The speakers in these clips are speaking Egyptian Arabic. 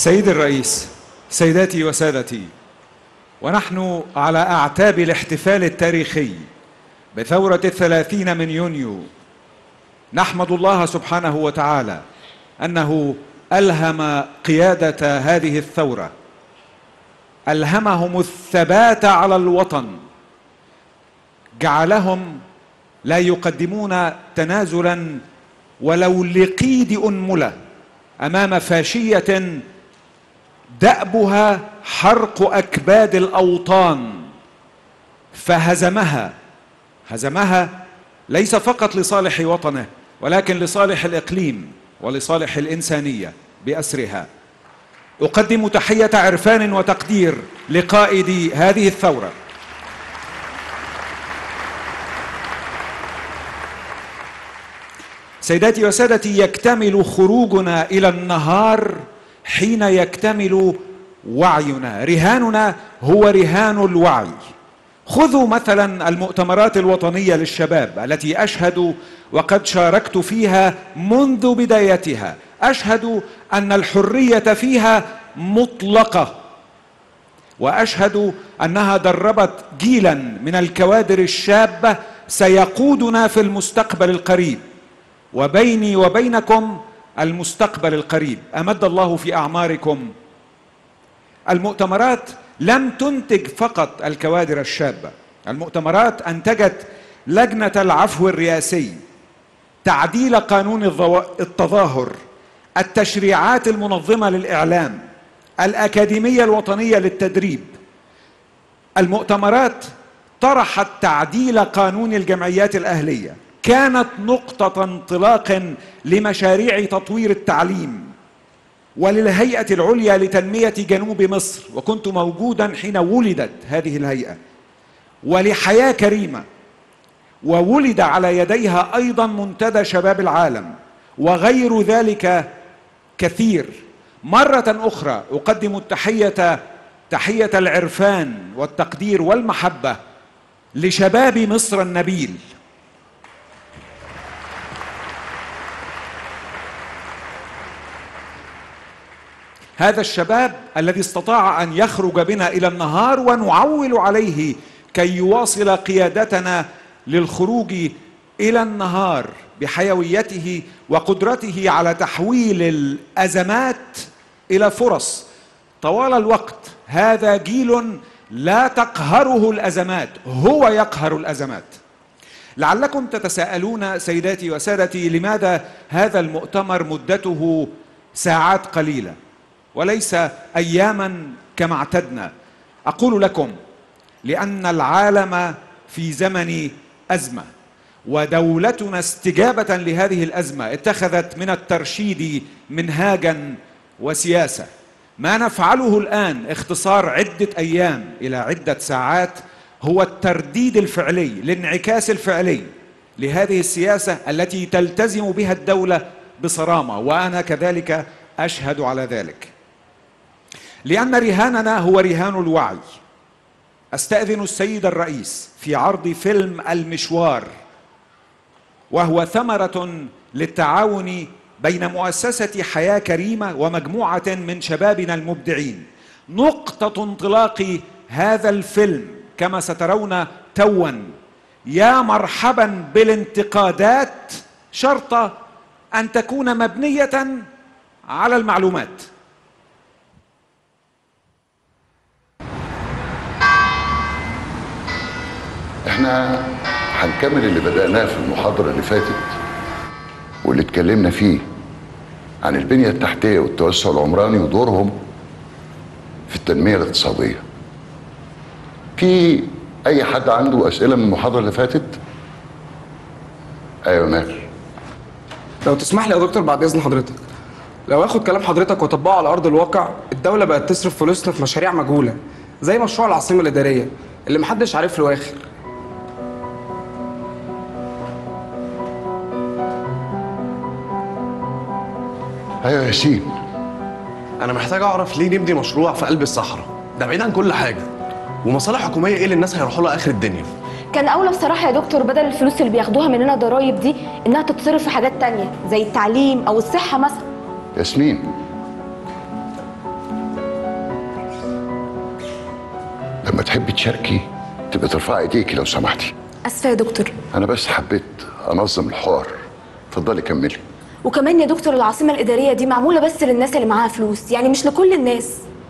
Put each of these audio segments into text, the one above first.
سيدي الرئيس سيداتي وسادتي ونحن على أعتاب الاحتفال التاريخي بثورة الثلاثين من يونيو نحمد الله سبحانه وتعالى أنه ألهم قيادة هذه الثورة ألهمهم الثبات على الوطن جعلهم لا يقدمون تنازلا ولو لقيد أنملة أمام فاشية دأبها حرق أكباد الأوطان فهزمها هزمها ليس فقط لصالح وطنه ولكن لصالح الإقليم ولصالح الإنسانية بأسرها أقدم تحية عرفان وتقدير لقائد هذه الثورة سيداتي وسادتي يكتمل خروجنا إلى النهار حين يكتمل وعينا رهاننا هو رهان الوعي خذوا مثلا المؤتمرات الوطنية للشباب التي أشهد وقد شاركت فيها منذ بدايتها أشهد أن الحرية فيها مطلقة وأشهد أنها دربت جيلا من الكوادر الشابة سيقودنا في المستقبل القريب وبيني وبينكم المستقبل القريب امد الله في اعماركم المؤتمرات لم تنتج فقط الكوادر الشابه المؤتمرات انتجت لجنه العفو الرئاسي تعديل قانون التظاهر التشريعات المنظمه للاعلام الاكاديميه الوطنيه للتدريب المؤتمرات طرحت تعديل قانون الجمعيات الاهليه كانت نقطة انطلاق لمشاريع تطوير التعليم وللهيئة العليا لتنمية جنوب مصر وكنت موجودا حين ولدت هذه الهيئة ولحياة كريمة وولد على يديها أيضا منتدى شباب العالم وغير ذلك كثير مرة أخرى أقدم التحية تحية العرفان والتقدير والمحبة لشباب مصر النبيل هذا الشباب الذي استطاع ان يخرج بنا الى النهار ونعول عليه كي يواصل قيادتنا للخروج الى النهار بحيويته وقدرته على تحويل الازمات الى فرص طوال الوقت هذا جيل لا تقهره الازمات هو يقهر الازمات لعلكم تتساءلون سيداتي وسادتي لماذا هذا المؤتمر مدته ساعات قليله وليس اياما كما اعتدنا اقول لكم لان العالم في زمن ازمه ودولتنا استجابه لهذه الازمه اتخذت من الترشيد منهاجا وسياسه ما نفعله الان اختصار عده ايام الى عده ساعات هو الترديد الفعلي الانعكاس الفعلي لهذه السياسه التي تلتزم بها الدوله بصرامه وانا كذلك اشهد على ذلك لأن رهاننا هو رهان الوعي أستأذن السيد الرئيس في عرض فيلم المشوار وهو ثمرة للتعاون بين مؤسسة حياة كريمة ومجموعة من شبابنا المبدعين نقطة انطلاق هذا الفيلم كما سترون توا يا مرحبا بالانتقادات شرط أن تكون مبنية على المعلومات احنا هنكمل اللي بدأناه في المحاضرة اللي فاتت واللي اتكلمنا فيه عن البنية التحتية والتوسع العمراني ودورهم في التنمية الاقتصادية في أي حد عنده أسئلة من المحاضرة اللي فاتت؟ أيوة ماهر لو تسمح لي يا دكتور بعد اذن حضرتك لو اخد كلام حضرتك واطبقه على ارض الواقع الدوله بقت تصرف فلوسنا في مشاريع مجهوله زي مشروع العاصمه الاداريه اللي محدش عارف له اخر أيوة يا ياسين انا محتاج اعرف ليه نبني مشروع في قلب الصحراء ده بعيد عن كل حاجه ومصالح حكوميه ايه اللي الناس هيروحوا لها اخر الدنيا كان اولى بصراحه يا دكتور بدل الفلوس اللي بياخدوها مننا ضرايب دي انها تتصرف في حاجات تانية زي التعليم او الصحه مثلا ياسمين تحبي تشاركي تبقى ترفعي ايديكي لو سمحتي اسفه يا دكتور انا بس حبيت انظم الحوار اتفضلي كملي وكمان يا دكتور العاصمه الاداريه دي معموله بس للناس اللي معاها فلوس يعني مش لكل الناس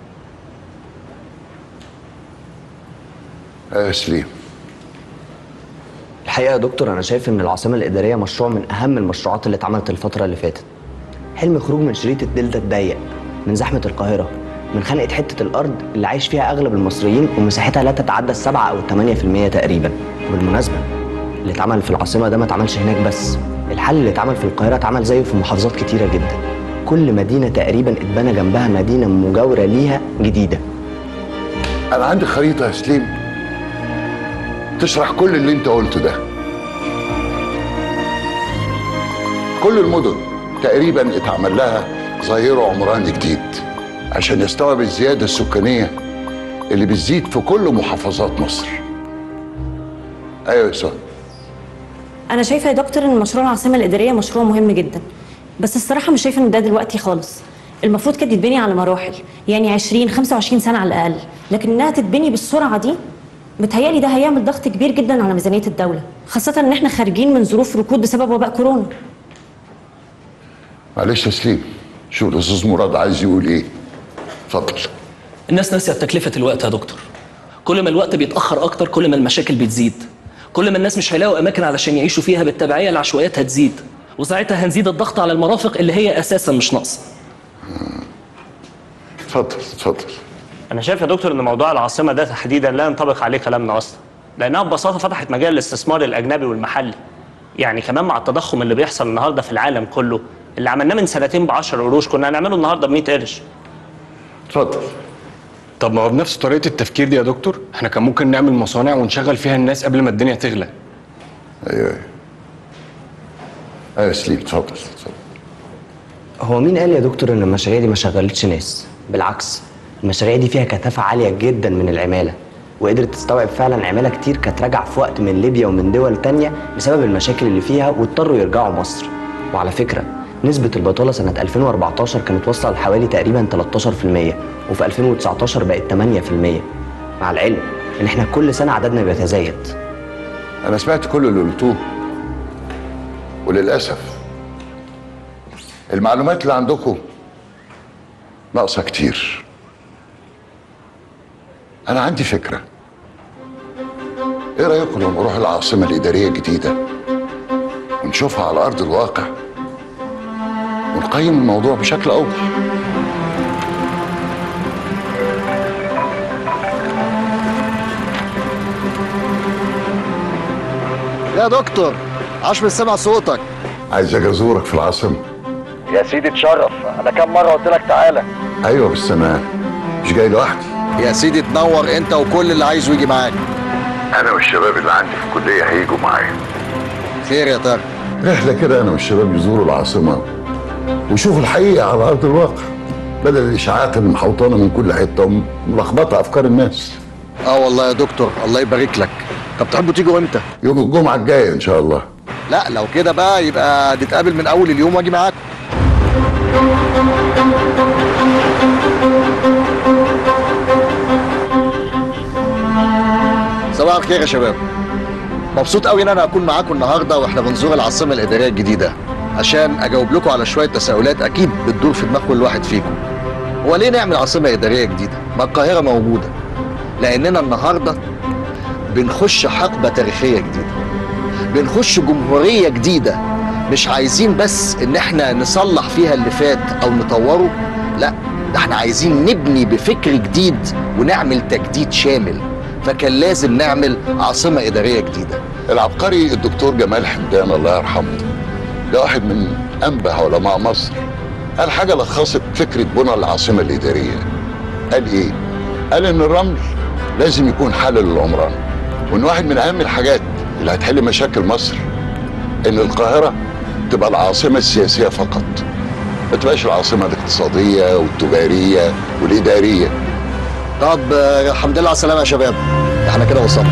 آه سليم الحقيقه يا دكتور انا شايف ان العاصمه الاداريه مشروع من اهم المشروعات اللي اتعملت الفتره اللي فاتت حلم خروج من شريط الدلتا الضيق من زحمه القاهره من خنقه حته الارض اللي عايش فيها اغلب المصريين ومساحتها لا تتعدى السبعة او الثمانية في المية تقريبا وبالمناسبه اللي اتعمل في العاصمه ده ما اتعملش هناك بس الحل اللي اتعمل في القاهره اتعمل زيه في محافظات كتيره جدا كل مدينه تقريبا اتبنى جنبها مدينه مجاوره ليها جديده انا عندي خريطه يا سليم تشرح كل اللي انت قلته ده كل المدن تقريبا اتعمل لها ظهير عمراني جديد عشان يستوعب الزياده السكانيه اللي بتزيد في كل محافظات مصر ايوه يا سهى انا شايفه يا دكتور ان مشروع العاصمه الاداريه مشروع مهم جدا بس الصراحه مش شايفه ان ده دلوقتي خالص المفروض كانت تتبني على مراحل يعني 20 25 سنه على الاقل لكن انها تتبني بالسرعه دي متهيألي ده هيعمل ضغط كبير جدا على ميزانيه الدوله خاصه ان احنا خارجين من ظروف ركود بسبب وباء كورونا معلش يا سليم شوف الاستاذ مراد عايز يقول ايه اتفضل الناس ناسيه تكلفه الوقت يا دكتور كل ما الوقت بيتاخر اكتر كل ما المشاكل بتزيد كل ما الناس مش هيلاقوا اماكن علشان يعيشوا فيها بالتبعيه العشوائيات هتزيد وساعتها هنزيد الضغط على المرافق اللي هي اساسا مش ناقصه اتفضل اتفضل انا شايف يا دكتور ان موضوع العاصمه ده تحديدا لا ينطبق عليه كلامنا اصلا لانها ببساطه فتحت مجال للاستثمار الاجنبي والمحلي يعني كمان مع التضخم اللي بيحصل النهارده في العالم كله اللي عملناه من سنتين ب 10 قروش كنا هنعمله النهارده ب 100 قرش اتفضل طب ما هو بنفس طريقه التفكير دي يا دكتور احنا كان ممكن نعمل مصانع ونشغل فيها الناس قبل ما الدنيا تغلى ايوه ايوه ايوه يا سليم اتفضل اتفضل هو مين قال يا دكتور ان المشاريع دي ما شغلتش ناس بالعكس المشاريع دي فيها كثافه عاليه جدا من العماله وقدرت تستوعب فعلا عماله كتير كانت راجعه في وقت من ليبيا ومن دول تانية بسبب المشاكل اللي فيها واضطروا يرجعوا مصر وعلى فكره نسبة البطالة سنة 2014 كانت واصلة لحوالي تقريبا 13% وفي 2019 بقت 8% مع العلم ان احنا كل سنة عددنا بيتزايد انا سمعت كل اللي قلتوه وللاسف المعلومات اللي عندكم ناقصه كتير انا عندي فكره ايه رايكم لو نروح العاصمه الاداريه الجديده ونشوفها على ارض الواقع ونقيم الموضوع بشكل اوضح يا دكتور عاش من سمع صوتك عايز اجي ازورك في العاصمه يا سيدي اتشرف انا كام مره قلت لك تعالى ايوه بس انا مش جاي لوحدي يا سيدي تنور انت وكل اللي عايزه يجي معاك انا والشباب اللي عندي في الكليه هيجوا معايا خير يا ترى رحله كده انا والشباب يزوروا العاصمه ويشوفوا الحقيقه على ارض الواقع بدل الاشاعات اللي محوطانه من كل حته وملخبطه افكار الناس اه والله يا دكتور الله يبارك لك طب تحبوا تيجوا امتى يوم الجمعه الجايه ان شاء الله لا لو كده بقى يبقى نتقابل من اول اليوم واجي معاكم صباح الخير يا شباب مبسوط قوي ان انا اكون معاكم النهارده واحنا بنزور العاصمه الاداريه الجديده عشان اجاوب لكم على شويه تساؤلات اكيد بتدور في دماغ كل واحد فيكم هو ليه نعمل عاصمه اداريه جديده ما القاهره موجوده لاننا النهارده بنخش حقبه تاريخيه جديده بنخش جمهوريه جديده مش عايزين بس ان احنا نصلح فيها اللي فات او نطوره لا ده احنا عايزين نبني بفكر جديد ونعمل تجديد شامل فكان لازم نعمل عاصمه اداريه جديده العبقري الدكتور جمال حمدان الله يرحمه ده واحد من انبه علماء مصر قال حاجه لخصت فكره بنى العاصمه الاداريه قال ايه قال ان الرمل لازم يكون حل للعمران وان واحد من اهم الحاجات اللي هتحل مشاكل مصر ان القاهره تبقى العاصمه السياسيه فقط ما تبقاش العاصمه الاقتصاديه والتجاريه والاداريه طب آه، الحمد لله على السلامه يا شباب احنا كده وصلنا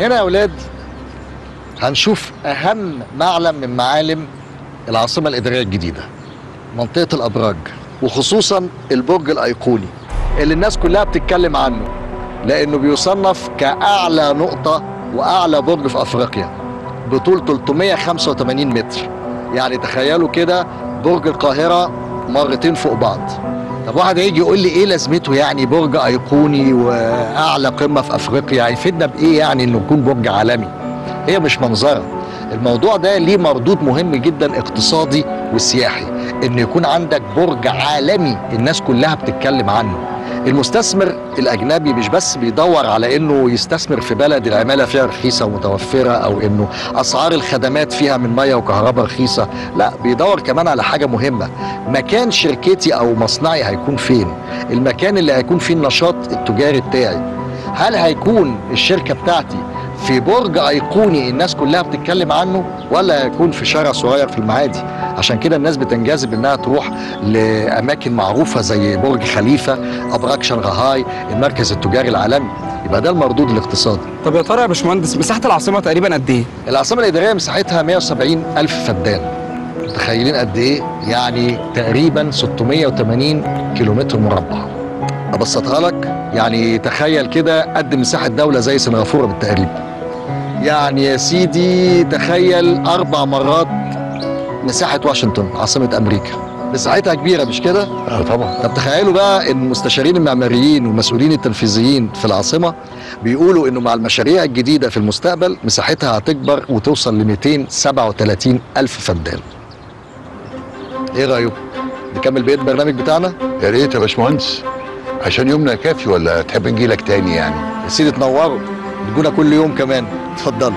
وهنا يا اولاد هنشوف اهم معلم من معالم العاصمه الاداريه الجديده منطقه الابراج وخصوصا البرج الايقوني اللي الناس كلها بتتكلم عنه لانه بيصنف كاعلى نقطه واعلى برج في افريقيا بطول 385 متر يعني تخيلوا كده برج القاهره مرتين فوق بعض طب واحد هيجي يقول لي ايه لازمته يعني برج ايقوني واعلى قمه في افريقيا هيفيدنا بايه يعني انه يكون برج عالمي هي مش منظره الموضوع ده ليه مردود مهم جدا اقتصادي وسياحي ان يكون عندك برج عالمي الناس كلها بتتكلم عنه المستثمر الاجنبي مش بس بيدور على انه يستثمر في بلد العماله فيها رخيصه ومتوفره او انه اسعار الخدمات فيها من ميه وكهرباء رخيصه لا بيدور كمان على حاجه مهمه مكان شركتي او مصنعي هيكون فين المكان اللي هيكون فيه النشاط التجاري بتاعي هل هيكون الشركه بتاعتي في برج ايقوني الناس كلها بتتكلم عنه ولا هيكون في شارع صغير في المعادي عشان كده الناس بتنجذب انها تروح لاماكن معروفه زي برج خليفه ابراج شنغهاي المركز التجاري العالمي يبقى ده المردود الاقتصادي طب يا ترى يا باشمهندس مساحه العاصمه تقريبا قد ايه العاصمه الاداريه مساحتها 170 الف فدان متخيلين قد ايه يعني تقريبا 680 كيلومتر مربع ابسطها لك يعني تخيل كده قد مساحه دوله زي سنغافوره بالتقريب يعني يا سيدي تخيل اربع مرات مساحه واشنطن عاصمه امريكا مساحتها كبيره مش كده اه طبعا طب تخيلوا بقى ان المستشارين المعماريين والمسؤولين التنفيذيين في العاصمه بيقولوا انه مع المشاريع الجديده في المستقبل مساحتها هتكبر وتوصل ل 237 الف فدان ايه رايكم نكمل بقيه البرنامج بتاعنا يا ريت يا باشمهندس عشان يومنا كافي ولا تحب نجيلك تاني يعني يا سيدي تنوروا تجونا كل يوم كمان اتفضلوا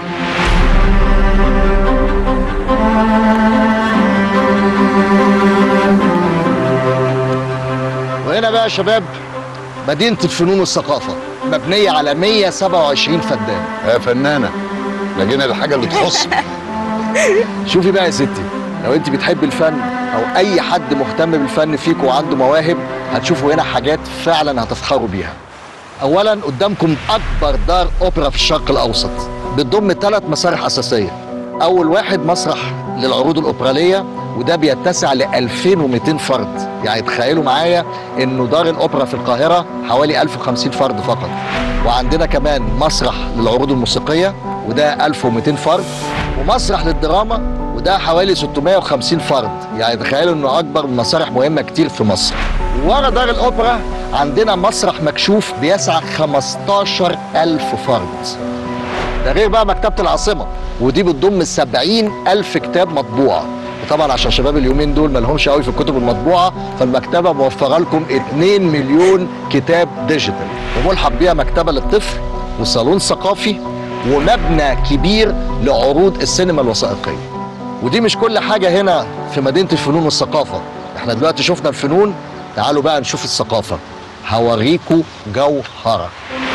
وهنا بقى يا شباب مدينة الفنون والثقافة مبنية على 127 فدان يا فنانة احنا جينا للحاجة اللي تخص شوفي بقى يا ستي لو انت بتحب الفن او اي حد مهتم بالفن فيكم وعنده مواهب هتشوفوا هنا حاجات فعلا هتفخروا بيها اولا قدامكم اكبر دار اوبرا في الشرق الاوسط بتضم ثلاث مسارح اساسيه اول واحد مسرح للعروض الاوبراليه وده بيتسع ل 2200 فرد يعني تخيلوا معايا انه دار الاوبرا في القاهره حوالي 1050 فرد فقط وعندنا كمان مسرح للعروض الموسيقيه وده 1200 فرد ومسرح للدراما وده حوالي 650 فرد يعني تخيلوا انه اكبر من مسارح مهمه كتير في مصر ورا دار الاوبرا عندنا مسرح مكشوف بيسع 15000 فرد ده غير بقى مكتبة العاصمة ودي بتضم 70 ألف كتاب مطبوعة وطبعا عشان شباب اليومين دول ما لهمش قوي في الكتب المطبوعة فالمكتبة موفرة لكم 2 مليون كتاب ديجيتال وملحق بيها مكتبة للطفل وصالون ثقافي ومبنى كبير لعروض السينما الوثائقية ودي مش كل حاجة هنا في مدينة الفنون والثقافة احنا دلوقتي شفنا الفنون تعالوا بقى نشوف الثقافة هوريكوا جوهرة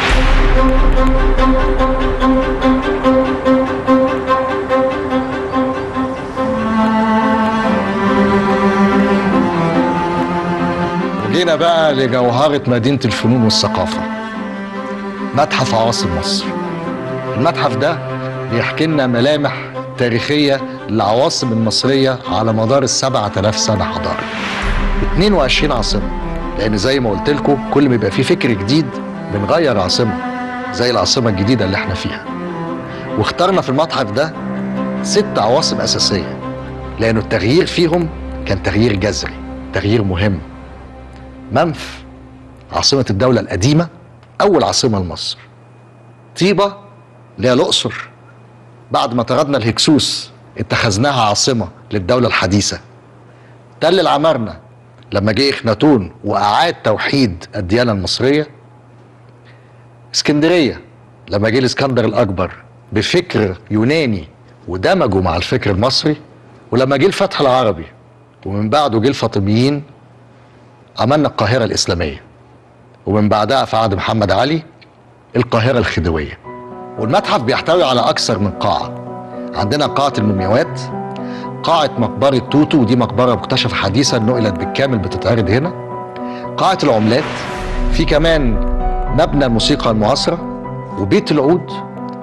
وجينا بقى لجوهرة مدينة الفنون والثقافة متحف عواصم مصر المتحف ده بيحكي لنا ملامح تاريخية للعواصم المصرية على مدار السبعة آلاف سنة حضارة 22 عاصمة لأن زي ما قلت لكم كل ما يبقى في فكر جديد بنغير عاصمة زي العاصمة الجديدة اللي احنا فيها واخترنا في المتحف ده ست عواصم أساسية لأنه التغيير فيهم كان تغيير جذري تغيير مهم منف عاصمة الدولة القديمة أول عاصمة لمصر طيبة اللي هي الأقصر بعد ما طردنا الهكسوس اتخذناها عاصمة للدولة الحديثة تل العمارنة لما جه إخناتون وأعاد توحيد الديانة المصرية اسكندرية لما جه الإسكندر الأكبر بفكر يوناني ودمجه مع الفكر المصري ولما جه الفتح العربي ومن بعده جه الفاطميين عملنا القاهرة الإسلامية ومن بعدها في عهد محمد علي القاهرة الخديوية والمتحف بيحتوي على أكثر من قاعة عندنا قاعة المومياوات قاعة مقبرة توتو ودي مقبرة مكتشفة حديثا نقلت بالكامل بتتعرض هنا قاعة العملات في كمان مبنى الموسيقى المعاصرة وبيت العود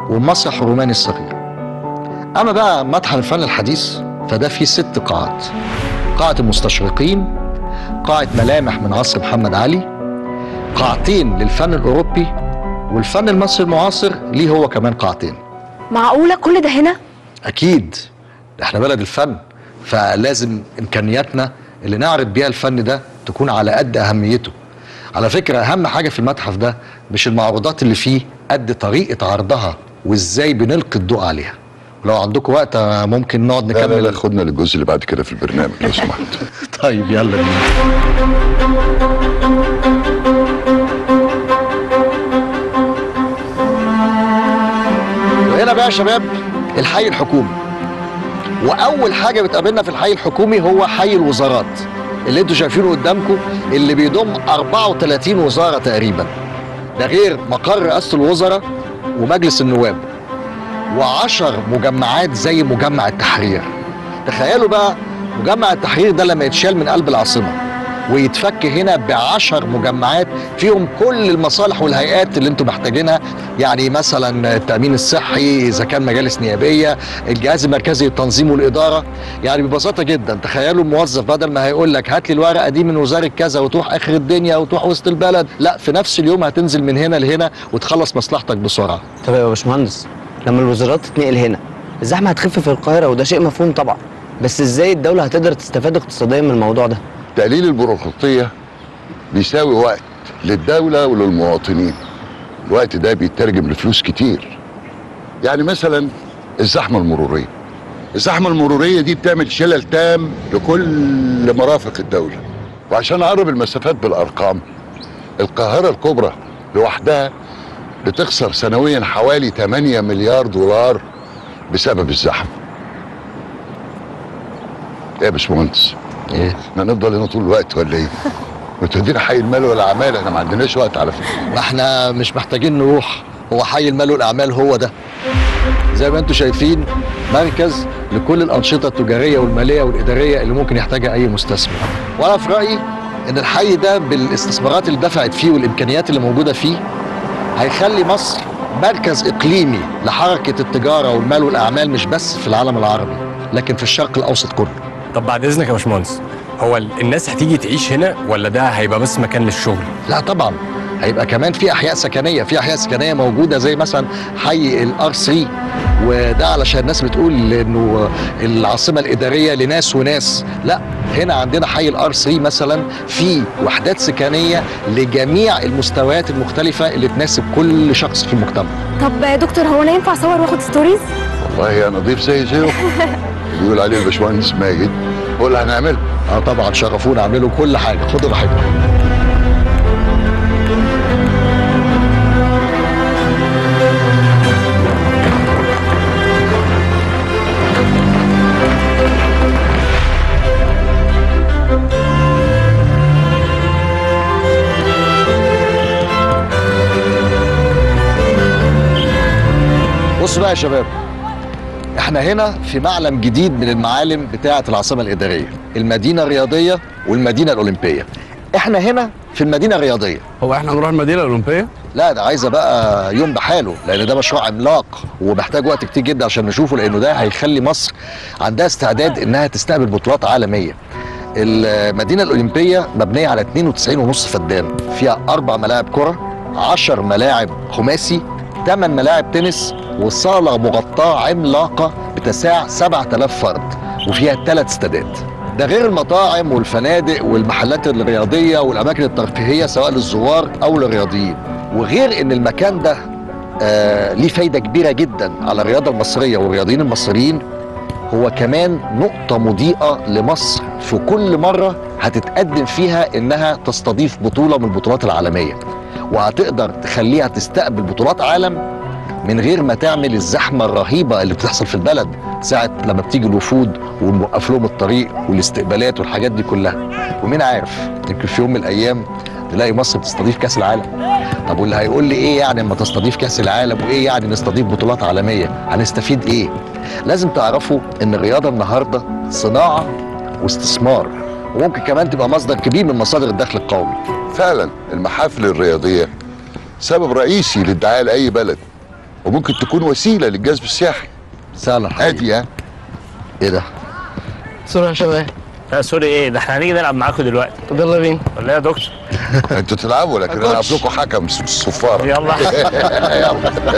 والمسرح الروماني الصغير اما بقى متحف الفن الحديث فده فيه ست قاعات قاعة المستشرقين قاعة ملامح من عصر محمد علي قاعتين للفن الأوروبي والفن المصري المعاصر ليه هو كمان قاعتين معقوله كل ده هنا أكيد احنا بلد الفن فلازم إمكانياتنا اللي نعرض بيها الفن ده تكون على قد أهميته على فكرة أهم حاجة في المتحف ده مش المعروضات اللي فيه قد طريقة عرضها وإزاي بنلقي الضوء عليها ولو عندكم وقت آه، ممكن نقعد لا لا نكمل لا خدنا للجزء اللي بعد كده في البرنامج لو سمحت طيب يلا بينا وهنا بقى يا شباب الحي الحكومي واول حاجه بتقابلنا في الحي الحكومي هو حي الوزارات اللي انتوا شايفينه قدامكم اللي بيضم 34 وزاره تقريبا ده غير مقر رئاسه الوزراء ومجلس النواب وعشر مجمعات زي مجمع التحرير تخيلوا بقى مجمع التحرير ده لما يتشال من قلب العاصمه ويتفك هنا بعشر مجمعات فيهم كل المصالح والهيئات اللي انتم محتاجينها يعني مثلا التامين الصحي اذا كان مجالس نيابيه الجهاز المركزي للتنظيم والاداره يعني ببساطه جدا تخيلوا الموظف بدل ما هيقول لك هات لي الورقه دي من وزاره كذا وتروح اخر الدنيا وتروح وسط البلد لا في نفس اليوم هتنزل من هنا لهنا وتخلص مصلحتك بسرعه طب يا باشمهندس لما الوزارات تتنقل هنا الزحمه هتخف في القاهره وده شيء مفهوم طبعا بس ازاي الدوله هتقدر تستفاد اقتصاديا من الموضوع ده تقليل البيروقراطية بيساوي وقت للدولة وللمواطنين الوقت ده بيترجم لفلوس كتير يعني مثلا الزحمة المرورية الزحمة المرورية دي بتعمل شلل تام لكل مرافق الدولة وعشان أقرب المسافات بالأرقام القاهرة الكبرى لوحدها بتخسر سنويا حوالي 8 مليار دولار بسبب الزحمة ايه يا باشمهندس ايه احنا هنفضل هنا طول الوقت ولا ايه؟ وتودينا حي المال والاعمال احنا ما عندناش وقت على فكره ما احنا مش محتاجين نروح هو حي المال والاعمال هو ده زي ما انتم شايفين مركز لكل الانشطه التجاريه والماليه والاداريه اللي ممكن يحتاجها اي مستثمر وانا في رايي ان الحي ده بالاستثمارات اللي دفعت فيه والامكانيات اللي موجوده فيه هيخلي مصر مركز اقليمي لحركه التجاره والمال والاعمال مش بس في العالم العربي لكن في الشرق الاوسط كله طب بعد اذنك يا باشمهندس هو ال- الناس هتيجي تعيش هنا ولا ده هيبقى بس مكان للشغل لا طبعا هيبقى كمان في احياء سكنيه في احياء سكنيه موجوده زي مثلا حي الار 3 وده علشان الناس بتقول انه العاصمه الاداريه لناس وناس لا هنا عندنا حي الار 3 مثلا في وحدات سكنيه لجميع المستويات المختلفه اللي تناسب كل شخص في المجتمع طب يا دكتور هو انا ينفع اصور واخد ستوريز والله يا نضيف زي زيه بيقول عليه الباشمهندس ماجد هو اللي هنعمله اه طبعا شرفونا اعملوا كل حاجه خدوا راحتكم بصوا بقى يا شباب احنا هنا في معلم جديد من المعالم بتاعة العاصمة الإدارية المدينة الرياضية والمدينة الأولمبية احنا هنا في المدينة الرياضية هو احنا هنروح المدينه الاولمبيه لا ده عايزة بقى يوم بحاله لأن ده مشروع عملاق ومحتاج وقت كتير جدا عشان نشوفه لأنه ده هيخلي مصر عندها استعداد إنها تستقبل بطولات عالمية المدينة الأولمبية مبنية على 92 ونص فدان فيها أربع ملاعب كرة 10 ملاعب خماسي 8 ملاعب تنس وصالة مغطاة عملاقة بتساع 7000 فرد وفيها ثلاث استادات ده غير المطاعم والفنادق والمحلات الرياضية والأماكن الترفيهية سواء للزوار أو للرياضيين وغير إن المكان ده آه ليه فايدة كبيرة جدا على الرياضة المصرية والرياضيين المصريين هو كمان نقطة مضيئة لمصر في كل مرة هتتقدم فيها إنها تستضيف بطولة من البطولات العالمية وهتقدر تخليها تستقبل بطولات عالم من غير ما تعمل الزحمة الرهيبة اللي بتحصل في البلد ساعة لما بتيجي الوفود ونوقف لهم الطريق والاستقبالات والحاجات دي كلها ومين عارف يمكن في يوم من الأيام تلاقي مصر بتستضيف كأس العالم طب واللي هيقول لي ايه يعني اما تستضيف كأس العالم وايه يعني نستضيف بطولات عالمية هنستفيد ايه لازم تعرفوا ان الرياضة النهاردة صناعة واستثمار وممكن كمان تبقى مصدر كبير من مصادر الدخل فعلا المحافل الرياضيه سبب رئيسي للدعايه لاي بلد وممكن تكون وسيله للجذب السياحي فعلا عادي يعني ايه ده؟ صورة يا شباب لا سوري ايه ده احنا هنيجي نلعب معاكم دلوقتي طب يلا بينا ولا إيه يا دكتور انتوا تلعبوا لكن انا هلعب لكم حكم الصفاره يلا. يلا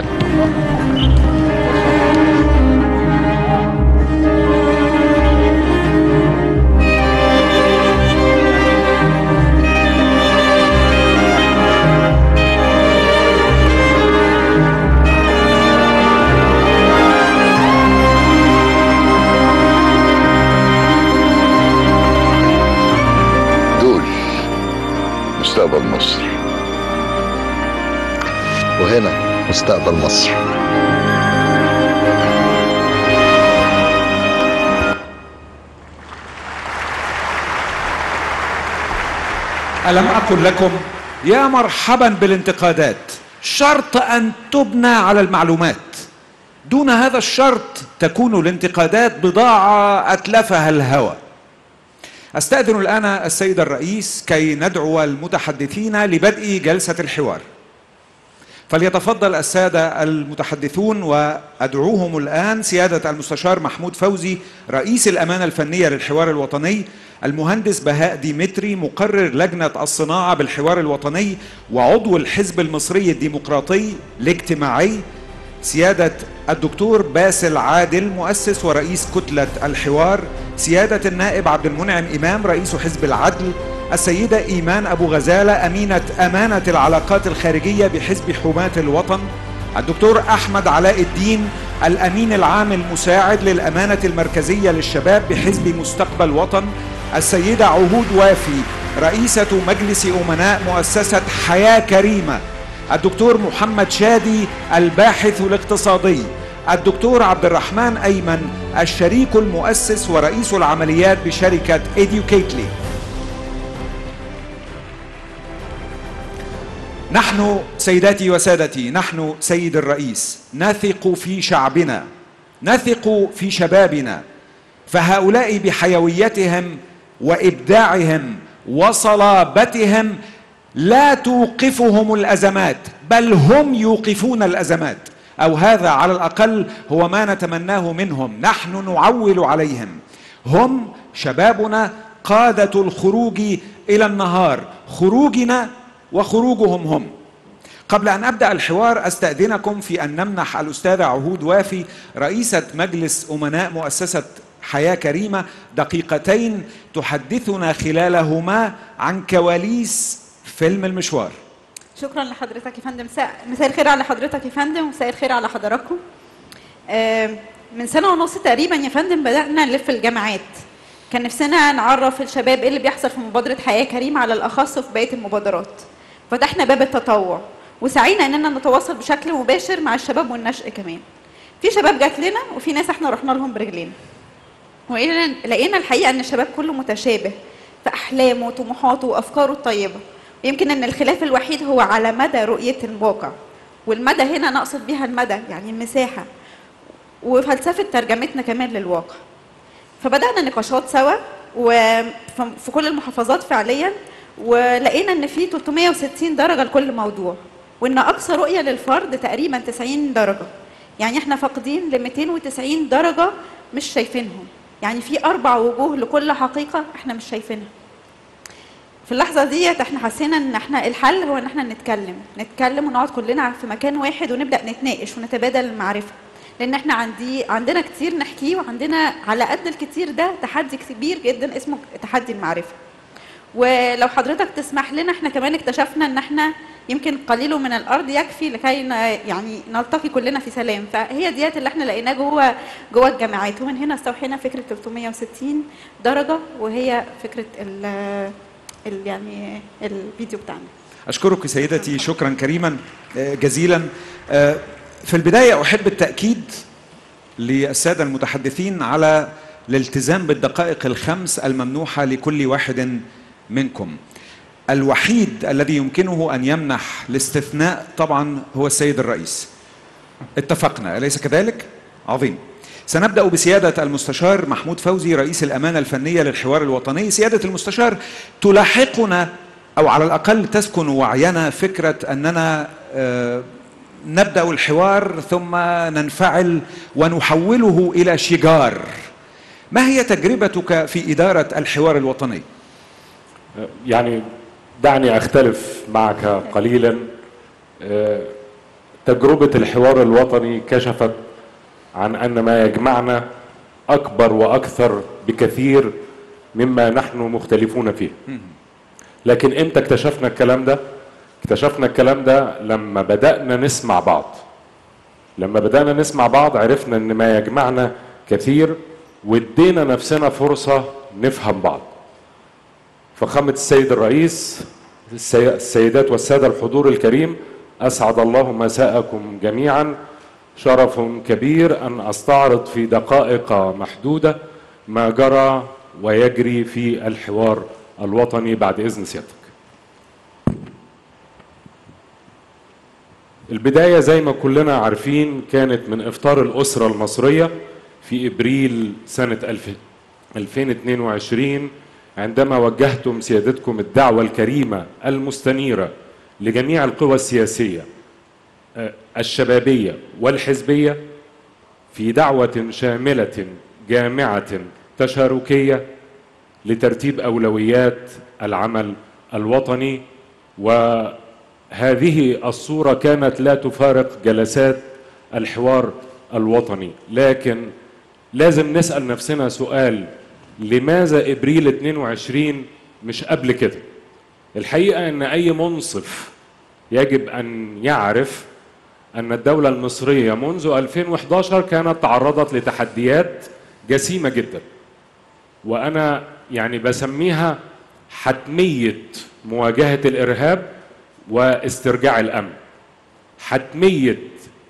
دول مستقبل مصر وهنا مستقبل مصر ألم أقل لكم يا مرحبا بالانتقادات شرط أن تبنى على المعلومات دون هذا الشرط تكون الانتقادات بضاعة أتلفها الهوى أستأذن الآن السيد الرئيس كي ندعو المتحدثين لبدء جلسة الحوار فليتفضل السادة المتحدثون وأدعوهم الآن سيادة المستشار محمود فوزي رئيس الأمانة الفنية للحوار الوطني المهندس بهاء ديمتري مقرر لجنة الصناعة بالحوار الوطني وعضو الحزب المصري الديمقراطي الاجتماعي سيادة الدكتور باسل عادل مؤسس ورئيس كتلة الحوار سيادة النائب عبد المنعم إمام رئيس حزب العدل السيدة إيمان أبو غزالة أمينة أمانة العلاقات الخارجية بحزب حماة الوطن الدكتور أحمد علاء الدين الأمين العام المساعد للأمانة المركزية للشباب بحزب مستقبل وطن السيدة عهود وافي رئيسة مجلس أمناء مؤسسة حياة كريمة الدكتور محمد شادي الباحث الاقتصادي الدكتور عبد الرحمن أيمن الشريك المؤسس ورئيس العمليات بشركة إديوكيتلي نحن سيداتي وسادتي نحن سيد الرئيس نثق في شعبنا نثق في شبابنا فهؤلاء بحيويتهم وابداعهم وصلابتهم لا توقفهم الازمات بل هم يوقفون الازمات او هذا على الاقل هو ما نتمناه منهم نحن نعول عليهم هم شبابنا قاده الخروج الى النهار خروجنا وخروجهم هم قبل أن أبدأ الحوار أستأذنكم في أن نمنح الأستاذة عهود وافي رئيسة مجلس أمناء مؤسسة حياة كريمة دقيقتين تحدثنا خلالهما عن كواليس فيلم المشوار شكرا لحضرتك يا فندم مساء مساء الخير على حضرتك يا فندم ومساء الخير على حضراتكم آه، من سنه ونص تقريبا يا فندم بدانا نلف الجامعات كان نفسنا نعرف الشباب ايه اللي بيحصل في مبادره حياه كريمه على الاخص وفي بقيه المبادرات فتحنا باب التطوع وسعينا اننا نتواصل بشكل مباشر مع الشباب والنشء كمان في شباب جات لنا وفي ناس احنا رحنا لهم برجلينا ولقينا لقينا الحقيقه ان الشباب كله متشابه في احلامه وطموحاته وافكاره الطيبه ويمكن ان الخلاف الوحيد هو على مدى رؤيه الواقع والمدى هنا نقصد بيها المدى يعني المساحه وفلسفه ترجمتنا كمان للواقع فبدانا نقاشات سوا وفي كل المحافظات فعليا ولقينا ان في 360 درجه لكل موضوع وان اقصى رؤيه للفرد تقريبا 90 درجه يعني احنا فاقدين ل 290 درجه مش شايفينهم يعني في اربع وجوه لكل حقيقه احنا مش شايفينها في اللحظه ديت احنا حسينا ان احنا الحل هو ان احنا نتكلم نتكلم ونقعد كلنا في مكان واحد ونبدا نتناقش ونتبادل المعرفه لان احنا عندي عندنا كتير نحكيه وعندنا على قد الكتير ده تحدي كبير جدا اسمه تحدي المعرفه ولو حضرتك تسمح لنا احنا كمان اكتشفنا ان احنا يمكن قليل من الارض يكفي لكي ن- يعني نلتقي كلنا في سلام فهي ديت اللي احنا لقيناه جوه جوه الجامعات ومن هنا استوحينا فكره 360 درجه وهي فكره ال ال- يعني الفيديو بتاعنا أشكرك سيدتي شكرا كريما آه، جزيلا آه، في البداية أحب التأكيد للسادة المتحدثين على الالتزام بالدقائق الخمس الممنوحة لكل واحد منكم الوحيد الذي يمكنه أن يمنح الاستثناء طبعا هو السيد الرئيس اتفقنا أليس كذلك؟ عظيم سنبدأ بسيادة المستشار محمود فوزي رئيس الأمانة الفنية للحوار الوطني سيادة المستشار تلاحقنا أو على الأقل تسكن وعينا فكرة أننا آه، نبدا الحوار ثم ننفعل ونحوله الى شجار ما هي تجربتك في اداره الحوار الوطني يعني دعني اختلف معك قليلا آه، تجربه الحوار الوطني كشفت عن ان ما يجمعنا اكبر واكثر بكثير مما نحن مختلفون فيه لكن امتى اكتشفنا الكلام ده اكتشفنا الكلام ده لما بدانا نسمع بعض لما بدانا نسمع بعض عرفنا ان ما يجمعنا كثير وادينا نفسنا فرصه نفهم بعض فخامه السيد الرئيس السي- السيدات والساده الحضور الكريم اسعد الله مساءكم جميعا شرف كبير ان استعرض في دقائق محدوده ما جرى ويجري في الحوار الوطني بعد اذن سيادتك البداية زي ما كلنا عارفين كانت من إفطار الأسرة المصرية في إبريل سنة 2000 2022 عندما وجهتم سيادتكم الدعوة الكريمة المستنيرة لجميع القوى السياسية آه، الشبابية والحزبية في دعوة شاملة جامعة تشاركية لترتيب أولويات العمل الوطني وهذه الصورة كانت لا تفارق جلسات الحوار الوطني لكن لازم نسأل نفسنا سؤال لماذا إبريل 22 مش قبل كده الحقيقة أن أي منصف يجب أن يعرف أن الدولة المصرية منذ 2011 كانت تعرضت لتحديات جسيمة جدا وأنا يعني بسميها حتمية مواجهة الإرهاب واسترجاع الأمن حتمية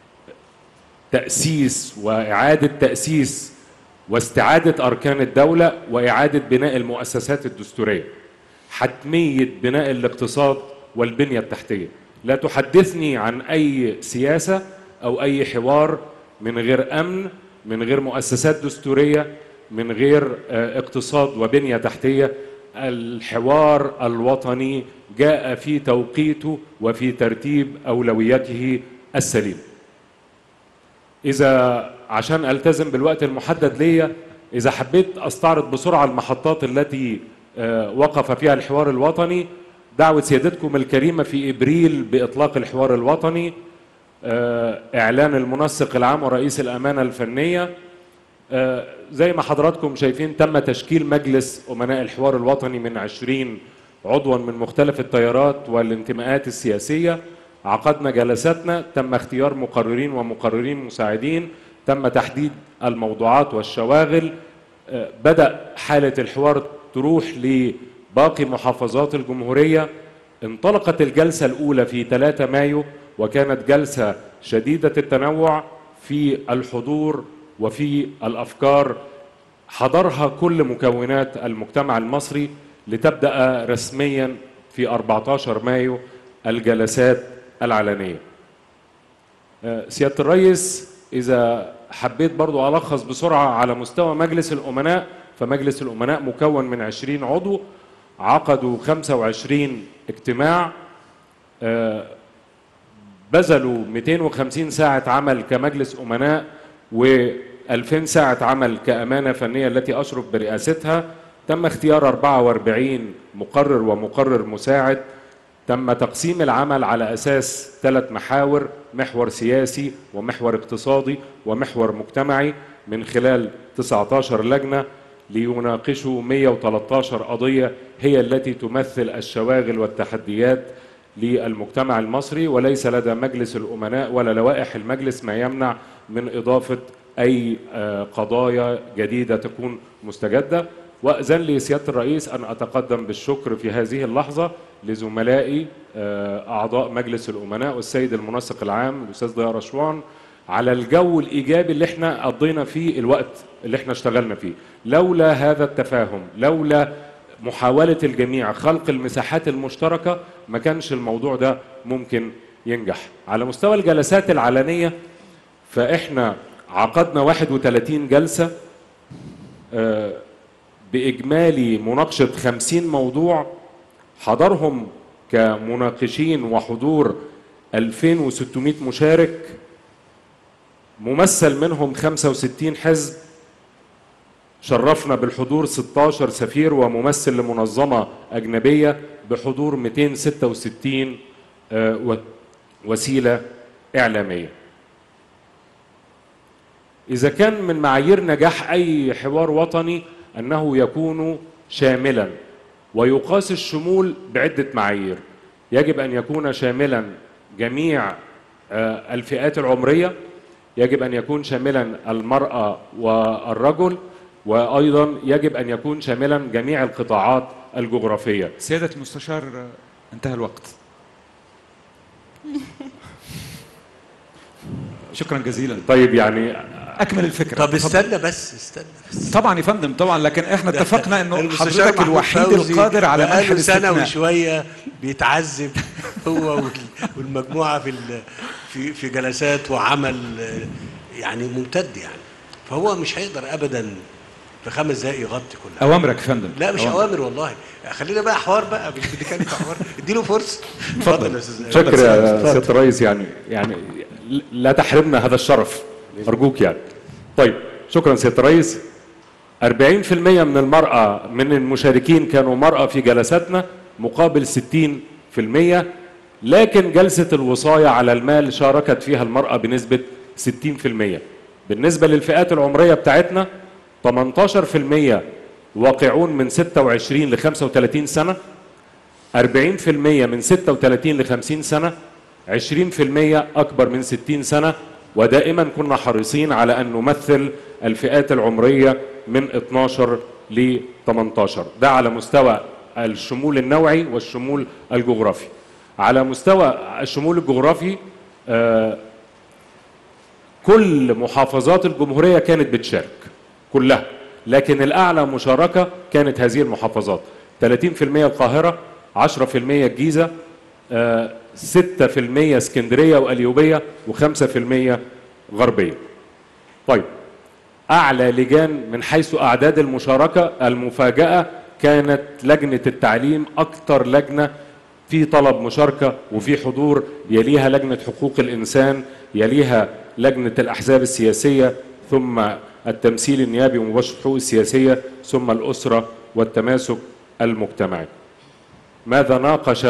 تأسيس وإعادة تأسيس واستعادة أركان الدولة وإعادة بناء المؤسسات الدستورية حتمية بناء الاقتصاد والبنية التحتية لا تحدثني عن أي سياسة أو أي حوار من غير أمن من غير مؤسسات دستورية من غير آه، اقتصاد وبنية تحتية الحوار الوطني جاء في توقيته وفي ترتيب أولوياته السليم إذا عشان ألتزم بالوقت المحدد ليا إذا حبيت أستعرض بسرعة المحطات التي آه، وقف فيها الحوار الوطني دعوة سيادتكم الكريمة في إبريل بإطلاق الحوار الوطني آه، إعلان المنسق العام ورئيس الأمانة الفنية آه، زي ما حضراتكم شايفين تم تشكيل مجلس أمناء الحوار الوطني من 20 عضوا من مختلف التيارات والانتماءات السياسية عقدنا جلساتنا تم اختيار مقررين ومقررين مساعدين تم تحديد الموضوعات والشواغل آه، بدأ حالة الحوار تروح لباقي محافظات الجمهورية انطلقت الجلسة الأولى في 3 مايو وكانت جلسة شديدة التنوع في الحضور وفي الأفكار حضرها كل مكونات المجتمع المصري لتبدأ رسميا في 14 مايو الجلسات العلنية آه، سيادة الرئيس إذا حبيت برضو ألخص بسرعة على مستوى مجلس الأمناء فمجلس الأمناء مكون من 20 عضو عقدوا 25 اجتماع آه، بذلوا 250 ساعة عمل كمجلس أمناء و2000 ساعة عمل كأمانة فنية التي أشرف برئاستها تم اختيار 44 مقرر ومقرر مساعد تم تقسيم العمل على أساس ثلاث محاور محور سياسي ومحور اقتصادي ومحور مجتمعي من خلال 19 لجنة ليناقشوا 113 قضية هي التي تمثل الشواغل والتحديات للمجتمع المصري وليس لدى مجلس الأمناء ولا لوائح المجلس ما يمنع من إضافة أي آه، قضايا جديدة تكون مستجدة وأذن لي سيادة الرئيس أن أتقدم بالشكر في هذه اللحظة لزملائي آه، أعضاء مجلس الأمناء والسيد المنسق العام الأستاذ ضياء رشوان على الجو الإيجابي اللي احنا قضينا فيه الوقت اللي احنا اشتغلنا فيه لولا هذا التفاهم لولا محاولة الجميع خلق المساحات المشتركة ما كانش الموضوع ده ممكن ينجح على مستوى الجلسات العلنية فإحنا عقدنا 31 جلسة آه، بإجمالي مناقشة 50 موضوع حضرهم كمناقشين وحضور 2600 مشارك ممثل منهم 65 حزب شرفنا بالحضور 16 سفير وممثل لمنظمة أجنبية بحضور 266 آه، و- وسيلة إعلامية إذا كان من معايير نجاح أي حوار وطني أنه يكون شاملا ويقاس الشمول بعدة معايير يجب أن يكون شاملا جميع آه، الفئات العمرية يجب أن يكون شاملا المرأة والرجل وأيضا يجب أن يكون شاملا جميع القطاعات الجغرافية سيادة المستشار آه، انتهى الوقت شكرا جزيلا طيب يعني اكمل الفكره طب استنى بس استنى طبعا يا فندم طبعا لكن احنا ده اتفقنا انه المستشار حضرتك محمود الوحيد فوزي القادر على منح بقاله سنه الاستثناء وشويه بيتعذب هو وال- والمجموعه في ال- في في جلسات وعمل آه، يعني ممتد يعني فهو مش هيقدر ابدا في خمس دقائق يغطي كل حاجه اوامرك يا فندم لا مش أوامر. اوامر والله خلينا بقى حوار بقى مش بنتكلم في حوار اديله فرصه اتفضل يا استاذ شكرا يا اتفضل. سياده الرئيس يعني يعني لا تحرمنا هذا الشرف ارجوك يعني طيب شكرا سياده الرئيس 40% من المرأة من المشاركين كانوا مرأة في جلساتنا مقابل 60% لكن جلسة الوصاية على المال شاركت فيها المرأة بنسبة 60% بالنسبة للفئات العمرية بتاعتنا 18% واقعون من 26 ل 35 سنة 40% من 36 ل 50 سنة 20% أكبر من 60 سنة ودائما كنا حريصين على أن نمثل الفئات العمرية من 12 ل 18 ده على مستوى الشمول النوعي والشمول الجغرافي على مستوى الشمول الجغرافي آه، كل محافظات الجمهورية كانت بتشارك كلها لكن الأعلى مشاركة كانت هذه المحافظات 30% القاهرة 10% الجيزة آه، 6% اسكندرية وقليوبية و5% غربية طيب أعلى لجان من حيث أعداد المشاركة المفاجأة كانت لجنة التعليم أكثر لجنة في طلب مشاركة وفي حضور يليها لجنة حقوق الإنسان يليها لجنة الأحزاب السياسية ثم التمثيل النيابي ومباشرة الحقوق السياسية ثم الأسرة والتماسك المجتمعي ماذا ناقش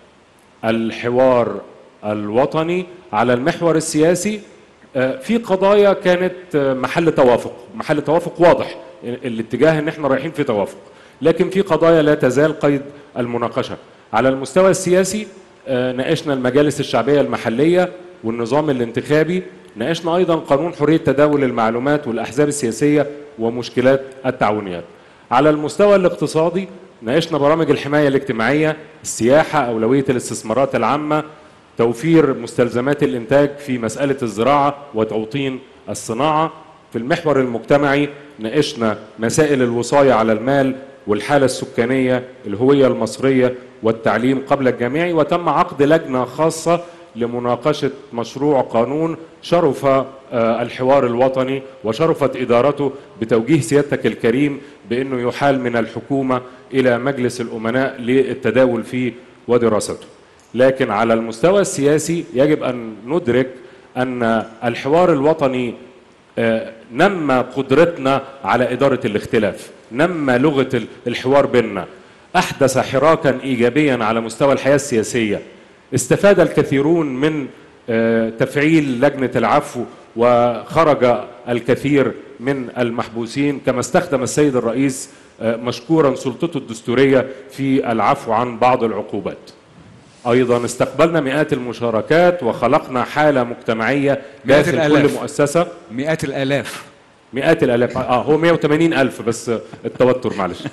الحوار الوطني على المحور السياسي آه، في قضايا كانت آه، محل توافق محل توافق واضح الاتجاه ان احنا رايحين في توافق لكن في قضايا لا تزال قيد المناقشه على المستوى السياسي آه، ناقشنا المجالس الشعبيه المحليه والنظام الانتخابي ناقشنا ايضا قانون حريه تداول المعلومات والاحزاب السياسيه ومشكلات التعاونيات على المستوى الاقتصادي ناقشنا برامج الحمايه الاجتماعيه السياحه اولويه الاستثمارات العامه توفير مستلزمات الانتاج في مساله الزراعه وتوطين الصناعه في المحور المجتمعي ناقشنا مسائل الوصايه على المال والحاله السكانيه الهويه المصريه والتعليم قبل الجامعي وتم عقد لجنه خاصه لمناقشه مشروع قانون شرف آه، الحوار الوطني وشرفت ادارته بتوجيه سيادتك الكريم بانه يحال من الحكومه الى مجلس الامناء للتداول فيه ودراسته. لكن على المستوى السياسي يجب ان ندرك ان الحوار الوطني آه، نمى قدرتنا على اداره الاختلاف، نمى لغه ال- الحوار بيننا، احدث حراكا ايجابيا على مستوى الحياه السياسيه. استفاد الكثيرون من آه، تفعيل لجنه العفو وخرج الكثير من المحبوسين كما استخدم السيد الرئيس آه، مشكورا سلطته الدستوريه في العفو عن بعض العقوبات. ايضا استقبلنا مئات المشاركات وخلقنا حاله مجتمعيه مئات داخل الآلاف. كل مؤسسه مئات الالاف مئات الالاف اه هو 180 الف بس التوتر معلش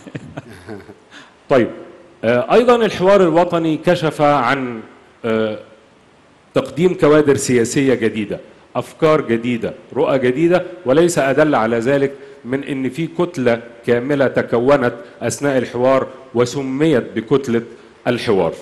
طيب آه، ايضا الحوار الوطني كشف عن آه، تقديم كوادر سياسيه جديده افكار جديده رؤى جديده وليس ادل على ذلك من ان في كتله كامله تكونت اثناء الحوار وسميت بكتله الحوار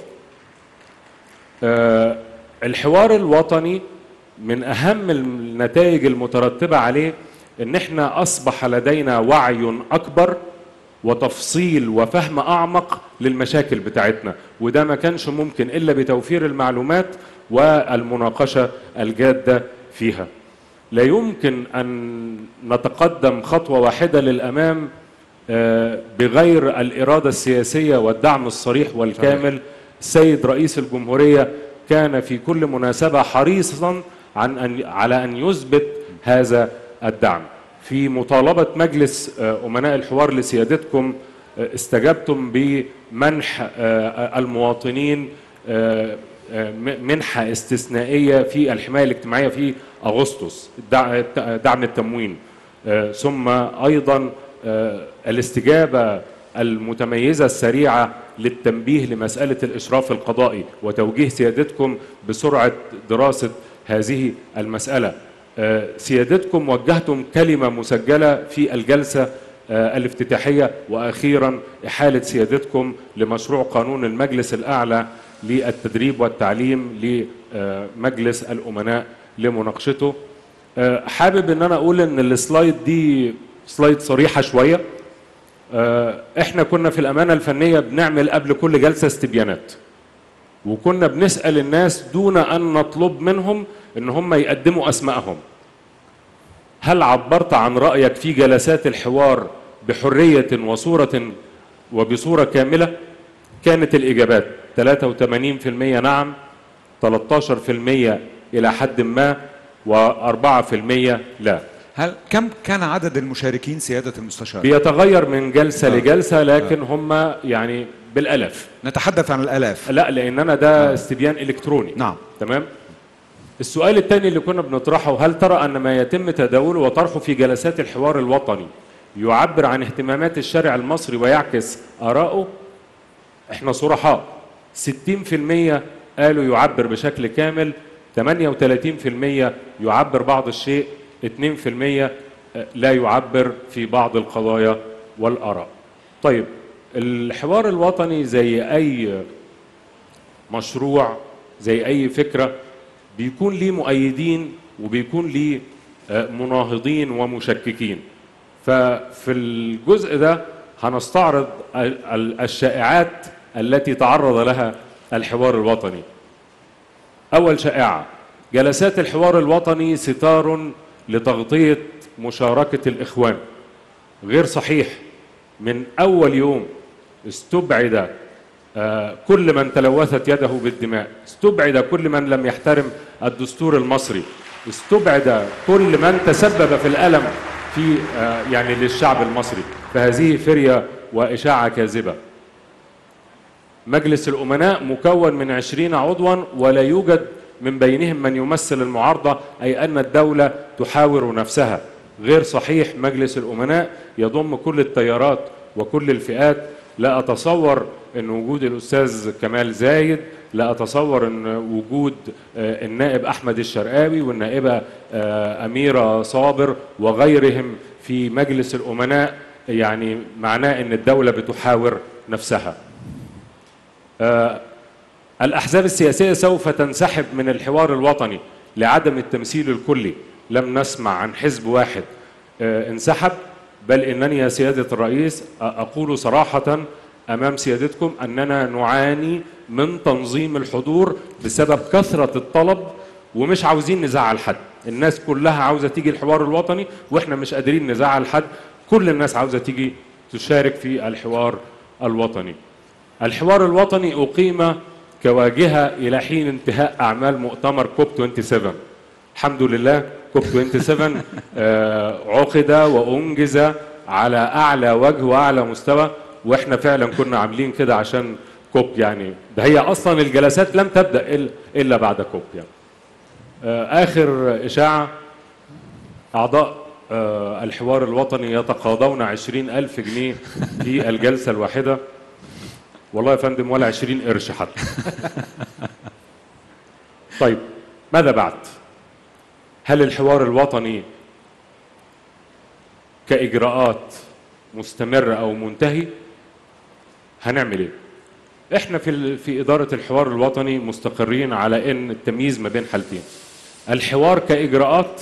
آه، الحوار الوطني من اهم النتائج المترتبه عليه ان احنا اصبح لدينا وعي اكبر وتفصيل وفهم اعمق للمشاكل بتاعتنا وده ما كانش ممكن الا بتوفير المعلومات والمناقشه الجاده فيها لا يمكن ان نتقدم خطوه واحده للامام آه، بغير الاراده السياسيه والدعم الصريح والكامل السيد رئيس الجمهوريه كان في كل مناسبه حريصا عن أن على ان يثبت هذا الدعم في مطالبه مجلس آه، امناء الحوار لسيادتكم آه، استجبتم بمنح آه، المواطنين آه، آه، م- منحه استثنائيه في الحمايه الاجتماعيه في اغسطس دع- دعم التموين آه، ثم ايضا آه، الاستجابه المتميزه السريعه للتنبيه لمساله الاشراف القضائي وتوجيه سيادتكم بسرعه دراسه هذه المساله آه، سيادتكم وجهتم كلمه مسجله في الجلسه آه، الافتتاحيه واخيرا احاله سيادتكم لمشروع قانون المجلس الاعلى للتدريب والتعليم لمجلس الامناء لمناقشته آه، حابب ان انا اقول ان السلايد دي سلايد صريحه شويه آه، احنا كنا في الامانه الفنيه بنعمل قبل كل جلسه استبيانات وكنا بنسال الناس دون ان نطلب منهم ان هم يقدموا اسمائهم هل عبرت عن رايك في جلسات الحوار بحريه وصوره وبصوره كامله كانت الاجابات 83% نعم 13% الى حد ما و4% لا هل كم كان عدد المشاركين سياده المستشار بيتغير من جلسه لجلسه لكن هم يعني بالالاف نتحدث عن الالاف لا لان انا ده استبيان الكتروني نعم تمام السؤال الثاني اللي كنا بنطرحه هل ترى ان ما يتم تداوله وطرحه في جلسات الحوار الوطني يعبر عن اهتمامات الشارع المصري ويعكس آراءه احنا صرحاء 60% قالوا يعبر بشكل كامل 38% يعبر بعض الشيء 2% لا يعبر في بعض القضايا والآراء طيب الحوار الوطني زي أي مشروع زي أي فكرة بيكون ليه مؤيدين وبيكون ليه آه، مناهضين ومشككين ففي الجزء ده هنستعرض ال- ال- الشائعات التي تعرض لها الحوار الوطني أول شائعة جلسات الحوار الوطني ستار لتغطية مشاركة الإخوان غير صحيح من أول يوم استبعد آه، كل من تلوثت يده بالدماء استبعد كل من لم يحترم الدستور المصري استبعد كل من تسبب في الألم في آه، يعني للشعب المصري فهذه فرية وإشاعة كاذبة مجلس الأمناء مكون من عشرين عضوا ولا يوجد من بينهم من يمثل المعارضة أي أن الدولة تحاور نفسها غير صحيح مجلس الأمناء يضم كل التيارات وكل الفئات لا أتصور أن وجود الأستاذ كمال زايد لا أتصور أن وجود آه، النائب أحمد الشرقاوي والنائبة آه، أميرة صابر وغيرهم في مجلس الأمناء يعني معناه أن الدولة بتحاور نفسها آه، الأحزاب السياسية سوف تنسحب من الحوار الوطني لعدم التمثيل الكلي لم نسمع عن حزب واحد آه، انسحب بل إنني يا سيادة الرئيس أ- أقول صراحة أمام سيادتكم أننا نعاني من تنظيم الحضور بسبب كثرة الطلب ومش عاوزين نزعل حد الناس كلها عاوزة تيجي الحوار الوطني وإحنا مش قادرين نزعل حد كل الناس عاوزة تيجي تشارك في الحوار الوطني الحوار الوطني أقيم كواجهة إلى حين انتهاء أعمال مؤتمر كوب 27 الحمد لله كوب 27 آه، عقد وأنجز على أعلى وجه وأعلى مستوى وإحنا فعلا كنا عاملين كده عشان كوب يعني ده هي أصلا الجلسات لم تبدأ إلا- إلا بعد كوب يعني آه، آخر إشاعة أعضاء آه، الحوار الوطني يتقاضون عشرين ألف جنيه في الجلسة الواحدة والله يا فندم ولا عشرين قرش حتى طيب ماذا بعد هل الحوار الوطني كإجراءات مستمرة أو منتهي هنعمل إيه إحنا في ال- في إدارة الحوار الوطني مستقرين على إن التمييز ما بين حالتين الحوار كإجراءات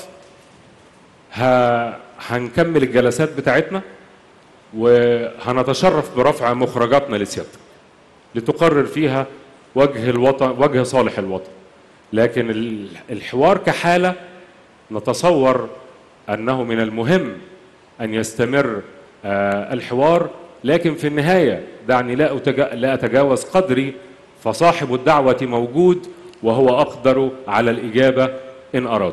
ه- هنكمل الجلسات بتاعتنا وهنتشرف برفع مخرجاتنا لسيادتك لتقرر فيها وجه الوطن وجه صالح الوطن لكن ال- الحوار كحالة نتصور أنه من المهم أن يستمر آه، الحوار لكن في النهاية دعني لا أتجا- لا أتجاوز قدري فصاحب الدعوة موجود وهو أقدر على الإجابة إن أراد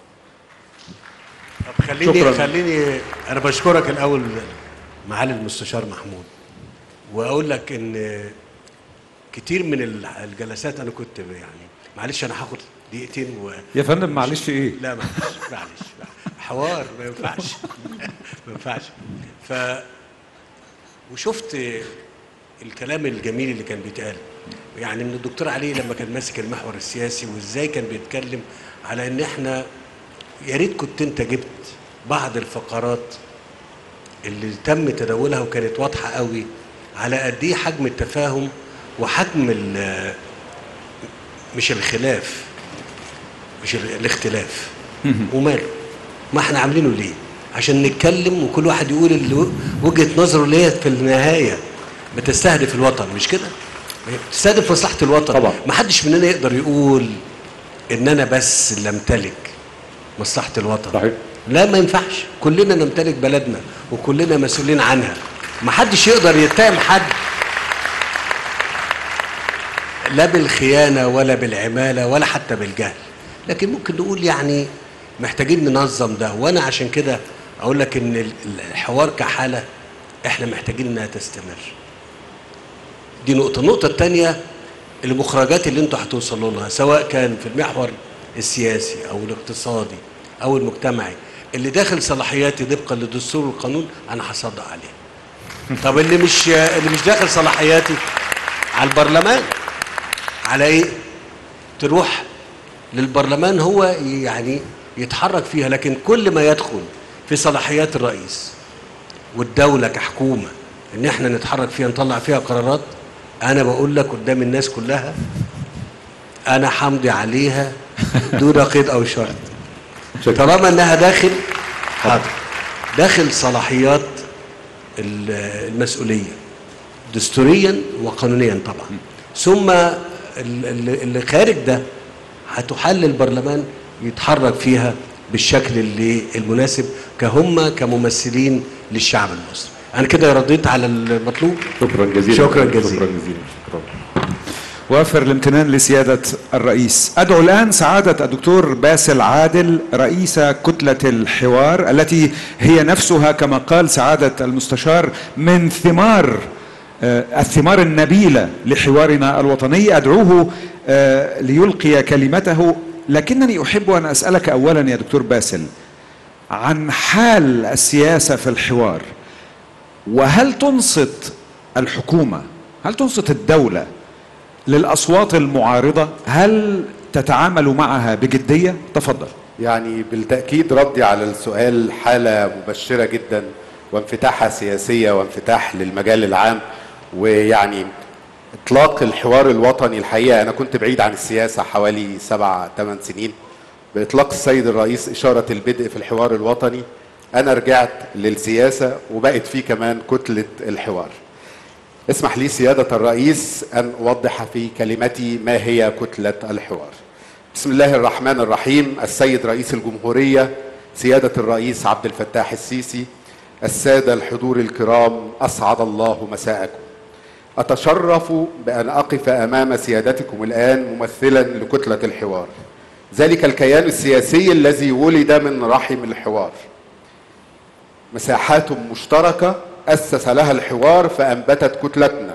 طب خليني شكراً. خليني انا بشكرك الاول معالي المستشار محمود واقول لك ان كتير من ال- الجلسات انا كنت يعني معلش انا هاخد دقيقتين و يا فندم معلش في ايه لا معلش معلش حوار ما ينفعش ما ينفعش ف وشفت الكلام الجميل اللي كان بيتقال يعني من الدكتور علي لما كان ماسك المحور السياسي وازاي كان بيتكلم على ان احنا يا ريت كنت انت جبت بعض الفقرات اللي تم تداولها وكانت واضحه قوي على قد ايه حجم التفاهم وحجم ال- مش الخلاف مش ال- الاختلاف وماله ما احنا عاملينه ليه عشان نتكلم وكل واحد يقول اللي وجهه نظره اللي هي في النهايه بتستهدف الوطن مش كده هي بتستهدف مصلحه الوطن طبعا ما حدش مننا يقدر يقول ان انا بس اللي امتلك مصلحه الوطن صحيح لا ما ينفعش كلنا نمتلك بلدنا وكلنا مسؤولين عنها ما حدش يقدر يتهم حد لا بالخيانه ولا بالعماله ولا حتى بالجهل لكن ممكن نقول يعني محتاجين ننظم ده وانا عشان كده اقول لك ان ال- الحوار كحاله احنا محتاجين انها تستمر دي نقطه النقطه الثانيه المخرجات اللي انتوا هتوصلوا لها سواء كان في المحور السياسي او الاقتصادي او المجتمعي اللي داخل صلاحياتي طبقا للدستور والقانون انا هصدق عليه طب اللي مش اللي مش داخل صلاحياتي على البرلمان على ايه تروح للبرلمان هو يعني يتحرك فيها لكن كل ما يدخل في صلاحيات الرئيس والدولة كحكومة ان احنا نتحرك فيها نطلع فيها قرارات انا بقول لك قدام الناس كلها انا حمضي عليها دون قيد او شرط طالما انها داخل حاضر داخل صلاحيات ال- المسؤوليه دستوريا وقانونيا طبعا ثم ال- ال- اللي خارج ده هتحل البرلمان يتحرك فيها بالشكل اللي المناسب كهم كممثلين للشعب المصري انا كده رديت على المطلوب شكرا جزيلا شكرا جزيلا شكرا جزيلا شكرا وافر الامتنان لسيادة الرئيس أدعو الآن سعادة الدكتور باسل عادل رئيس كتلة الحوار التي هي نفسها كما قال سعادة المستشار من ثمار آه، الثمار النبيلة لحوارنا الوطني أدعوه آه، ليلقي كلمته لكنني أحب أن أسألك أولا يا دكتور باسل عن حال السياسة في الحوار وهل تنصت الحكومة هل تنصت الدولة للأصوات المعارضة هل تتعامل معها بجدية تفضل يعني بالتأكيد ردي على السؤال حالة مبشرة جدا وانفتاحها سياسية وانفتاح للمجال العام ويعني إطلاق الحوار الوطني الحقيقة أنا كنت بعيد عن السياسة حوالي سبع ثمان سنين بإطلاق السيد الرئيس إشارة البدء في الحوار الوطني أنا رجعت للسياسة وبقت فيه كمان كتلة الحوار اسمح لي سيادة الرئيس أن أوضح في كلمتي ما هي كتلة الحوار بسم الله الرحمن الرحيم السيد رئيس الجمهورية سيادة الرئيس عبد الفتاح السيسي السادة الحضور الكرام أسعد الله مساءكم أتشرف بأن أقف أمام سيادتكم الآن ممثلا لكتلة الحوار ذلك الكيان السياسي الذي ولد من رحم الحوار مساحات مشتركة أسس لها الحوار فأنبتت كتلتنا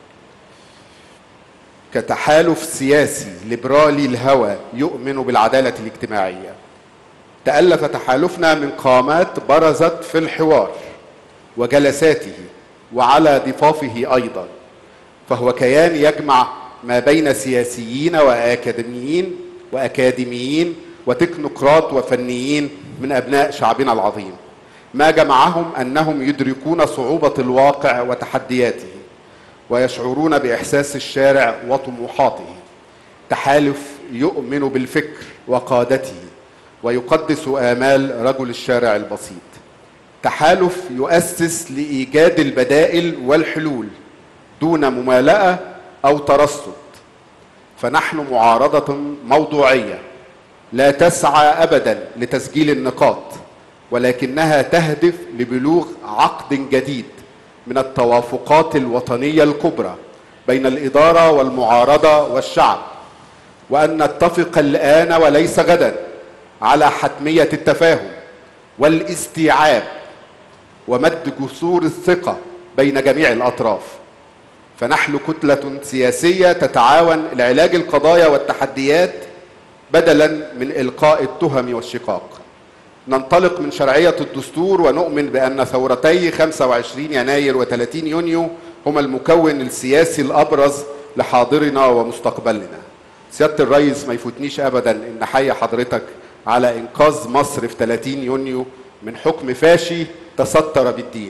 كتحالف سياسي ليبرالي الهوى يؤمن بالعدالة الاجتماعية تألف تحالفنا من قامات برزت في الحوار وجلساته وعلى ضفافه أيضا فهو كيان يجمع ما بين سياسيين وأكاديميين وأكاديميين وتكنوقراط وفنيين من أبناء شعبنا العظيم ما جمعهم أنهم يدركون صعوبة الواقع وتحدياته ويشعرون بإحساس الشارع وطموحاته تحالف يؤمن بالفكر وقادته ويقدس آمال رجل الشارع البسيط تحالف يؤسس لإيجاد البدائل والحلول دون ممالأة او ترصد فنحن معارضه موضوعيه لا تسعى ابدا لتسجيل النقاط ولكنها تهدف لبلوغ عقد جديد من التوافقات الوطنيه الكبرى بين الاداره والمعارضه والشعب وان نتفق الان وليس غدا على حتميه التفاهم والاستيعاب ومد جسور الثقه بين جميع الاطراف فنحن كتله سياسيه تتعاون لعلاج القضايا والتحديات بدلا من القاء التهم والشقاق ننطلق من شرعيه الدستور ونؤمن بان ثورتي 25 يناير و30 يونيو هما المكون السياسي الابرز لحاضرنا ومستقبلنا سياده الرئيس ما يفوتنيش ابدا ان احيي حضرتك على انقاذ مصر في 30 يونيو من حكم فاشي تستر بالدين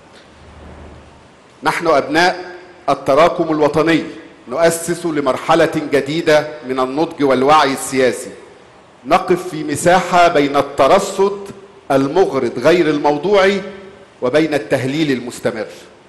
نحن ابناء التراكم الوطني نؤسس لمرحله جديده من النضج والوعي السياسي نقف في مساحه بين الترصد المغرض غير الموضوعي وبين التهليل المستمر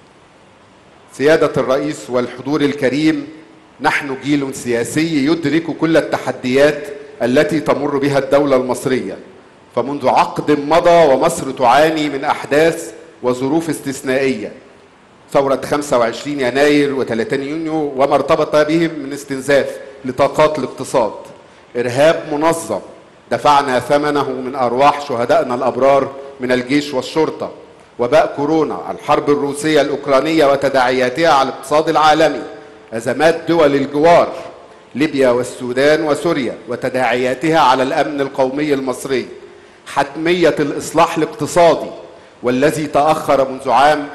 سياده الرئيس والحضور الكريم نحن جيل سياسي يدرك كل التحديات التي تمر بها الدوله المصريه فمنذ عقد مضى ومصر تعاني من احداث وظروف استثنائيه ثورة 25 يناير و30 يونيو وما ارتبط بهم من استنزاف لطاقات الاقتصاد إرهاب منظم دفعنا ثمنه من أرواح شهدائنا الأبرار من الجيش والشرطة وباء كورونا الحرب الروسية الأوكرانية وتداعياتها على الاقتصاد العالمي أزمات دول الجوار ليبيا والسودان وسوريا وتداعياتها على الأمن القومي المصري حتمية الإصلاح الاقتصادي والذي تأخر منذ عام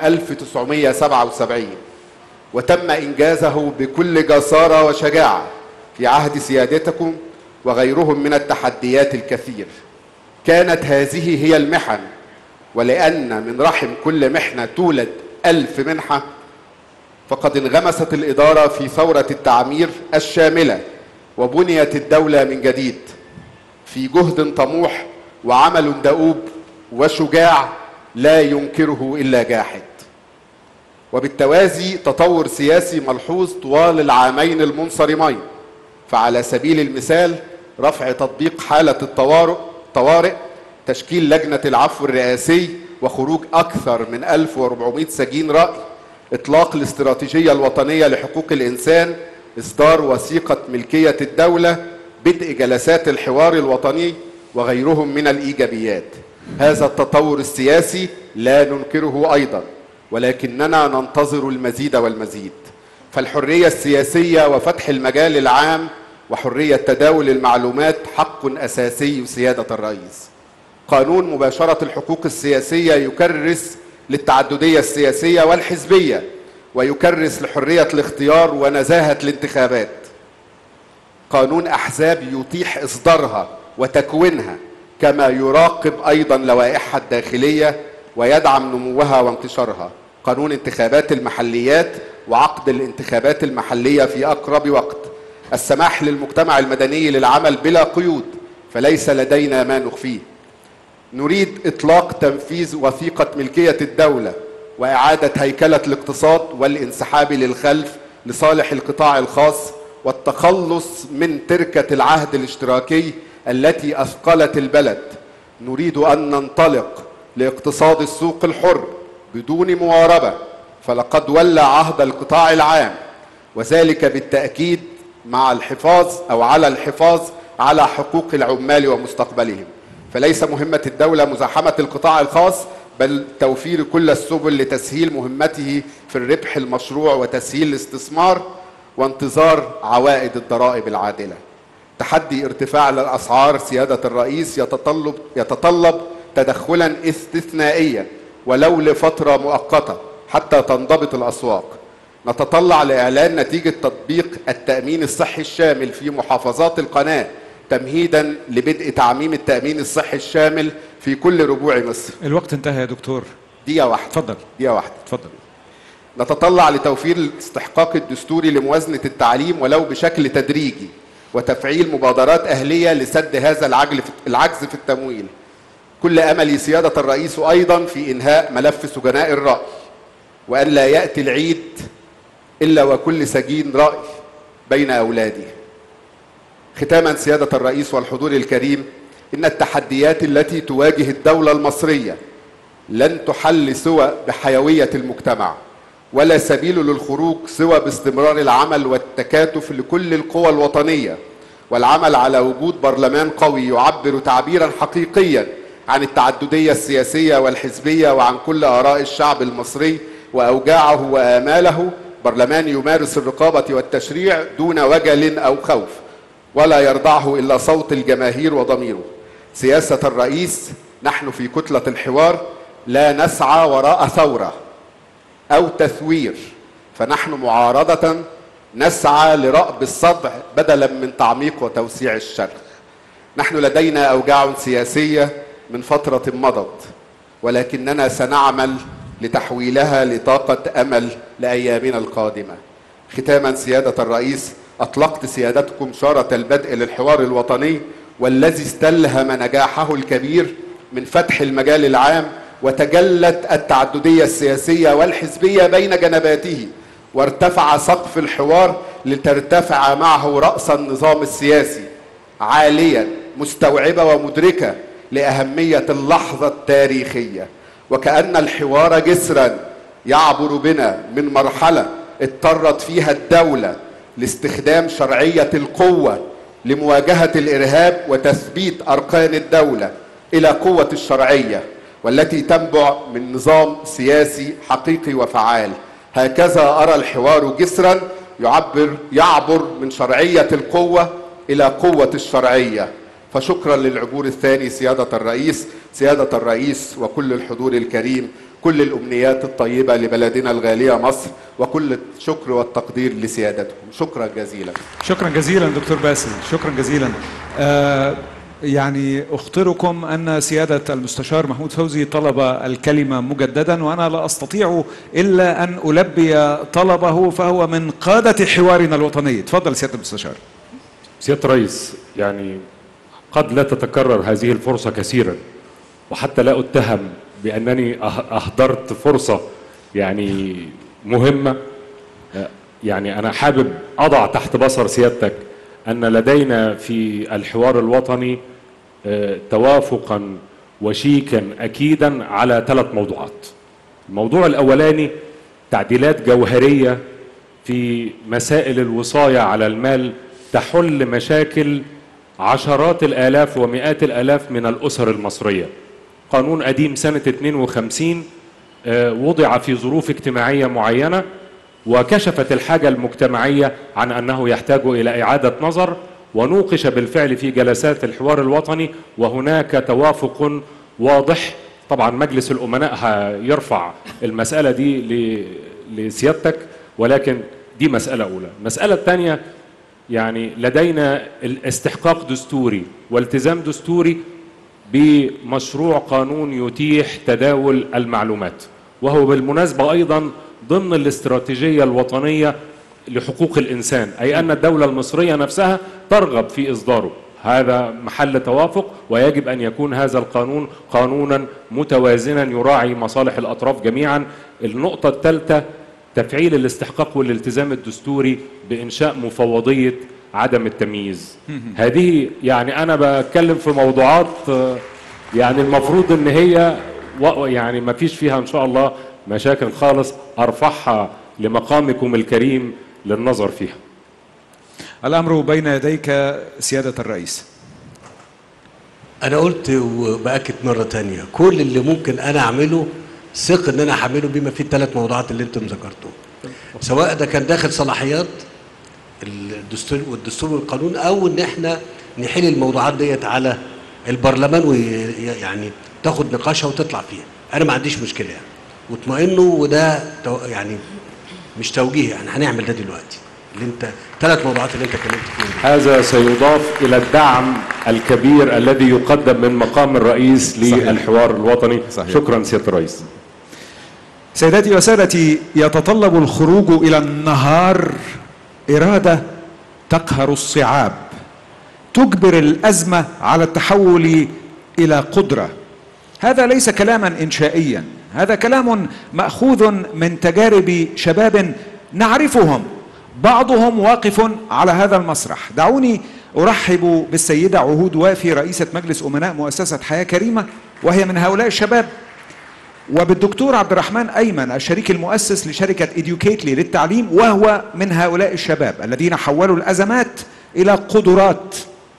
1977 وتم إنجازه بكل جسارة وشجاعة في عهد سيادتكم وغيرهم من التحديات الكثير كانت هذه هي المحن ولأن من رحم كل محنة تولد ألف منحة فقد انغمست الإدارة في ثورة التعمير الشاملة وبنيت الدولة من جديد في جهد طموح وعمل دؤوب وشجاع لا ينكره الا جاحد وبالتوازي تطور سياسي ملحوظ طوال العامين المنصرمين فعلى سبيل المثال رفع تطبيق حاله الطوارئ طوارئ تشكيل لجنه العفو الرئاسي وخروج اكثر من 1400 سجين راي اطلاق الاستراتيجيه الوطنيه لحقوق الانسان اصدار وثيقه ملكيه الدوله بدء جلسات الحوار الوطني وغيرهم من الايجابيات هذا التطور السياسي لا ننكره ايضا ولكننا ننتظر المزيد والمزيد فالحريه السياسيه وفتح المجال العام وحريه تداول المعلومات حق اساسي سياده الرئيس قانون مباشره الحقوق السياسيه يكرس للتعدديه السياسيه والحزبيه ويكرس لحريه الاختيار ونزاهه الانتخابات قانون احزاب يتيح اصدارها وتكوينها كما يراقب ايضا لوائحها الداخليه ويدعم نموها وانتشارها قانون انتخابات المحليات وعقد الانتخابات المحليه في اقرب وقت السماح للمجتمع المدني للعمل بلا قيود فليس لدينا ما نخفيه نريد اطلاق تنفيذ وثيقه ملكيه الدوله واعاده هيكله الاقتصاد والانسحاب للخلف لصالح القطاع الخاص والتخلص من تركه العهد الاشتراكي التي اثقلت البلد نريد ان ننطلق لاقتصاد السوق الحر بدون مواربه فلقد ولى عهد القطاع العام وذلك بالتاكيد مع الحفاظ او على الحفاظ على حقوق العمال ومستقبلهم فليس مهمه الدوله مزاحمه القطاع الخاص بل توفير كل السبل لتسهيل مهمته في الربح المشروع وتسهيل الاستثمار وانتظار عوائد الضرائب العادله تحدي ارتفاع الاسعار سياده الرئيس يتطلب يتطلب تدخلا استثنائيا ولو لفتره مؤقته حتى تنضبط الاسواق نتطلع لاعلان نتيجه تطبيق التامين الصحي الشامل في محافظات القناه تمهيدا لبدء تعميم التامين الصحي الشامل في كل ربوع مصر الوقت انتهى يا دكتور دقيقه واحده اتفضل دقيقه واحده اتفضل نتطلع لتوفير الاستحقاق الدستوري لموازنه التعليم ولو بشكل تدريجي وتفعيل مبادرات أهلية لسد هذا العجل في العجز في التمويل كل أملي سيادة الرئيس أيضا في إنهاء ملف سجناء الرأي وأن لا يأتي العيد إلا وكل سجين رأي بين أولاده ختاما سيادة الرئيس والحضور الكريم إن التحديات التي تواجه الدولة المصرية لن تحل سوى بحيوية المجتمع ولا سبيل للخروج سوى باستمرار العمل والتكاتف لكل القوى الوطنية والعمل على وجود برلمان قوي يعبر تعبيرا حقيقيا عن التعددية السياسية والحزبية وعن كل آراء الشعب المصري وأوجاعه وآماله برلمان يمارس الرقابة والتشريع دون وجل أو خوف ولا يرضعه إلا صوت الجماهير وضميره سياسة الرئيس نحن في كتلة الحوار لا نسعى وراء ثورة أو تثوير فنحن معارضة نسعى لرأب الصدع بدلا من تعميق وتوسيع الشرخ نحن لدينا أوجاع سياسية من فترة مضت ولكننا سنعمل لتحويلها لطاقة أمل لأيامنا القادمة ختاما سيادة الرئيس أطلقت سيادتكم شارة البدء للحوار الوطني والذي استلهم نجاحه الكبير من فتح المجال العام وتجلت التعددية السياسية والحزبية بين جنباته وارتفع سقف الحوار لترتفع معه رأس النظام السياسي عاليا مستوعبة ومدركة لأهمية اللحظة التاريخية وكأن الحوار جسرا يعبر بنا من مرحلة اضطرت فيها الدولة لاستخدام شرعية القوة لمواجهة الإرهاب وتثبيت أركان الدولة إلى قوة الشرعية والتي تنبع من نظام سياسي حقيقي وفعال هكذا أرى الحوار جسرا يعبر يعبر من شرعية القوة إلى قوة الشرعية فشكرا للعبور الثاني سيادة الرئيس سيادة الرئيس وكل الحضور الكريم كل الأمنيات الطيبة لبلدنا الغالية مصر وكل الشكر والتقدير لسيادتكم شكرا جزيلا شكرا جزيلا دكتور باسل شكرا جزيلا آه يعني اخطركم ان سياده المستشار محمود فوزي طلب الكلمه مجددا وانا لا استطيع الا ان البي طلبه فهو من قاده حوارنا الوطني تفضل سياده المستشار سياده الرئيس يعني قد لا تتكرر هذه الفرصه كثيرا وحتى لا اتهم بانني أه- اهدرت فرصه يعني مهمه يعني انا حابب اضع تحت بصر سيادتك ان لدينا في الحوار الوطني آه، توافقا وشيكا اكيدا على ثلاث موضوعات الموضوع الاولاني تعديلات جوهريه في مسائل الوصايه على المال تحل مشاكل عشرات الالاف ومئات الالاف من الاسر المصريه قانون قديم سنه 52 آه، وضع في ظروف اجتماعيه معينه وكشفت الحاجه المجتمعيه عن انه يحتاج الى اعاده نظر ونوقش بالفعل في جلسات الحوار الوطني وهناك توافق واضح طبعا مجلس الامناء هيرفع المساله دي ل- لسيادتك ولكن دي مساله اولى المساله الثانيه يعني لدينا الاستحقاق دستوري والتزام دستوري بمشروع قانون يتيح تداول المعلومات وهو بالمناسبة أيضا ضمن الاستراتيجية الوطنية لحقوق الإنسان أي أن الدولة المصرية نفسها ترغب في إصداره هذا محل توافق ويجب أن يكون هذا القانون قانونا متوازنا يراعي مصالح الأطراف جميعا النقطة الثالثة تفعيل الاستحقاق والالتزام الدستوري بإنشاء مفوضية عدم التمييز هذه يعني أنا بتكلم في موضوعات آه، يعني المفروض إن هي و- يعني ما فيش فيها إن شاء الله مشاكل خالص أرفعها لمقامكم الكريم للنظر فيها الامر بين يديك سياده الرئيس انا قلت وباكد مره تانية كل اللي ممكن انا اعمله ثق ان انا هعمله بما فيه الثلاث موضوعات اللي انتم ذكرتهم سواء ده كان داخل صلاحيات الدستور والدستور والقانون او ان احنا نحل الموضوعات ديت على البرلمان ويعني تاخد نقاشها وتطلع فيها انا ما عنديش مشكله يعني واطمئنوا وده تو- يعني مش توجيه يعني هنعمل ده دلوقتي اللي انت ثلاث موضوعات اللي انت اتكلمت فيهم هذا سيضاف إلى الدعم الكبير الذي يقدم من مقام الرئيس للحوار الوطني صحيح. شكرا سيادة الرئيس سيداتي وسادتي يتطلب الخروج الى النهار اراده تقهر الصعاب تجبر الازمه على التحول الى قدره هذا ليس كلاما انشائيا هذا كلام ماخوذ من تجارب شباب نعرفهم بعضهم واقف على هذا المسرح دعوني ارحب بالسيده عهود وافي رئيسه مجلس امناء مؤسسه حياه كريمه وهي من هؤلاء الشباب وبالدكتور عبد الرحمن ايمن الشريك المؤسس لشركه اديوكيتلي للتعليم وهو من هؤلاء الشباب الذين حولوا الازمات الى قدرات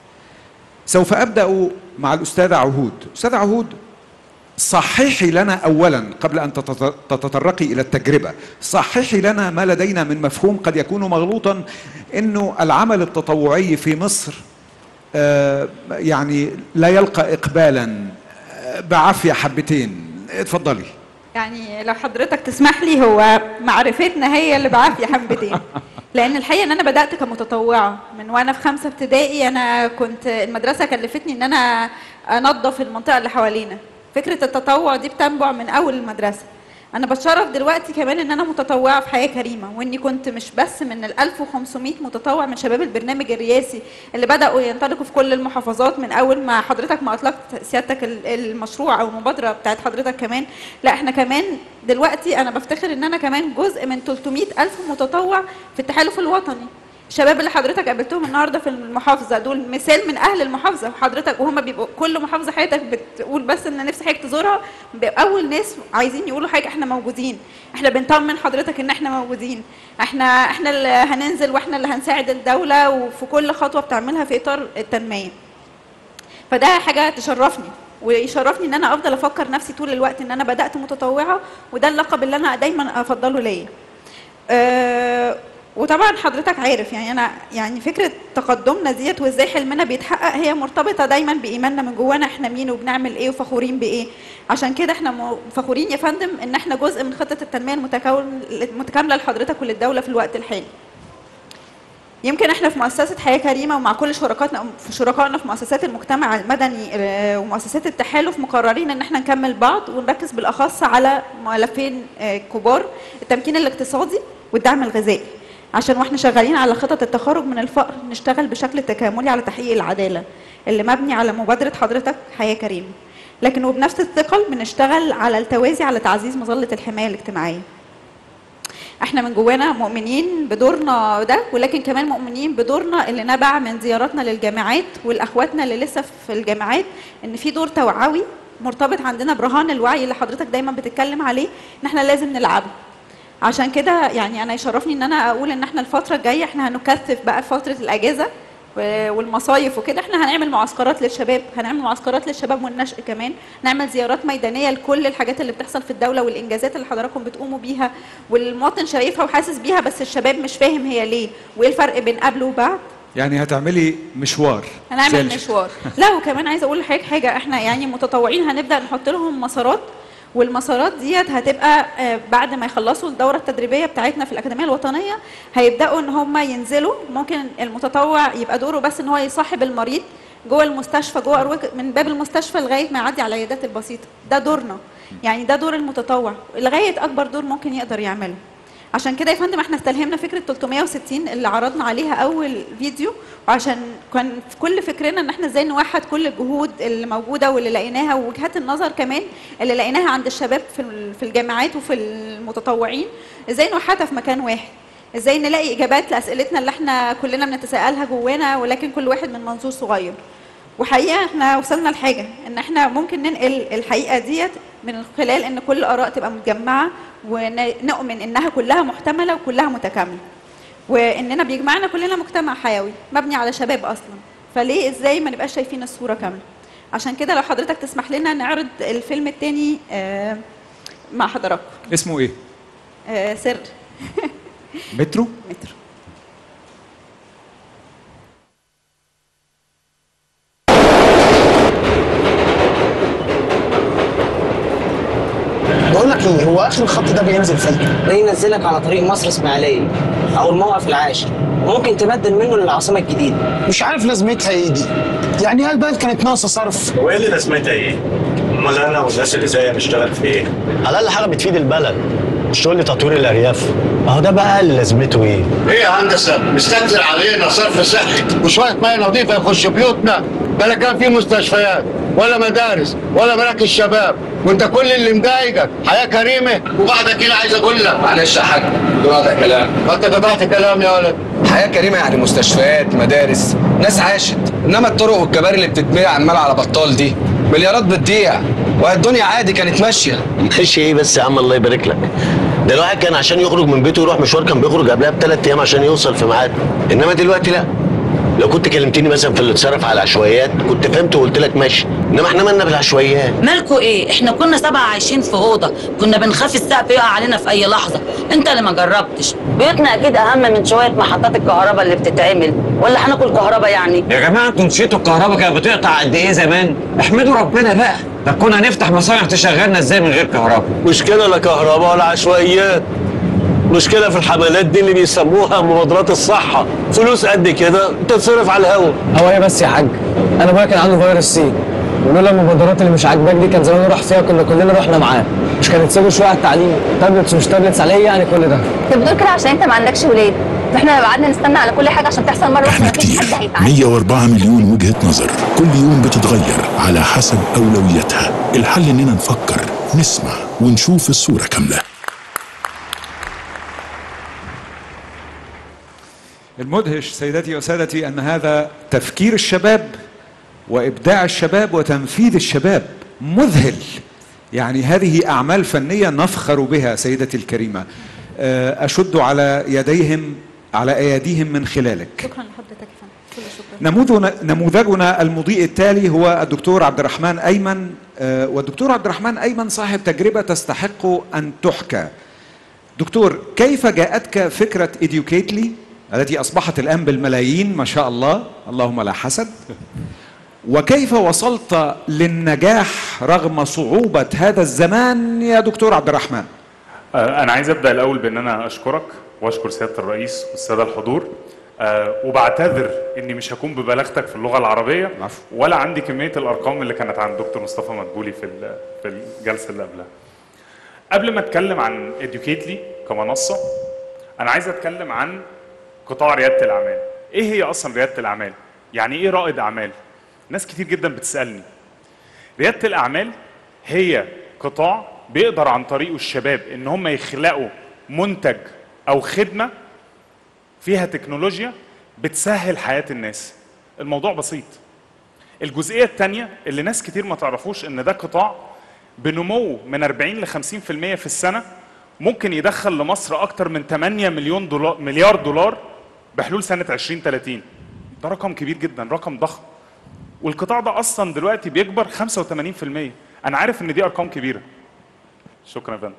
سوف ابدا مع الاستاذه عهود استاذه عهود صححي لنا اولا قبل ان تتط- تتطرقي الى التجربه صححي لنا ما لدينا من مفهوم قد يكون مغلوطا انه العمل التطوعي في مصر آه، يعني لا يلقى اقبالا آه، بعافيه حبتين اتفضلي يعني لو حضرتك تسمح لي هو معرفتنا هي اللي بعافيه حبتين لان الحقيقه ان انا بدات كمتطوعه من وانا في خمسه ابتدائي انا كنت المدرسه كلفتني ان انا انظف المنطقه اللي حوالينا فكره التطوع دي بتنبع من اول المدرسه انا بتشرف دلوقتي كمان ان انا متطوعه في حياه كريمه واني كنت مش بس من ال 1500 متطوع من شباب البرنامج الرئاسي اللي بداوا ينطلقوا في كل المحافظات من اول ما حضرتك ما اطلقت سيادتك ال- المشروع او المبادره بتاعت حضرتك كمان لا احنا كمان دلوقتي انا بفتخر ان انا كمان جزء من 300 الف متطوع في التحالف الوطني الشباب اللي حضرتك قابلتهم النهارده في المحافظه دول مثال من اهل المحافظه وحضرتك وهم بيبقوا كل محافظه حياتك بتقول بس ان نفسي حضرتك تزورها بيبقوا اول ناس عايزين يقولوا حاجه احنا موجودين احنا بنطمن حضرتك ان احنا موجودين احنا احنا اللي هننزل واحنا اللي هنساعد الدوله وفي كل خطوه بتعملها في اطار التنميه فده حاجه تشرفني ويشرفني ان انا افضل افكر نفسي طول الوقت ان انا بدات متطوعه وده اللقب اللي انا دايما افضله ليا أه وطبعا حضرتك عارف يعني انا يعني فكره تقدمنا ديت وازاي حلمنا بيتحقق هي مرتبطه دايما بايماننا من جوانا احنا مين وبنعمل ايه وفخورين بايه عشان كده احنا م- فخورين يا فندم ان احنا جزء من خطه التنميه المتكون- المتكامله لحضرتك وللدوله في الوقت الحالي يمكن احنا في مؤسسه حياه كريمه ومع كل شركائنا في شركائنا في مؤسسات المجتمع المدني آه، ومؤسسات التحالف مقررين ان احنا نكمل بعض ونركز بالاخص على ملفين آه، كبار التمكين الاقتصادي والدعم الغذائي عشان واحنا شغالين على خطط التخرج من الفقر نشتغل بشكل تكاملي على تحقيق العداله اللي مبني على مبادره حضرتك حياه كريمه لكن وبنفس الثقل بنشتغل على التوازي على تعزيز مظله الحمايه الاجتماعيه احنا من جوانا مؤمنين بدورنا ده ولكن كمان مؤمنين بدورنا اللي نبع من زياراتنا للجامعات والاخواتنا اللي لسه في الجامعات ان في دور توعوي مرتبط عندنا برهان الوعي اللي حضرتك دايما بتتكلم عليه ان احنا لازم نلعبه عشان كده يعني انا يشرفني ان انا اقول ان احنا الفتره الجايه احنا هنكثف بقى في فتره الاجازه و- والمصايف وكده احنا هنعمل معسكرات للشباب هنعمل معسكرات للشباب والنشء كمان نعمل زيارات ميدانيه لكل الحاجات اللي بتحصل في الدوله والانجازات اللي حضراتكم بتقوموا بيها والمواطن شايفها وحاسس بيها بس الشباب مش فاهم هي ليه وايه الفرق بين قبل وبعد يعني هتعملي مشوار زي هنعمل الش- مشوار لا وكمان عايزه اقول لحضرتك حاجه احنا يعني متطوعين هنبدا نحط لهم مسارات والمسارات ديت هتبقى آه، بعد ما يخلصوا الدوره التدريبيه بتاعتنا في الاكاديميه الوطنيه هيبداوا ان هم ينزلوا ممكن المتطوع يبقى دوره بس ان هو يصاحب المريض جوه المستشفى جوه أروج- من باب المستشفى لغايه ما يعدي على العيادات البسيطه ده دورنا يعني ده دور المتطوع لغايه اكبر دور ممكن يقدر يعمله عشان كده يا فندم احنا استلهمنا فكره 360 اللي عرضنا عليها اول فيديو وعشان كان في كل فكرنا ان احنا ازاي نوحد كل الجهود اللي موجوده واللي لقيناها ووجهات النظر كمان اللي لقيناها عند الشباب في ال- في الجامعات وفي المتطوعين ازاي نوحدها في مكان واحد ازاي نلاقي اجابات لاسئلتنا اللي احنا كلنا بنتساءلها جوانا ولكن كل واحد من منظور صغير وحقيقه احنا وصلنا لحاجه ان احنا ممكن ننقل الحقيقه ديت من خلال ان كل الاراء تبقى متجمعه ونؤمن انها كلها محتمله وكلها متكامله واننا بيجمعنا كلنا مجتمع حيوي مبني على شباب اصلا فليه ازاي ما نبقاش شايفين الصوره كامله عشان كده لو حضرتك تسمح لنا نعرض الفيلم التاني آه، مع حضراتكم اسمه ايه آه، سر مترو مترو بقول لك ايه هو اخر الخط ده بينزل فين؟ ده ينزلك على طريق مصر اسماعيليه او الموقف العاشر ممكن تبدل منه للعاصمه الجديده مش عارف لازمتها ايه دي يعني هي البلد كانت ناقصه صرف هو ايه اللي لازمتها ايه؟ امال انا والناس اللي زيي نشتغل في ايه؟ على الاقل حاجه بتفيد البلد مش تقول لي تطوير الارياف اهو ده بقى اللي لازمته ايه؟ ايه يا هندسه مستكتر علينا صرف صحي وشويه ميه نظيفه يخش بيوتنا بلا كان في مستشفيات ولا مدارس ولا مراكز شباب وانت كل اللي مضايقك حياه كريمه وبعد كده عايز اقول لك معلش يا حاج قطع كلام ما انت قطعت كلام يا ولد حياه كريمه يعني مستشفيات مدارس ناس عاشت انما الطرق والكباري اللي بتتباع عمال على بطال دي مليارات بتضيع والدنيا عادي كانت ماشيه ماشي ايه بس يا عم الله يبارك لك ده الواحد كان عشان يخرج من بيته يروح مشوار كان بيخرج قبلها بثلاث ايام عشان يوصل في ميعاده انما دلوقتي لا لو كنت كلمتني مثلا في اللي اتصرف على العشوائيات كنت فهمت وقلت لك ماشي انما احنا مالنا بالعشوائيات مالكوا ايه احنا كنا سبعة عايشين في اوضه كنا بنخاف السقف يقع علينا في اي لحظه انت اللي ما جربتش بيوتنا اكيد اهم من شويه محطات الكهرباء اللي بتتعمل ولا هناكل كهرباء يعني يا جماعه انتوا نسيتوا الكهرباء كانت بتقطع قد ايه زمان احمدوا ربنا بقى ده كنا هنفتح مصانع تشغلنا ازاي من غير كهرباء مشكله لا كهرباء ولا عشوائيات مشكله في الحملات دي اللي بيسموها مبادرات الصحه فلوس قد كده تتصرف على الهوا هو ايه بس يا حاج انا ابويا كان عنده فيروس سي ولولا المبادرات اللي مش عاجباك دي كان زمان راح فيها كنا كلنا رحنا معاه مش كانت تسيبه شويه على التعليم تابلتس مش تابلتس على ايه يعني كل ده انت بتقول كده عشان انت ما عندكش ولاد احنا لو قعدنا نستنى على كل حاجه عشان تحصل مره واحده مفيش حد هيتعلم 104 مليون وجهة نظر كل يوم بتتغير على حسب أولوياتها الحل إننا نفكر نسمع ونشوف الصورة كاملة المدهش سيداتي وسادتي ان هذا تفكير الشباب وابداع الشباب وتنفيذ الشباب مذهل يعني هذه اعمال فنيه نفخر بها سيدتي الكريمه آه، اشد على يديهم على اياديهم من خلالك شكرا لحضرتك يا فندم كل شكرا نموذجنا نموذجنا المضيء التالي هو الدكتور عبد الرحمن ايمن آه، والدكتور عبد الرحمن ايمن صاحب تجربه تستحق ان تحكى دكتور كيف جاءتك فكره اديوكيتلي التي اصبحت الان بالملايين ما شاء الله اللهم لا حسد وكيف وصلت للنجاح رغم صعوبه هذا الزمان يا دكتور عبد الرحمن آه، أنا عايز أبدأ الأول بأن أنا أشكرك وأشكر سيادة الرئيس والسادة الحضور آه، وبعتذر إني مش هكون ببلاغتك في اللغة العربية ولا عندي كمية الأرقام اللي كانت عند دكتور مصطفى مدبولي في ال- في الجلسة اللي قبلها. قبل ما أتكلم عن إديوكيتلي كمنصة أنا عايز أتكلم عن قطاع ريادة الأعمال. إيه هي أصلا ريادة الأعمال؟ يعني إيه رائد أعمال؟ ناس كتير جدا بتسألني. ريادة الأعمال هي قطاع بيقدر عن طريقه الشباب ان هم يخلقوا منتج او خدمه فيها تكنولوجيا بتسهل حياه الناس الموضوع بسيط الجزئيه الثانيه اللي ناس كتير ما تعرفوش ان ده قطاع بنمو من 40 ل 50% في السنه ممكن يدخل لمصر اكتر من 8 مليون دولار مليار دولار بحلول سنه 2030 ده رقم كبير جدا رقم ضخم والقطاع ده اصلا دلوقتي بيكبر 85% انا عارف ان دي ارقام كبيره شكرا يا فندم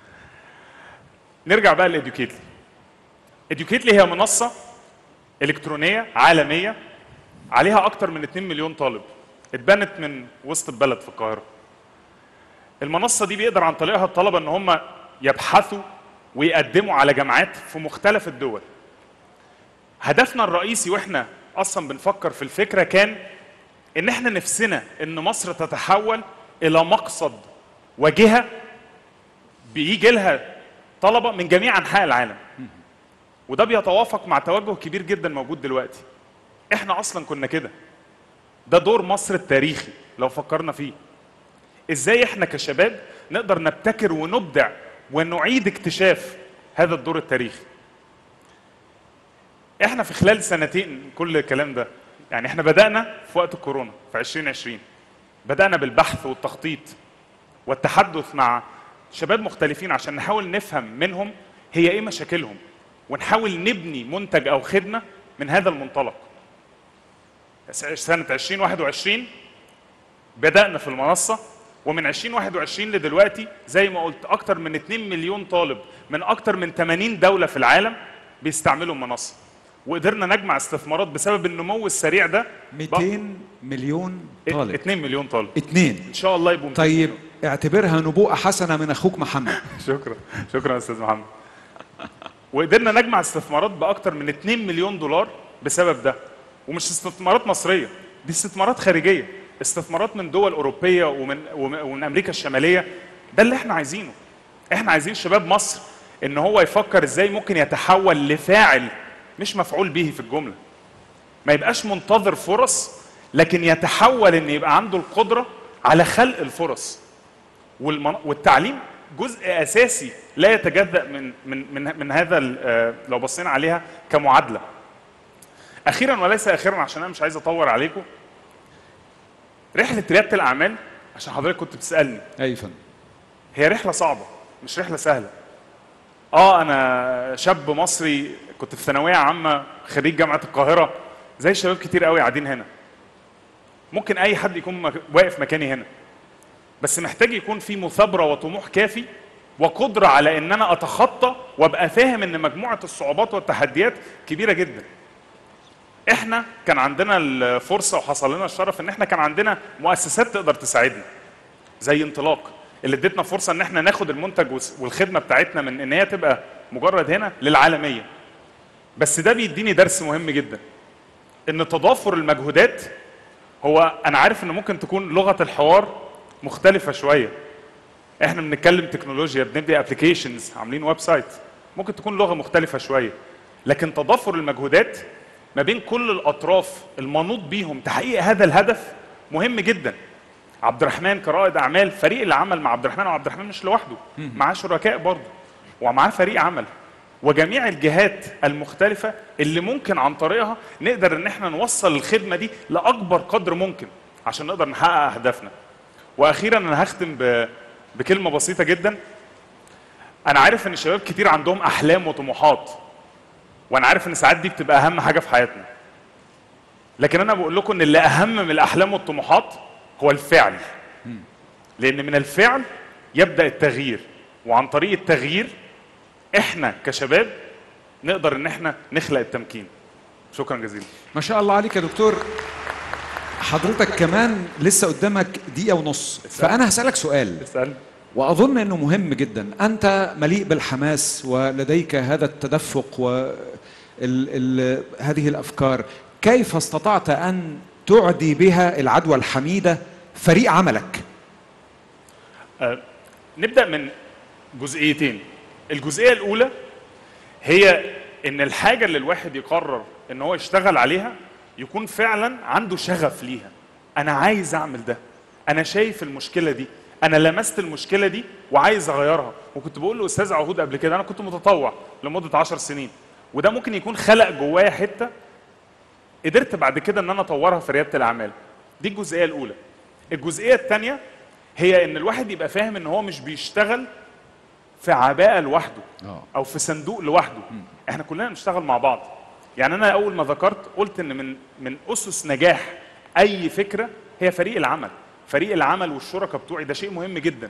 نرجع بقى لاديوكيتلي اديوكيتلي هي منصه الكترونيه عالميه عليها اكتر من 2 مليون طالب اتبنت من وسط البلد في القاهره المنصه دي بيقدر عن طريقها الطلبه ان هم يبحثوا ويقدموا على جامعات في مختلف الدول هدفنا الرئيسي واحنا اصلا بنفكر في الفكره كان ان احنا نفسنا ان مصر تتحول الى مقصد وجهه بيجي لها طلبه من جميع انحاء العالم وده بيتوافق مع توجه كبير جدا موجود دلوقتي احنا اصلا كنا كده ده دور مصر التاريخي لو فكرنا فيه ازاي احنا كشباب نقدر نبتكر ونبدع ونعيد اكتشاف هذا الدور التاريخي احنا في خلال سنتين كل الكلام ده يعني احنا بدأنا في وقت الكورونا في 2020 بدأنا بالبحث والتخطيط والتحدث مع شباب مختلفين عشان نحاول نفهم منهم هي ايه مشاكلهم ونحاول نبني منتج او خدمه من هذا المنطلق سنه 2021 بدانا في المنصه ومن 2021 لدلوقتي زي ما قلت اكتر من 2 مليون طالب من اكتر من 80 دوله في العالم بيستعملوا المنصه وقدرنا نجمع استثمارات بسبب النمو السريع ده 200 مليون طالب 2 مليون طالب اتنين ان شاء الله يبقوا 200 طيب مليون. اعتبرها نبوءة حسنة من أخوك محمد شكرا شكرا يا استاذ محمد وقدرنا نجمع استثمارات باكتر من 2 مليون دولار بسبب ده ومش استثمارات مصريه دي استثمارات خارجيه استثمارات من دول اوروبيه ومن ومن ومن امريكا الشماليه ده اللي احنا عايزينه احنا عايزين شباب مصر ان هو يفكر ازاي ممكن يتحول لفاعل مش مفعول به في الجمله ما يبقاش منتظر فرص لكن يتحول ان يبقى عنده القدره على خلق الفرص والمن... والتعليم جزء اساسي لا يتجزا من من من, من هذا ال- آه، لو بصينا عليها كمعادله اخيرا وليس اخيرا عشان انا مش عايز اطول عليكم رحله رياده الاعمال عشان حضرتك كنت بتسالني اي فندم هي رحله صعبه مش رحله سهله اه انا شاب مصري كنت في ثانويه عامه خريج جامعه القاهره زي شباب كتير قوي قاعدين هنا ممكن اي حد يكون مك... واقف مكاني هنا بس محتاج يكون في مثابره وطموح كافي وقدره على ان انا اتخطى وابقى فاهم ان مجموعه الصعوبات والتحديات كبيره جدا احنا كان عندنا الفرصه وحصل لنا الشرف ان احنا كان عندنا مؤسسات تقدر تساعدنا زي انطلاق اللي ادتنا فرصه ان احنا ناخد المنتج والس- والخدمه بتاعتنا من ان هي تبقى مجرد هنا للعالميه بس ده بيديني درس مهم جدا ان تضافر المجهودات هو انا عارف ان ممكن تكون لغه الحوار مختلفه شويه احنا بنتكلم تكنولوجيا بنبني ابلكيشنز عاملين ويب سايت ممكن تكون لغه مختلفه شويه لكن تضافر المجهودات ما بين كل الاطراف المنوط بيهم تحقيق هذا الهدف مهم جدا عبد الرحمن كرائد اعمال فريق العمل مع عبد الرحمن وعبد الرحمن مش لوحده معاه شركاء برضه ومعاه فريق عمل وجميع الجهات المختلفة اللي ممكن عن طريقها نقدر ان احنا نوصل الخدمة دي لأكبر قدر ممكن عشان نقدر نحقق أهدافنا وأخيرا أنا هختم ب... بكلمة بسيطة جدا أنا عارف إن الشباب كتير عندهم أحلام وطموحات وأنا عارف إن ساعات دي بتبقى أهم حاجة في حياتنا لكن أنا بقول لكم إن اللي أهم من الأحلام والطموحات هو الفعل لأن من الفعل يبدأ التغيير وعن طريق التغيير احنا كشباب نقدر ان احنا نخلق التمكين شكرا جزيلا ما شاء الله عليك يا دكتور حضرتك كمان لسه قدامك دقيقة ونص فأنا هسألك سؤال اسأل وأظن أنه مهم جدا أنت مليء بالحماس ولديك هذا التدفق و ال ال هذه الأفكار كيف استطعت أن تعدي بها العدوى الحميدة فريق عملك آه، نبدا من جزئيتين الجزئيه الاولى هي ان الحاجه اللي الواحد يقرر ان هو يشتغل عليها يكون فعلا عنده شغف ليها انا عايز اعمل ده انا شايف المشكله دي انا لمست المشكله دي وعايز اغيرها وكنت بقول لاستاذ عهود قبل كده انا كنت متطوع لمده عشر سنين وده ممكن يكون خلق جوايا حته قدرت بعد كده ان انا اطورها في رياده الاعمال دي الجزئيه الاولى الجزئيه الثانيه هي ان الواحد يبقى فاهم ان هو مش بيشتغل في عباءه لوحده او في صندوق لوحده احنا كلنا بنشتغل مع بعض يعني انا اول ما ذكرت قلت ان من من اسس نجاح اي فكره هي فريق العمل فريق العمل والشركاء بتوعي ده شيء مهم جدا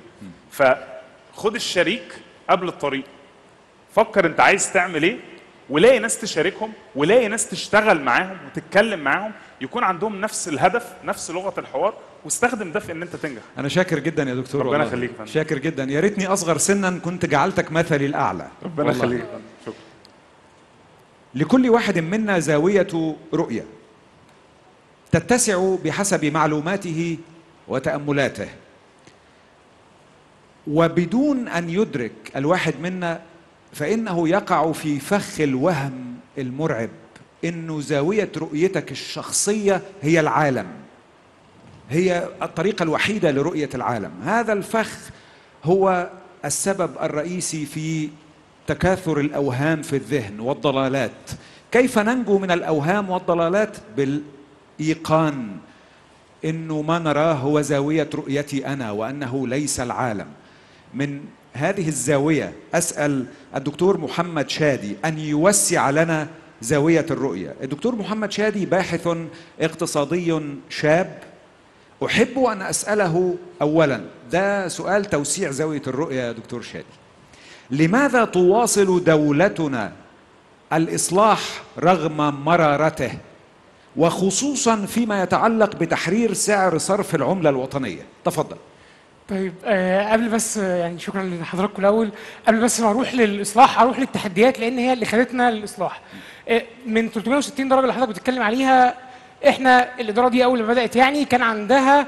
فخد الشريك قبل الطريق فكر انت عايز تعمل ايه ولاقي ناس تشاركهم ولاقي ناس تشتغل معاهم وتتكلم معاهم يكون عندهم نفس الهدف نفس لغه الحوار واستخدم ده في ان انت تنجح أنا شاكر جدا يا دكتور ربنا والله. يخليك يا فندم. شاكر جدا يا ريتني أصغر سنا كنت جعلتك مثلي الأعلى ربنا والله. يخليك يا فندم. شكرا لكل واحد منا زاوية رؤية تتسع بحسب معلوماته وتأملاته وبدون أن يدرك الواحد منا فإنه يقع في فخ الوهم المرعب إنه زاوية رؤيتك الشخصية هي العالم هي الطريقة الوحيدة لرؤية العالم هذا الفخ هو السبب الرئيسي في تكاثر الأوهام في الذهن والضلالات كيف ننجو من الأوهام والضلالات بالإيقان إنه ما نراه هو زاوية رؤيتي أنا وأنه ليس العالم من هذه الزاوية أسأل الدكتور محمد شادي أن يوسع لنا زاوية الرؤية الدكتور محمد شادي باحث اقتصادي شاب أحب أن أسأله أولا ده سؤال توسيع زاوية الرؤية يا دكتور شادي لماذا تواصل دولتنا الإصلاح رغم مرارته وخصوصا فيما يتعلق بتحرير سعر صرف العملة الوطنية تفضل طيب آه قبل بس آه، يعني شكرا لحضراتكم الاول قبل بس ما اروح للاصلاح اروح للتحديات لان هي اللي خدتنا للاصلاح آه من 360 درجه اللي حضرتك بتتكلم عليها احنا الاداره دي اول ما بدات يعني كان عندها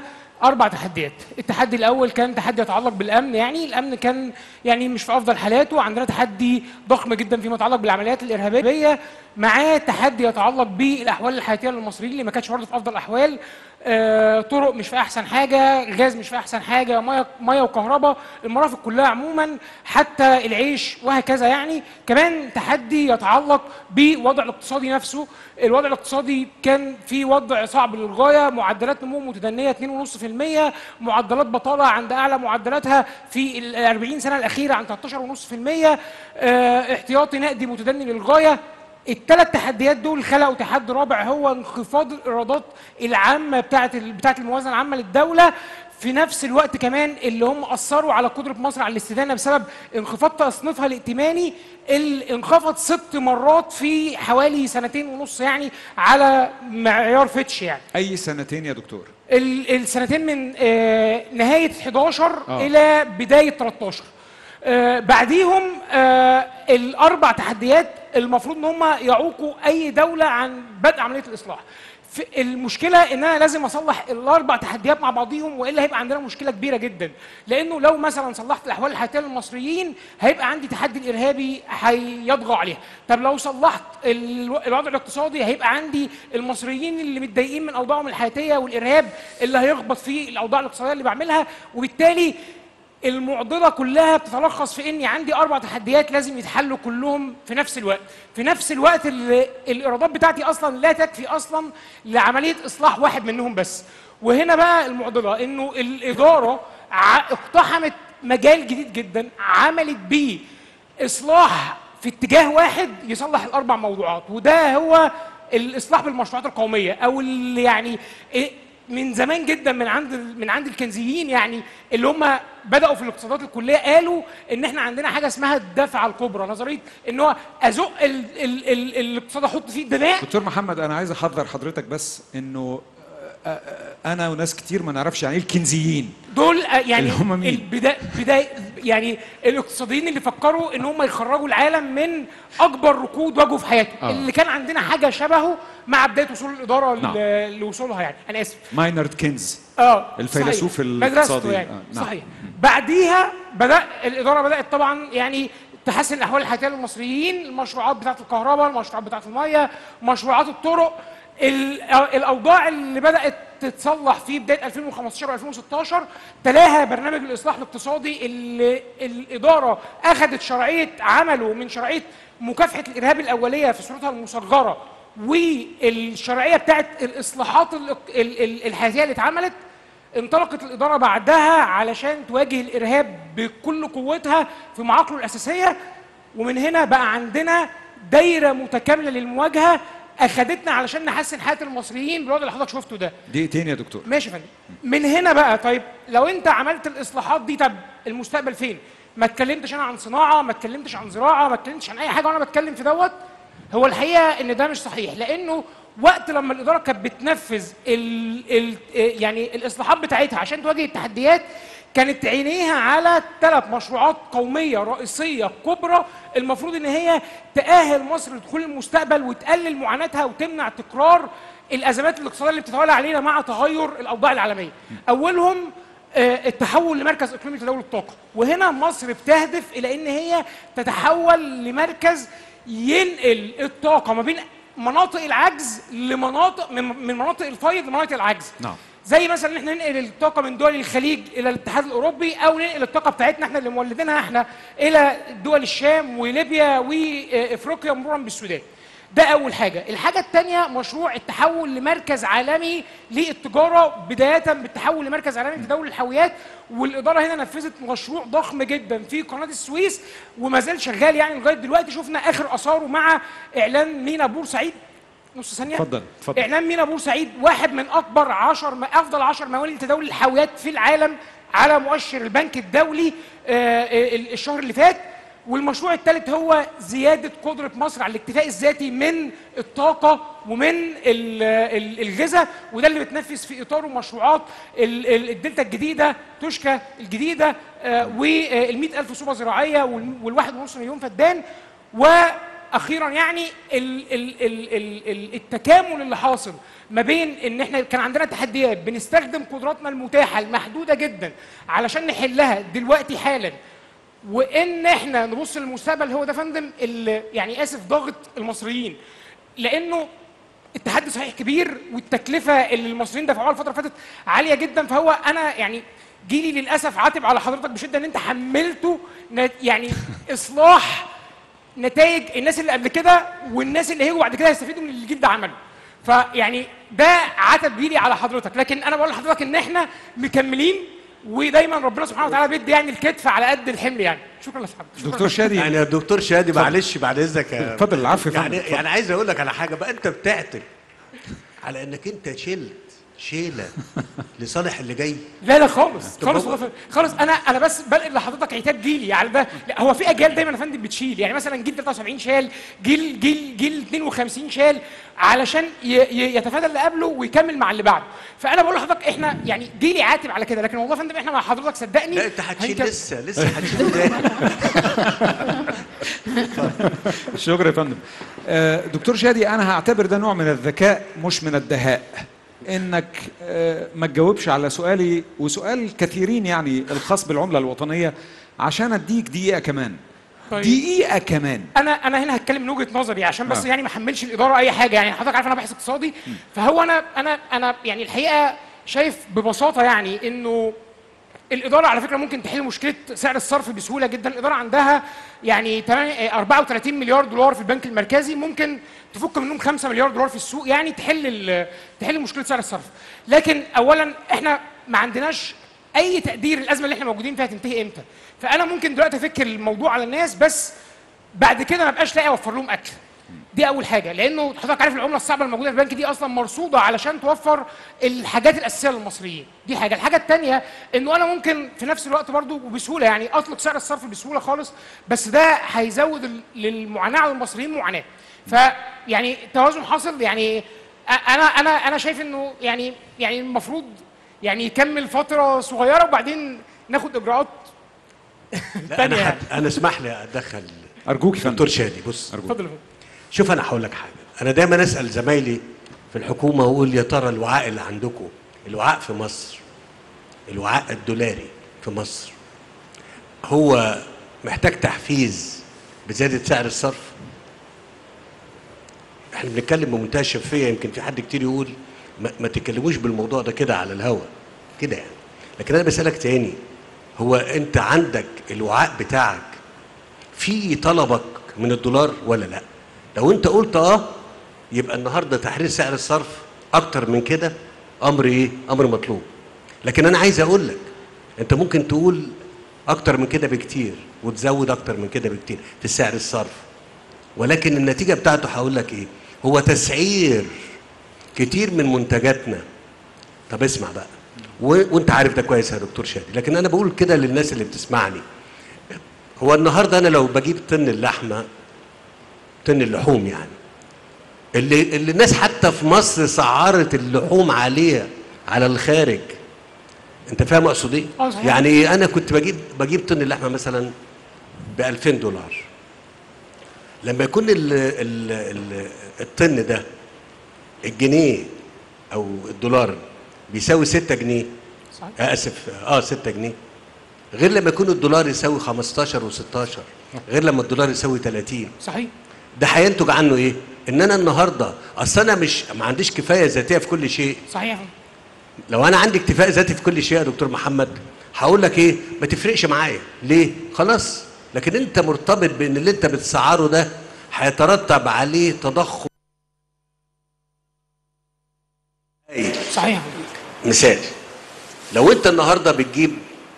اربع تحديات التحدي الاول كان تحدي يتعلق بالامن يعني الامن كان يعني مش في افضل حالاته عندنا تحدي ضخم جدا فيما يتعلق بالعمليات الارهابيه معاه تحدي يتعلق بالاحوال الحياتيه للمصريين اللي ما كانتش برضه في افضل الاحوال آه، طرق مش في احسن حاجه غاز مش في احسن حاجه ميه ميه وكهرباء المرافق كلها عموما حتى العيش وهكذا يعني كمان تحدي يتعلق بالوضع الاقتصادي نفسه الوضع الاقتصادي كان في وضع صعب للغايه معدلات نمو متدنيه 2.5% معدلات بطاله عند اعلى معدلاتها في ال 40 سنه الاخيره عن 13.5% آه، احتياطي نقدي متدني للغايه الثلاث تحديات دول خلقوا تحدي رابع هو انخفاض الايرادات العامه بتاعه ال- بتاعه الموازنه العامه للدوله في نفس الوقت كمان اللي هم اثروا على قدره مصر على الاستدانه بسبب انخفاض تصنيفها الائتماني اللي انخفض ست مرات في حوالي سنتين ونص يعني على معيار فيتش يعني اي سنتين يا دكتور ال- السنتين من آه، نهايه 11 آه. الى بدايه 13 آه، بعديهم آه، الاربع تحديات المفروض ان هم يعوقوا اي دوله عن بدء عمليه الاصلاح في- المشكله ان انا لازم اصلح الاربع تحديات مع بعضيهم والا هيبقى عندنا مشكله كبيره جدا لانه لو مثلا صلحت الاحوال الحياتيه للمصريين هيبقى عندي تحدي الارهابي هيطغى عليها طب لو صلحت الو- الوضع الاقتصادي هيبقى عندي المصريين اللي متضايقين من اوضاعهم الحياتيه والارهاب اللي هيخبط في الاوضاع الاقتصاديه اللي بعملها وبالتالي المعضله كلها بتتلخص في اني عندي اربع تحديات لازم يتحلوا كلهم في نفس الوقت في نفس الوقت اللي الايرادات بتاعتي اصلا لا تكفي اصلا لعمليه اصلاح واحد منهم بس وهنا بقى المعضله انه الاداره ع- اقتحمت مجال جديد جدا عملت بيه اصلاح في اتجاه واحد يصلح الاربع موضوعات وده هو الاصلاح بالمشروعات القوميه او اللي يعني إيه من زمان جدا من عند من عند الكنزيين يعني اللي هم بداوا في الاقتصادات الكليه قالوا ان احنا عندنا حاجه اسمها الدفعه الكبرى نظريه ان هو ازق ال ال ال الاقتصاد احط فيه الدماء دكتور محمد انا عايز احذر حضرتك بس انه آه، آه، انا وناس كتير ما نعرفش يعني ايه الكنزيين دول آه، يعني اللي هم مين؟ البداية بداية يعني الاقتصاديين اللي فكروا ان هم يخرجوا العالم من اكبر ركود واجهه في حياته آه. اللي كان عندنا حاجه شبهه مع بدايه وصول الاداره نعم. ل- لوصولها يعني انا اسف ماينارد كينز اه الفيلسوف صحيح. الاقتصادي مدرسته يعني آه، نعم. صحيح بعديها بدا الاداره بدات طبعا يعني تحسن الاحوال الحياتيه للمصريين المشروعات بتاعه الكهرباء المشروعات بتاعه الميه مشروعات الطرق ال- الاوضاع اللي بدات تتصلح في بدايه 2015 و2016 تلاها برنامج الاصلاح الاقتصادي اللي الاداره اخذت شرعيه عمله من شرعيه مكافحه الارهاب الاوليه في صورتها المصغره والشرعيه بتاعت الاصلاحات ال- ال- ال- الحياتيه اللي اتعملت انطلقت الاداره بعدها علشان تواجه الارهاب بكل قوتها في معاقله الاساسيه ومن هنا بقى عندنا دايره متكامله للمواجهه اخدتنا علشان نحسن حياه المصريين بالوضع اللي حضرتك شفته ده دقيقتين يا دكتور ماشي يا فندم من هنا بقى طيب لو انت عملت الاصلاحات دي طب المستقبل فين ما اتكلمتش انا عن صناعه ما اتكلمتش عن زراعه ما اتكلمتش عن اي حاجه وانا بتكلم في دوت هو الحقيقه ان ده مش صحيح لانه وقت لما الاداره كانت بتنفذ ال ال يعني الاصلاحات بتاعتها عشان تواجه التحديات كانت عينيها على ثلاث مشروعات قوميه رئيسيه كبرى المفروض ان هي تاهل مصر لدخول المستقبل وتقلل معاناتها وتمنع تكرار الازمات الاقتصاديه اللي بتتوالى علينا مع تغير الاوضاع العالميه اولهم آه، التحول لمركز اقليمي لتداول الطاقه وهنا مصر بتهدف الى ان هي تتحول لمركز ينقل الطاقه ما بين مناطق العجز لمناطق من من مناطق الفيض لمناطق العجز نعم زي مثلا ان احنا ننقل الطاقه من دول الخليج الى الاتحاد الاوروبي او ننقل الطاقه بتاعتنا احنا اللي مولدينها احنا الى دول الشام وليبيا وافريقيا مرورا بالسودان ده اول حاجه الحاجه الثانيه مشروع التحول لمركز عالمي للتجاره بدايه بالتحول لمركز عالمي لتداول الحاويات والاداره هنا نفذت مشروع ضخم جدا في قناه السويس وما زال شغال يعني لغايه دلوقتي شفنا اخر اثاره مع اعلان مينا بورسعيد نص ثانيه اتفضل اتفضل اعلان مينا بورسعيد واحد من اكبر 10 افضل 10 موالد تداول الحاويات في العالم على مؤشر البنك الدولي آه، آه، الشهر اللي فات والمشروع الثالث هو زياده قدره مصر على الاكتفاء الذاتي من الطاقه ومن ال- ال- الغذاء وده اللي بتنفذ في اطاره مشروعات ال- ال- الدلتا الجديده توشكا الجديده وال 100000 صوبه زراعيه وال 1.5 مليون فدان اخيرا يعني ال ال ال ال ال التكامل اللي حاصل ما بين ان احنا كان عندنا تحديات بنستخدم قدراتنا المتاحه المحدوده جدا علشان نحلها دلوقتي حالا وان احنا نبص للمستقبل هو ده يا فندم اللي يعني اسف ضاغط المصريين لانه التحدي صحيح كبير والتكلفه اللي المصريين دفعوها الفتره اللي فاتت عاليه جدا فهو انا يعني جيلي للاسف عاتب على حضرتك بشده ان انت حملته نت- يعني اصلاح نتائج الناس اللي قبل كده والناس اللي هيجوا بعد كده هيستفيدوا من اللي الجيل ده عمله فيعني ده عتب جيلي على حضرتك لكن انا بقول لحضرتك ان احنا مكملين ودايما ربنا سبحانه وتعالى بيدي يعني الكتف على قد الحمل يعني شكرا يا صاحبي شكراً. دكتور شادي يعني يا دكتور شادي معلش بعد اذنك يا- اتفضل، العفو يا فندم، يعني اتفضل. يعني عايز اقول لك على حاجه بقى انت بتعتب على انك انت شلت شيله لصالح اللي جاي لا لا خالص طب خالص هو- والله خالص انا انا بس بنقل لحضرتك عتاب جيلي يعني ده لا هو في اجيال دايما يا فندم بتشيل يعني مثلا جيل 73 شال جيل جيل جيل 52 شال علشان ي- ي- يتفادى اللي قبله ويكمل مع اللي بعده فانا بقول لحضرتك احنا يعني جيلي عاتب على كده لكن والله يا فندم احنا مع حضرتك صدقني لا انت هتشيل هنكمل. لسه لسه هتشيل تاني شكرا يا فندم آه، دكتور شادي انا هعتبر ده نوع من الذكاء مش من الدهاء انك آه، ما تجاوبش على سؤالي وسؤال كثيرين يعني الخاص بالعمله الوطنيه عشان اديك دقيقه كمان طيب. دقيقه كمان انا انا هنا هتكلم من وجهه نظري عشان بس آه. يعني ما احملش الاداره اي حاجه يعني حضرتك عارف انا باحث اقتصادي فهو انا انا انا يعني الحقيقه شايف ببساطه يعني انه الاداره على فكره ممكن تحل مشكله سعر الصرف بسهوله جدا الاداره عندها يعني 8 34 مليار دولار في البنك المركزي ممكن تفك منهم 5 مليار دولار في السوق يعني تحل ال- تحل مشكله سعر الصرف لكن اولا احنا ما عندناش اي تقدير الازمه اللي احنا موجودين فيها تنتهي امتى فانا ممكن دلوقتي افك الموضوع على الناس بس بعد كده ما بقاش لاقي اوفر لهم اكل دي اول حاجه لانه حضرتك عارف العمله الصعبه الموجوده في البنك دي اصلا مرصوده علشان توفر الحاجات الاساسيه للمصريين دي حاجه الحاجه الثانيه انه انا ممكن في نفس الوقت برضو وبسهوله يعني اطلق سعر الصرف بسهوله خالص بس ده هيزود ال- للمعاناه على المصريين معاناه فيعني توازن حاصل يعني أ- انا انا انا شايف انه يعني يعني المفروض يعني يكمل فتره صغيره وبعدين ناخد اجراءات لا تانية انا يعني. حد... انا اسمح لي ادخل ارجوك يا دكتور شادي بص اتفضل يا فندم. شوف انا هقول لك حاجه انا دايما اسال زمايلي في الحكومه واقول يا ترى الوعاء اللي عندكم الوعاء في مصر الوعاء الدولاري في مصر هو محتاج تحفيز بزياده سعر الصرف احنا بنتكلم بمنتهى الشفافيه يمكن في حد كتير يقول ما, ما تتكلموش بالموضوع ده كده على الهوا كده يعني لكن انا بسالك تاني هو انت عندك الوعاء بتاعك في طلبك من الدولار ولا لا لو انت قلت اه يبقى النهارده تحرير سعر الصرف اكتر من كده امر ايه امر مطلوب لكن انا عايز اقول لك انت ممكن تقول اكتر من كده بكتير وتزود اكتر من كده بكتير في سعر الصرف ولكن النتيجه بتاعته هقول لك ايه هو تسعير كتير من منتجاتنا طب اسمع بقى و... وانت عارف ده كويس يا دكتور شادي لكن انا بقول كده للناس اللي بتسمعني هو النهارده انا لو بجيب طن اللحمه طن اللحوم يعني اللي اللي الناس حتى في مصر سعرت اللحوم عليها على الخارج انت فاهم اقصد ايه؟ اه صحيح. يعني انا كنت بجيب بجيب طن اللحمه مثلا ب 2000 دولار لما يكون ال ال ال الطن ده الجنيه او الدولار بيساوي 6 جنيه صحيح. آه اسف اه 6 جنيه غير لما يكون الدولار يساوي 15 و16 غير لما الدولار يساوي 30 صحيح ده هينتج عنه ايه؟ ان انا النهارده اصل انا مش ما عنديش كفايه ذاتيه في كل شيء صحيح لو انا عندي اكتفاء ذاتي في كل شيء يا دكتور محمد هقول لك ايه ما تفرقش معايا ليه خلاص لكن انت مرتبط بان اللي انت بتسعره ده هيترتب عليه تضخم صحيح مثال لو انت النهارده بتجيب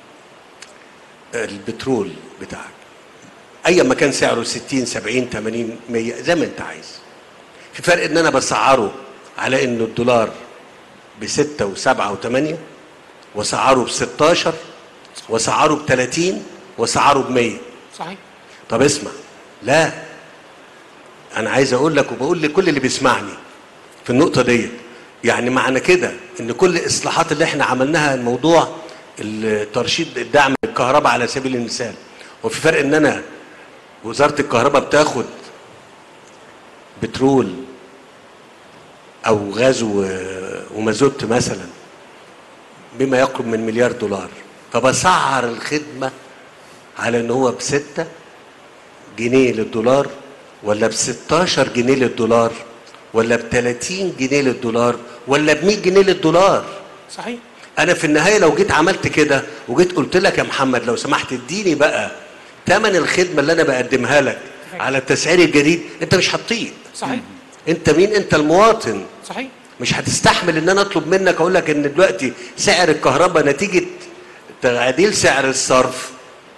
البترول بتاعك اي ما كان سعره 60 70 80 100 زي ما انت عايز في فرق ان انا بسعره على انه الدولار بستة وسبعة وثمانية وسعره ب 16 وسعره ب 30 وسعره ب 100 صحيح طب اسمع لا انا عايز اقول لك وبقول لكل اللي بيسمعني في النقطه ديت يعني معنى كده ان كل الاصلاحات اللي احنا عملناها الموضوع الترشيد الدعم الكهرباء على سبيل المثال وفي فرق ان انا وزاره الكهرباء بتاخد بترول او غاز و- ومازوت مثلا بما يقرب من مليار دولار فبسعر الخدمه على ان هو بستة جنيه للدولار ولا ب 16 جنيه للدولار ولا ب 30 جنيه للدولار ولا ب 100 جنيه للدولار صحيح انا في النهايه لو جيت عملت كده وجيت قلت لك يا محمد لو سمحت اديني بقى ثمن الخدمه اللي انا بقدمها لك على التسعير الجديد انت مش هتطيق صحيح انت مين انت المواطن صحيح مش هتستحمل ان انا اطلب منك اقول لك ان دلوقتي سعر الكهرباء نتيجه تعديل سعر الصرف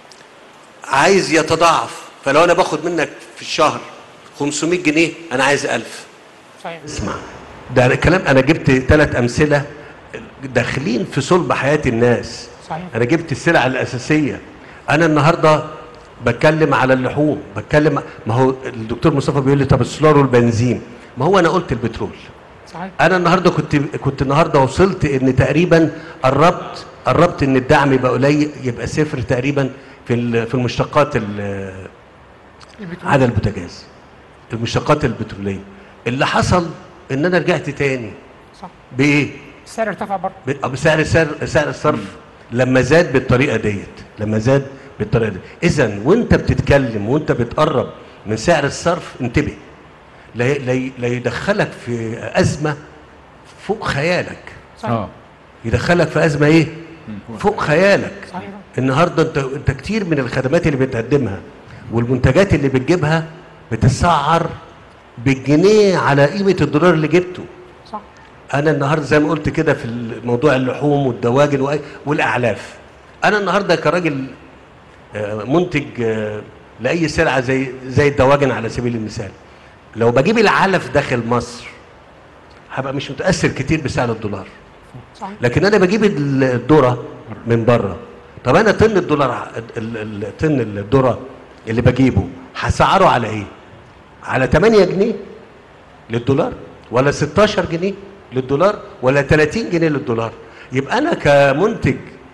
عايز يتضاعف فلو انا باخد منك في الشهر 500 جنيه انا عايز 1000 صحيح اسمع ده كلام انا جبت ثلاث امثله داخلين في صلب حياه الناس صحيح انا جبت السلع الاساسيه انا النهارده بتكلم على اللحوم بتكلم ما هو الدكتور مصطفى بيقول لي طب السولار والبنزين ما هو انا قلت البترول صحيح انا النهارده كنت كنت النهارده وصلت ان تقريبا قربت قربت ان الدعم يبقى قليل يبقى صفر تقريبا في ال- في المشتقات ال- البترول. على البوتاجاز المشتقات البتروليه اللي حصل ان انا رجعت تاني صح بايه؟ السعر ارتفع برضه ب- بسعر سعر سعر الصرف لما زاد بالطريقه ديت لما زاد بالطريقه دي اذا وانت بتتكلم وانت بتقرب من سعر الصرف انتبه لا لا لا يدخلك في ازمه فوق خيالك صحيح. يدخلك في ازمه ايه فوق خيالك صحيح النهارده انت انت كتير من الخدمات اللي بتقدمها والمنتجات اللي بتجيبها بتسعر بالجنيه على قيمه الدولار اللي جبته صح انا النهارده زي ما قلت كده في موضوع اللحوم والدواجن وأي- والاعلاف انا النهارده كراجل آه، منتج آه، لاي سلعه زي زي الدواجن على سبيل المثال لو بجيب العلف داخل مصر هبقى مش متاثر كتير بسعر الدولار صحيح لكن انا بجيب ال- الذره من بره طب انا طن الدولار ع- ال- ال- طن الذره اللي بجيبه هسعره على ايه على 8 جنيه للدولار ولا 16 جنيه للدولار ولا 30 جنيه للدولار يبقى انا كمنتج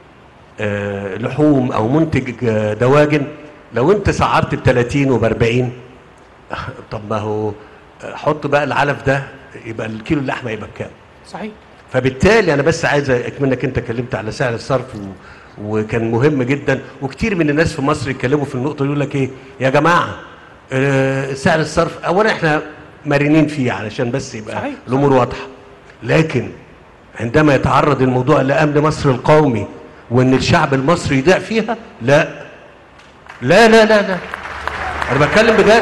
آه، لحوم او منتج آه، دواجن لو انت سعرت ب 30 وب 40 طب ما هو آه، حط بقى العلف ده يبقى الكيلو اللحمه يبقى بكام صحيح فبالتالي انا بس عايز اكمنك انت اتكلمت على سعر الصرف و... وكان مهم جدا وكتير من الناس في مصر يتكلموا في النقطه يقول لك ايه يا جماعه آه سعر الصرف اولا احنا مرنين فيه علشان بس يبقى صحيح. الامور واضحه لكن عندما يتعرض الموضوع لامن مصر القومي وان الشعب المصري يضيع فيها لا لا لا لا لا انا بتكلم بجد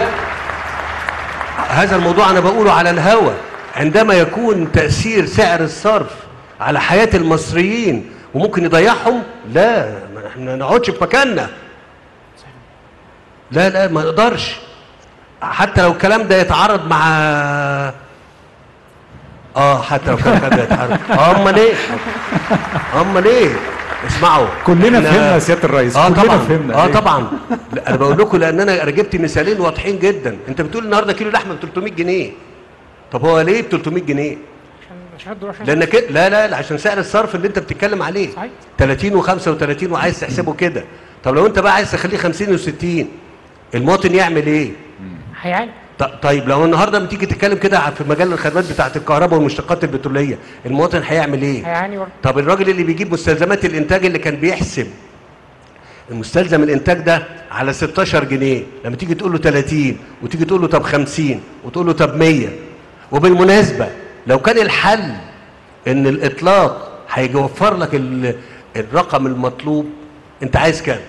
هذا الموضوع انا بقوله على الهوى عندما يكون تاثير سعر الصرف على حياه المصريين وممكن يضيعهم لا ما احنا نقعدش في مكاننا لا لا ما نقدرش حتى لو الكلام ده يتعارض مع اه حتى لو الكلام ده يتعارض اه امال ايه امال ايه اسمعوا كلنا إحنا- فهمنا يا سيادة الرئيس، اه كلنا طبعا فهمنا. اه إيه؟ طبعا لا انا بقول لكم لان انا جبت مثالين واضحين جدا انت بتقول النهارده كيلو لحمه ب 300 جنيه طب هو ليه ب 300 جنيه عشان الدولار عشان لان كده لا لا لا عشان سعر الصرف اللي انت بتتكلم عليه صحيح. 30 و35 وعايز تحسبه كده طب لو انت بقى عايز تخليه 50 و60 المواطن يعمل ايه هيعاني ط- طيب لو النهارده لما تيجي تتكلم كده في مجال الخدمات بتاعه الكهرباء والمشتقات البتروليه المواطن هيعمل ايه هيعاني برضه طب الراجل اللي بيجيب مستلزمات الانتاج اللي كان بيحسب المستلزم الانتاج ده على 16 جنيه لما تيجي تقول له 30 وتيجي تقول له طب 50 وتقول له طب 100 وبالمناسبه لو كان الحل ان الاطلاق هيوفر لك ال- الرقم المطلوب انت عايز كام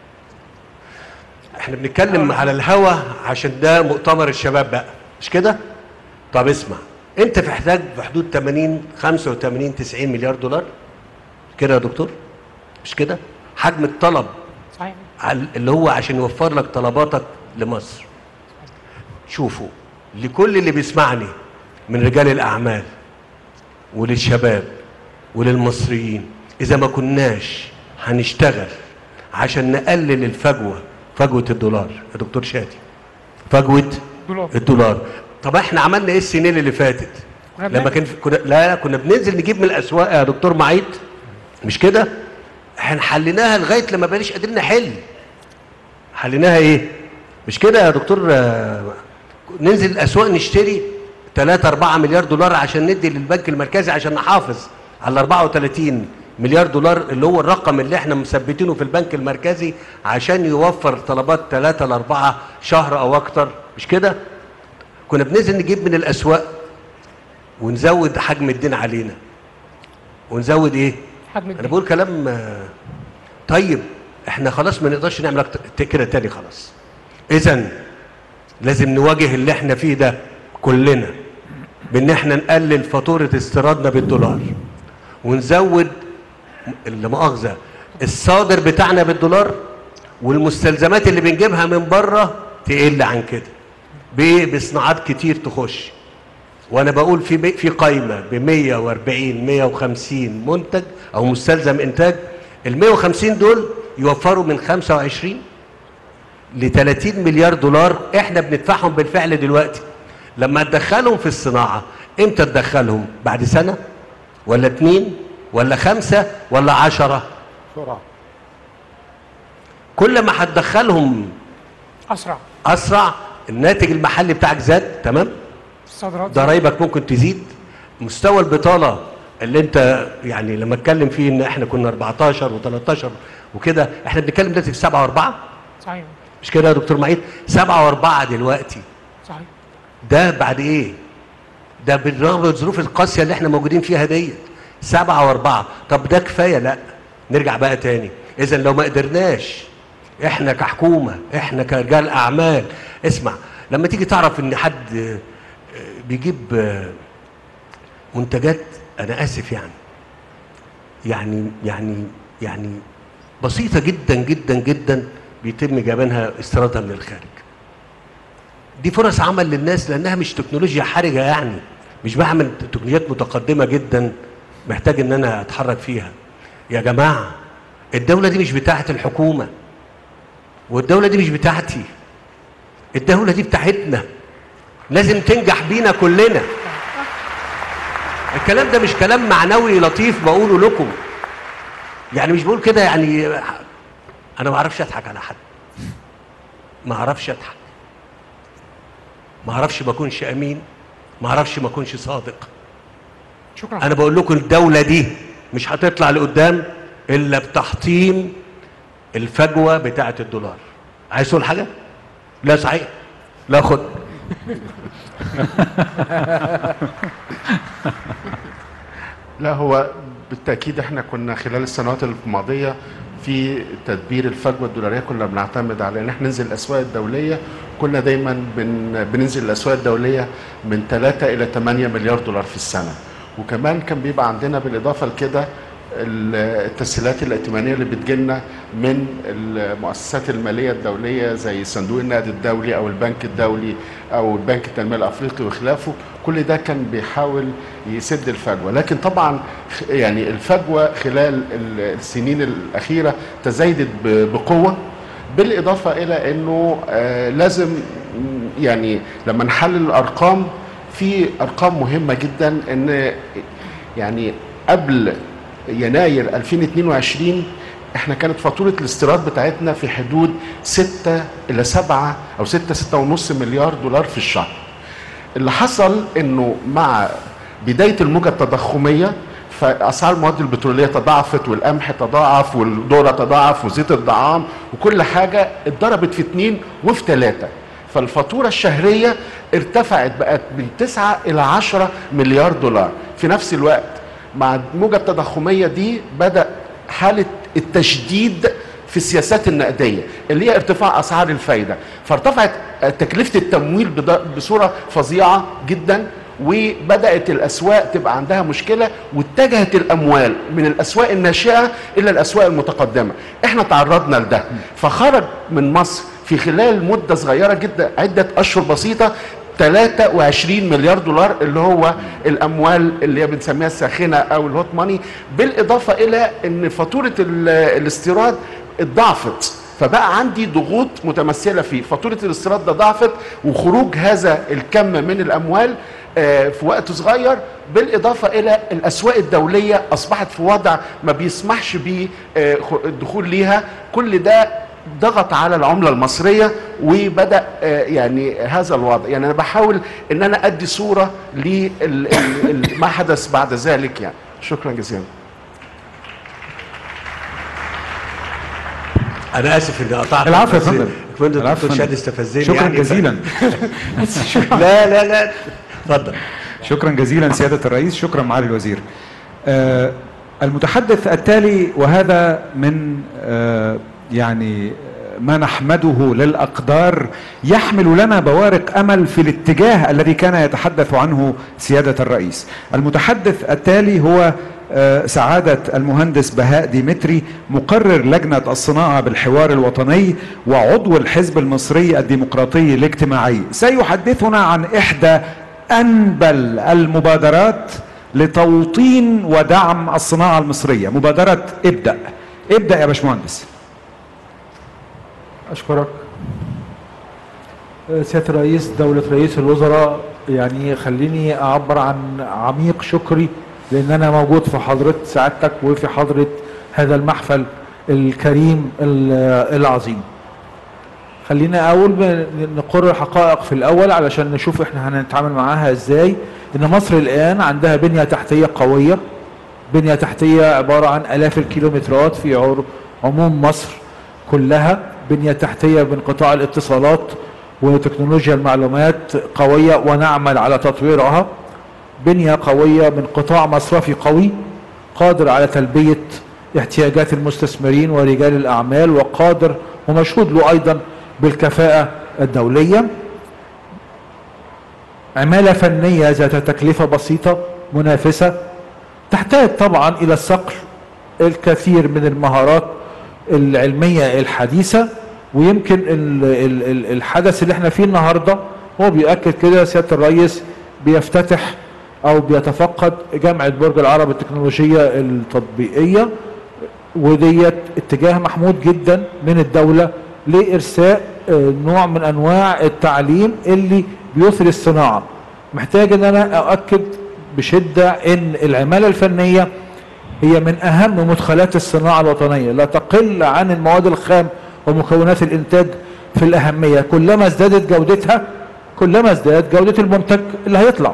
احنا بنتكلم على الهوا عشان ده مؤتمر الشباب بقى مش كده طب اسمع انت في احتاج في حدود 80 85 90 مليار دولار كده يا دكتور مش كده حجم الطلب صحيح على- اللي هو عشان يوفر لك طلباتك لمصر شوفوا لكل اللي بيسمعني من رجال الاعمال وللشباب وللمصريين اذا ما كناش هنشتغل عشان نقلل الفجوه فجوه الدولار يا دكتور شادي فجوه دولار. الدولار طب احنا عملنا ايه السنين اللي فاتت كنا لما بنعمل. كان في- كنا لا لا كنا بننزل نجيب من الاسواق يا دكتور معيد مش كده احنا حليناها لغايه لما بقيناش قادرين نحل حليناها ايه مش كده يا دكتور آه، ننزل الاسواق نشتري 3 4 مليار دولار عشان ندي للبنك المركزي عشان نحافظ على 34 مليار دولار اللي هو الرقم اللي احنا مثبتينه في البنك المركزي عشان يوفر طلبات 3 ل 4 شهر او اكتر مش كده؟ كنا بننزل نجيب من الاسواق ونزود حجم الدين علينا ونزود ايه؟ حجم انا بقول كلام آه، طيب احنا خلاص ما نقدرش نعمل أكتر- كده تاني خلاص اذا لازم نواجه اللي احنا فيه ده كلنا بان احنا نقلل فاتوره استيرادنا بالدولار ونزود اللي مؤاخذه الصادر بتاعنا بالدولار والمستلزمات اللي بنجيبها من بره تقل عن كده بايه بصناعات كتير تخش وانا بقول في بي- في قايمه ب 140 150 منتج او مستلزم انتاج ال 150 دول يوفروا من 25 ل 30 مليار دولار احنا بندفعهم بالفعل دلوقتي لما تدخلهم في الصناعه امتى تدخلهم بعد سنه ولا اتنين ولا خمسه ولا عشره بسرعه كل ما هتدخلهم اسرع اسرع الناتج المحلي بتاعك زاد تمام الصادرات ضرايبك ممكن تزيد مستوى البطاله اللي انت يعني لما اتكلم فيه ان احنا كنا 14 و13 وكده احنا بنتكلم دلوقتي في 7 و4 صحيح مش كده يا دكتور معيد 7 و4 دلوقتي صحيح ده بعد ايه ده بالرغم من الظروف القاسيه اللي احنا موجودين فيها ديت سبعة واربعة طب ده كفايه لا نرجع بقى تاني اذا لو ما قدرناش احنا كحكومه احنا كرجال اعمال اسمع لما تيجي تعرف ان حد آه، بيجيب آه، منتجات انا اسف يعني يعني يعني يعني بسيطه جدا جدا جدا بيتم جابنها استيرادها من الخارج دي فرص عمل للناس لانها مش تكنولوجيا حرجه يعني مش بعمل تقنيات متقدمه جدا محتاج ان انا اتحرك فيها يا جماعه الدوله دي مش بتاعه الحكومه والدوله دي مش بتاعتي الدوله دي بتاعتنا لازم تنجح بينا كلنا الكلام ده مش كلام معنوي لطيف بقوله لكم يعني مش بقول كده يعني انا ما اعرفش اضحك على حد ما اعرفش اضحك ما اعرفش ما اكونش امين ما اعرفش ما اكونش صادق شكرا انا بقول لكم الدوله دي مش هتطلع لقدام الا بتحطيم الفجوه بتاعه الدولار عايز تقول حاجه لا صحيح لا خد لا هو بالتاكيد احنا كنا خلال السنوات الماضيه في تدبير الفجوه الدولاريه كنا بنعتمد على ان احنا ننزل الاسواق الدوليه كنا دايما بن بننزل الاسواق الدوليه من 3 الى 8 مليار دولار في السنه وكمان كان بيبقى عندنا بالاضافه لكده التسهيلات الائتمانيه اللي بتجيلنا من المؤسسات الماليه الدوليه زي صندوق النقد الدولي او البنك الدولي او البنك التنميه الافريقي وخلافه كل ده كان بيحاول يسد الفجوه لكن طبعا خ- يعني الفجوه خلال ال- السنين الاخيره تزايدت ب- بقوه بالاضافه الى انه آه، لازم م، يعني لما نحلل الارقام في ارقام مهمه جدا ان يعني قبل يناير 2022 احنا كانت فاتوره الاستيراد بتاعتنا في حدود 6 الى 7 او 6 6 ونص مليار دولار في الشهر اللي حصل انه مع بدايه الموجه التضخميه فاسعار المواد البتروليه تضاعفت والقمح تضاعف والذره تضاعف وزيت الطعام وكل حاجه اتضربت في اتنين وفي ثلاثه فالفاتوره الشهريه ارتفعت بقت من 9 الى 10 مليار دولار في نفس الوقت مع الموجه التضخميه دي بدا حاله التشديد في السياسات النقديه اللي هي ارتفاع اسعار الفايده فارتفعت تكلفه التمويل بض- بصوره فظيعه جدا وبدات الاسواق تبقى عندها مشكله واتجهت الاموال من الاسواق الناشئه الى الاسواق المتقدمه احنا تعرضنا لده فخرج من مصر في خلال مده صغيره جدا عده اشهر بسيطه 23 مليار دولار اللي هو الاموال اللي هي بنسميها الساخنه او الهوت ماني بالاضافه الى ان فاتوره ال- الاستيراد اتضاعفت فبقى عندي ضغوط متمثله في فاتوره الاستيراد ده ضعفت وخروج هذا الكم من الاموال آه، في وقت صغير بالاضافه الى الاسواق الدوليه اصبحت في وضع ما بيسمحش بالدخول ليها كل ده ضغط على العمله المصريه وبدا آه، يعني هذا الوضع يعني انا بحاول ان انا ادي صوره لما حدث بعد ذلك يعني شكرا جزيلا انا اسف اني قطعت العفو يا بس فندم. فندم العفو الدكتور يا شادي فندم. استفزني شكرا يعني ف- جزيلا لا لا لا اتفضل شكرا جزيلا سيادة الرئيس شكرا معالي الوزير آه، المتحدث التالي وهذا من آه، يعني ما نحمده للأقدار يحمل لنا بوارق أمل في الاتجاه الذي كان يتحدث عنه سيادة الرئيس المتحدث التالي هو آه، سعادة المهندس بهاء ديمتري مقرر لجنة الصناعة بالحوار الوطني وعضو الحزب المصري الديمقراطي الاجتماعي سيحدثنا عن إحدى أنبل المبادرات لتوطين ودعم الصناعة المصرية مبادرة ابدأ ابدأ يا باشمهندس أشكرك سيادة الرئيس دولة رئيس الوزراء يعني خليني أعبر عن عميق شكري لأن أنا موجود في حضرة سعادتك وفي حضرة هذا المحفل الكريم ال- العظيم خلينا أقول ب- نقر الحقائق في الأول علشان نشوف إحنا هنتعامل معاها إزاي إن مصر الآن عندها بنية تحتية قوية بنية تحتية عبارة عن آلاف الكيلومترات في عر- عموم مصر كلها بنية تحتية من قطاع الاتصالات وتكنولوجيا المعلومات قوية ونعمل على تطويرها بنية قوية من قطاع مصرفي قوي قادر على تلبية احتياجات المستثمرين ورجال الأعمال وقادر ومشهود له أيضا بالكفاءة الدولية عمالة فنية ذات تكلفة بسيطة منافسة تحتاج طبعا إلى الصقل الكثير من المهارات العلمية الحديثة ويمكن ال ال ال الحدث اللي احنا فيه النهاردة هو بيأكد كده سيادة الرئيس بيفتتح أو بيتفقد جامعة برج العرب التكنولوجية التطبيقية وديت اتجاه محمود جدا من الدولة لإرساء آه، نوع من أنواع التعليم اللي بيثري الصناعة محتاج ان انا اؤكد بشدة ان العمالة الفنية هي من اهم مدخلات الصناعة الوطنية لا تقل عن المواد الخام ومكونات الانتاج في الاهمية كلما ازدادت جودتها كلما ازدادت جودة المنتج اللي هيطلع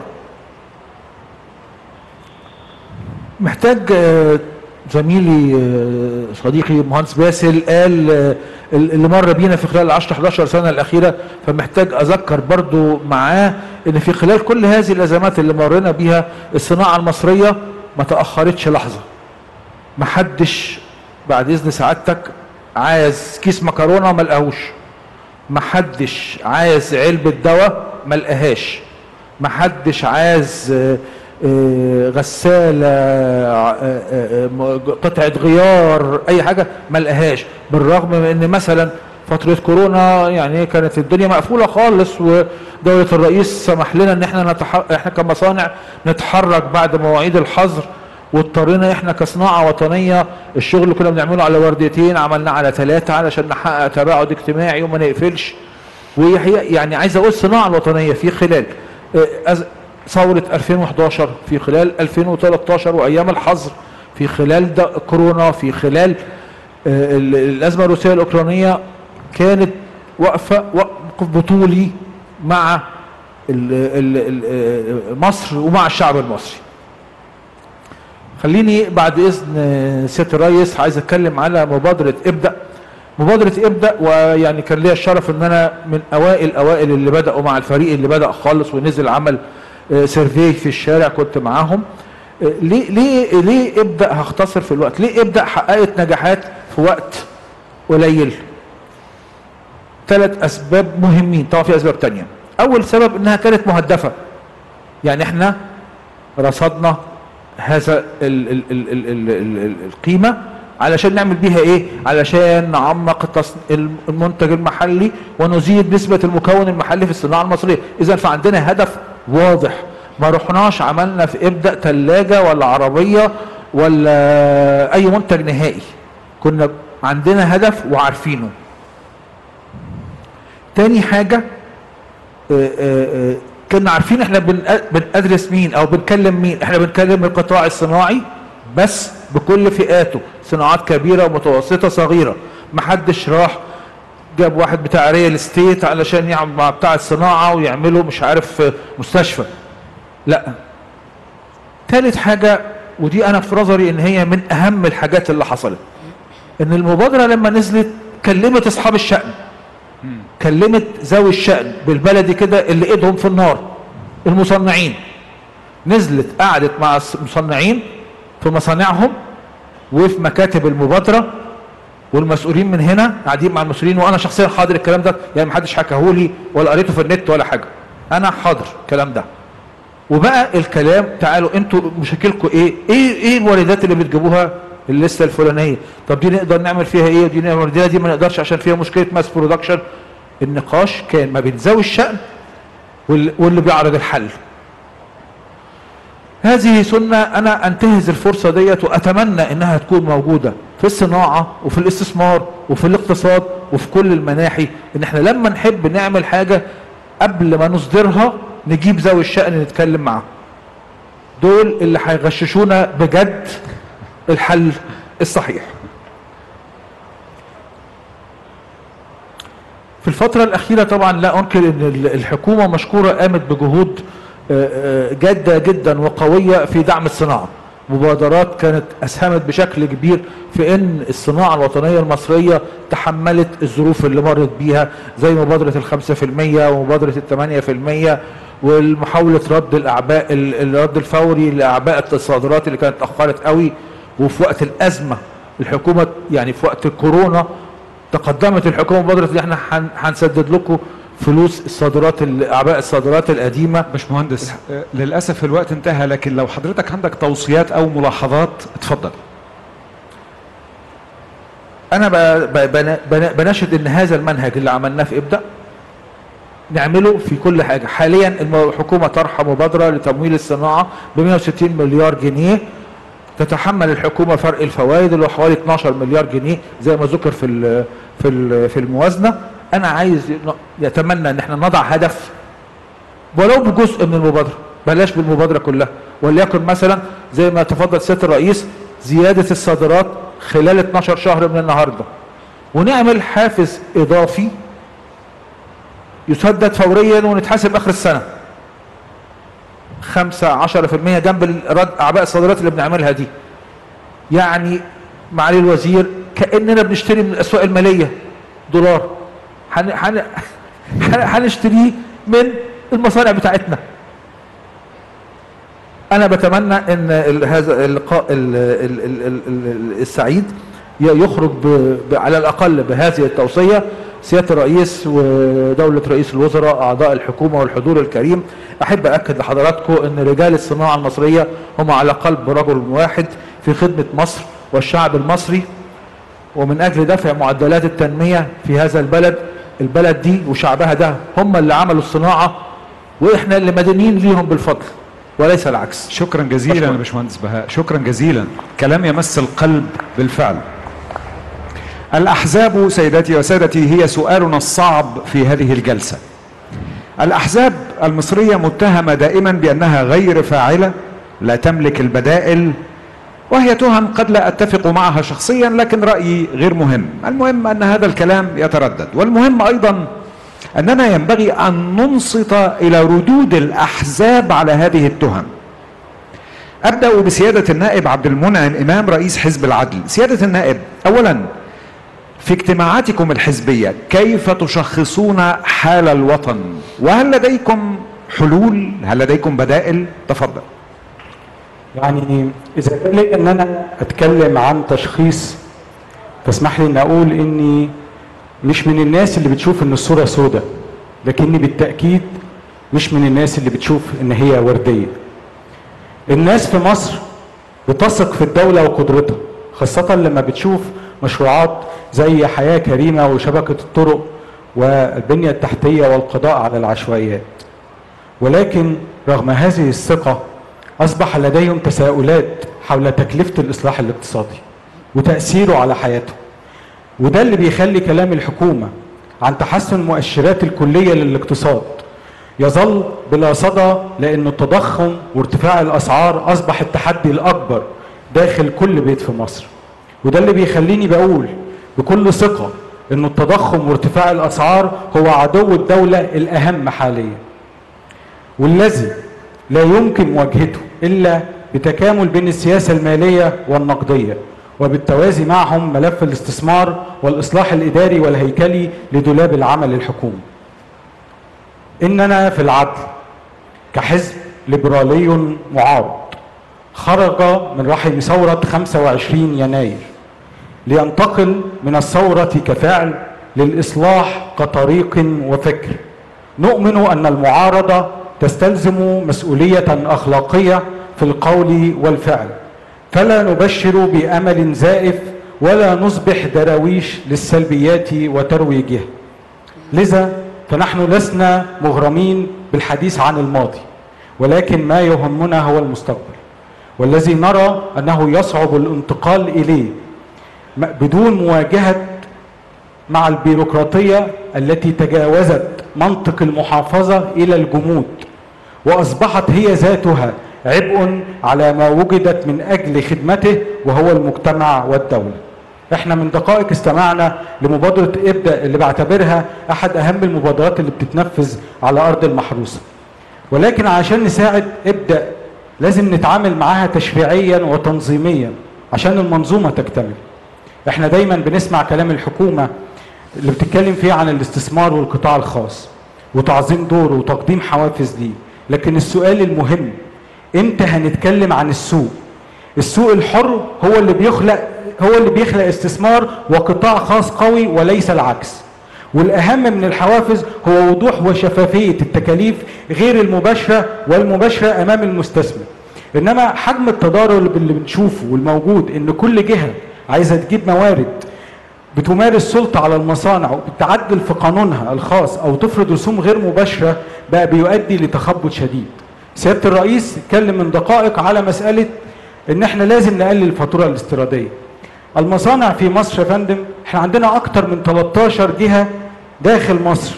محتاج آه، زميلي آه، صديقي مهندس باسل قال آه، اللي مر بينا في خلال 10 11 سنه الاخيره فمحتاج اذكر برضو معاه ان في خلال كل هذه الازمات اللي مرينا بيها الصناعه المصريه ما تاخرتش لحظه محدش بعد اذن سعادتك عايز كيس مكرونه ما لقاهوش محدش عايز علبه دواء ما لقاهاش محدش عايز آه، آه، غسالة آه، آه، آه، م- قطعة غيار أي حاجة ما لقاهاش بالرغم من أن مثلا فترة كورونا يعني كانت الدنيا مقفولة خالص ودولة الرئيس سمح لنا ان احنا نتح... احنا كمصانع نتحرك بعد مواعيد الحظر واضطرينا احنا كصناعة وطنية الشغل اللي كنا بنعمله على ورديتين عملناه على ثلاثة علشان نحقق تباعد اجتماعي وما نقفلش وهي يعني عايز اقول الصناعة الوطنية في خلال آه، أز- ثورة 2011 في خلال 2013 وايام الحظر في خلال ده كورونا في خلال آه، ال- الازمة الروسية الاوكرانية كانت واقفة وقف بطولي مع ال ال ال آه، مصر ومع الشعب المصري خليني بعد اذن سياده الرئيس عايز اتكلم على مبادره ابدا مبادره ابدا ويعني كان ليا الشرف ان انا من اوائل اوائل اللي بداوا مع الفريق اللي بدا خالص ونزل عمل آه، سيرفي في الشارع كنت معاهم آه، ليه ليه ليه ابدا هختصر في الوقت ليه ابدا حققت نجاحات في وقت قليل ثلاث اسباب مهمين طبعا في اسباب تانية اول سبب انها كانت مهدفه يعني احنا رصدنا هذا ال ال ال ال ال ال ال القيمة علشان نعمل بيها ايه علشان نعمق التص- المنتج المحلي ونزيد نسبة المكون المحلي في الصناعة المصرية اذا فعندنا هدف واضح ما رحناش عملنا في ابدأ ثلاجة ولا عربية ولا اي منتج نهائي كنا عندنا هدف وعارفينه تاني حاجة آه، آه، آه، كنا عارفين احنا بن- بندرس مين او بنكلم مين احنا بنكلم القطاع الصناعي بس بكل فئاته صناعات كبيرة ومتوسطة صغيرة محدش راح جاب واحد بتاع ريال استيت علشان يعمل مع بتاع الصناعه ويعملوا مش عارف آه، مستشفى لا ثالث حاجه ودي انا في نظري ان هي من اهم الحاجات اللي حصلت ان المبادره لما نزلت كلمت اصحاب الشأن كلمت ذوي الشأن بالبلدي كده اللي ايدهم في النار المصنعين نزلت قعدت مع المصنعين في مصانعهم وفي مكاتب المبادره والمسؤولين من هنا قاعدين مع المسؤولين وانا شخصيا حاضر الكلام ده يعني محدش حكاهولي ولا قريته في النت ولا حاجه انا حاضر الكلام ده وبقى الكلام تعالوا انتوا مشاكلكم ايه ايه ايه الواردات اللي بتجيبوها اللسته الفلانيه طب دي نقدر نعمل فيها ايه ودي نعمل دي, دي ما نقدرش عشان فيها مشكله ماس برودكشن النقاش كان ما بين ذوي الشأن وال- واللي بيعرض الحل هذه سنة أنا أنتهز الفرصة ديت وأتمنى إنها تكون موجودة في الصناعة وفي الاستثمار وفي الاقتصاد وفي كل المناحي إن إحنا لما نحب نعمل حاجة قبل ما نصدرها نجيب ذوي الشأن نتكلم معاهم دول اللي هيغششونا بجد الحل الصحيح في الفترة الأخيرة طبعا لا أنكر أن ال- الحكومة مشكورة قامت بجهود آه، آه، جادة جدا وقوية في دعم الصناعة مبادرات كانت أسهمت بشكل كبير في أن الصناعة الوطنية المصرية تحملت الظروف اللي مرت بيها زي مبادرة الخمسة في المية ومبادرة الثمانية في المية والمحاولة رد الأعباء ال- الرد الفوري لأعباء الصادرات اللي كانت اتأخرت قوي وفي وقت الأزمة الحكومة يعني في وقت الكورونا تقدمت الحكومه بمبادره ان احنا هن- هنسدد لكم فلوس الصادرات ال- اعباء الصادرات القديمه باشمهندس آه، للاسف الوقت انتهى لكن لو حضرتك عندك توصيات او ملاحظات اتفضل انا ب- ب- بنا- بنا- بناشد ان هذا المنهج اللي عملناه في ابدا نعمله في كل حاجه حاليا الم- الحكومه طرح مبادره لتمويل الصناعه ب 160 مليار جنيه تتحمل الحكومه فرق الفوائد اللي هو حوالي 12 مليار جنيه زي ما ذكر في ال- في ال- في الموازنه انا عايز ن- يتمنى ان احنا نضع هدف ولو بجزء من المبادره بلاش بالمبادره كلها وليكن مثلا زي ما تفضل سياده الرئيس زياده الصادرات خلال 12 شهر من النهارده ونعمل حافز اضافي يسدد فوريا ونتحاسب اخر السنه 5 10% جنب الرد اعباء الصادرات اللي بنعملها دي يعني معالي الوزير كاننا بنشتري من الاسواق الماليه دولار هن- هن- هن- هنشتريه من المصانع بتاعتنا انا بتمنى ان ال- هذا اللقاء ال- ال- ال- ال- ال- السعيد ي- يخرج ب- ب- على الاقل بهذه التوصيه سياده الرئيس ودوله رئيس الوزراء اعضاء الحكومه والحضور الكريم احب اكد لحضراتكم ان رجال الصناعه المصريه هم على قلب رجل واحد في خدمه مصر والشعب المصري ومن اجل دفع معدلات التنميه في هذا البلد البلد دي وشعبها ده هم اللي عملوا الصناعه واحنا اللي مدينين ليهم بالفضل وليس العكس شكرا جزيلا يا باشمهندس بهاء شكرا جزيلا كلام يمس القلب بالفعل الأحزاب سيداتي وسادتي هي سؤالنا الصعب في هذه الجلسة الأحزاب المصرية متهمة دائما بأنها غير فاعلة لا تملك البدائل وهي تهم قد لا أتفق معها شخصيا لكن رأيي غير مهم المهم أن هذا الكلام يتردد والمهم أيضا أننا ينبغي أن ننصت إلى ردود الأحزاب على هذه التهم أبدأ بسيادة النائب عبد المنعم إمام رئيس حزب العدل سيادة النائب أولا في اجتماعاتكم الحزبية كيف تشخصون حال الوطن وهل لديكم حلول هل لديكم بدائل تفضل يعني اذا كان لي ان انا اتكلم عن تشخيص تسمح لي ان اقول اني مش من الناس اللي بتشوف ان الصوره سوداء لكني بالتاكيد مش من الناس اللي بتشوف ان هي ورديه الناس في مصر بتثق في الدوله وقدرتها خاصه لما بتشوف مشروعات زي حياه كريمه وشبكه الطرق والبنيه التحتيه والقضاء على العشوائيات ولكن رغم هذه الثقه أصبح لديهم تساؤلات حول تكلفة الإصلاح الاقتصادي وتأثيره على حياتهم وده اللي بيخلي كلام الحكومة عن تحسن المؤشرات الكلية للاقتصاد يظل بلا صدى لأن التضخم وارتفاع الأسعار أصبح التحدي الأكبر داخل كل بيت في مصر وده اللي بيخليني بقول بكل ثقة أن التضخم وارتفاع الأسعار هو عدو الدولة الأهم حاليا والذي لا يمكن مواجهته إلا بتكامل بين السياسة المالية والنقدية وبالتوازي معهم ملف الاستثمار والإصلاح الإداري والهيكلي لدولاب العمل الحكومي إننا في العدل كحزب ليبرالي معارض خرج من رحم ثورة 25 يناير لينتقل من الثورة كفعل للإصلاح كطريق وفكر نؤمن أن المعارضة تستلزم مسؤولية أخلاقية في القول والفعل فلا نبشر بأمل زائف ولا نصبح دراويش للسلبيات وترويجها لذا فنحن لسنا مغرمين بالحديث عن الماضي ولكن ما يهمنا هو المستقبل والذي نرى أنه يصعب الانتقال إليه م- بدون مواجهة مع البيروقراطية التي تجاوزت منطق المحافظة إلى الجمود وأصبحت هي ذاتها عبء على ما وجدت من أجل خدمته وهو المجتمع والدولة احنا من دقائق استمعنا لمبادرة ابدأ اللي بعتبرها أحد أهم المبادرات اللي بتتنفذ على أرض المحروسة ولكن عشان نساعد ابدأ لازم نتعامل معاها تشريعيا وتنظيميا عشان المنظومة تكتمل احنا دايما بنسمع كلام الحكومة اللي بتتكلم فيه عن الاستثمار والقطاع الخاص وتعظيم دوره وتقديم حوافز ليه لكن السؤال المهم امتى هنتكلم عن السوق السوق الحر هو اللي بيخلق هو اللي بيخلق استثمار وقطاع خاص قوي وليس العكس والاهم من الحوافز هو وضوح وشفافيه التكاليف غير المباشره والمباشره امام المستثمر انما حجم التضارب اللي بنشوفه والموجود ان كل جهه عايزه تجيب موارد بتمارس سلطة على المصانع وبتعدل في قانونها الخاص أو تفرض رسوم غير مباشرة بقى بيؤدي لتخبط شديد سيادة الرئيس اتكلم من دقائق على مسألة إن إحنا لازم نقلل الفاتورة الاستيرادية المصانع في مصر يا فندم إحنا عندنا أكتر من 13 جهة داخل مصر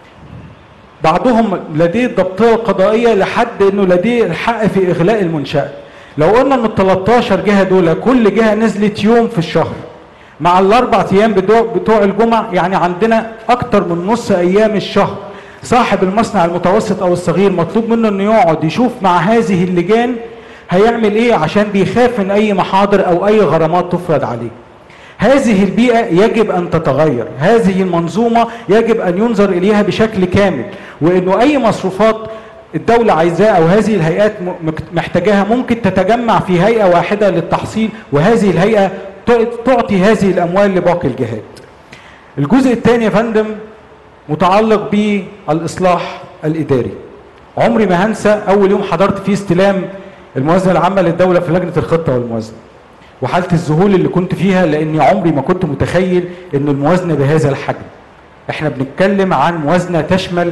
بعضهم لديه الضبطية القضائية لحد إنه لديه الحق في إغلاق المنشأة لو قلنا إن ال 13 جهة دول كل جهة نزلت يوم في الشهر مع الاربع ايام بتوع بتوع الجمعه يعني عندنا اكتر من نص ايام الشهر صاحب المصنع المتوسط او الصغير مطلوب منه انه يقعد يشوف مع هذه اللجان هيعمل ايه عشان بيخاف من اي محاضر او اي غرامات تفرض عليه هذه البيئة يجب أن تتغير هذه المنظومة يجب أن ينظر إليها بشكل كامل وأنه أي مصروفات الدولة عايزاه أو هذه الهيئات م- مك- محتاجاها ممكن تتجمع في هيئة واحدة للتحصيل وهذه الهيئة ت- تعطي هذه الأموال لباقي الجهات الجزء الثاني يا فندم متعلق بالإصلاح الإداري عمري ما هنسى أول يوم حضرت فيه استلام الموازنة العامة للدولة في لجنة الخطة والموازنة وحالة الذهول اللي كنت فيها لأني عمري ما كنت متخيل أن الموازنة بهذا الحجم احنا بنتكلم عن موازنة تشمل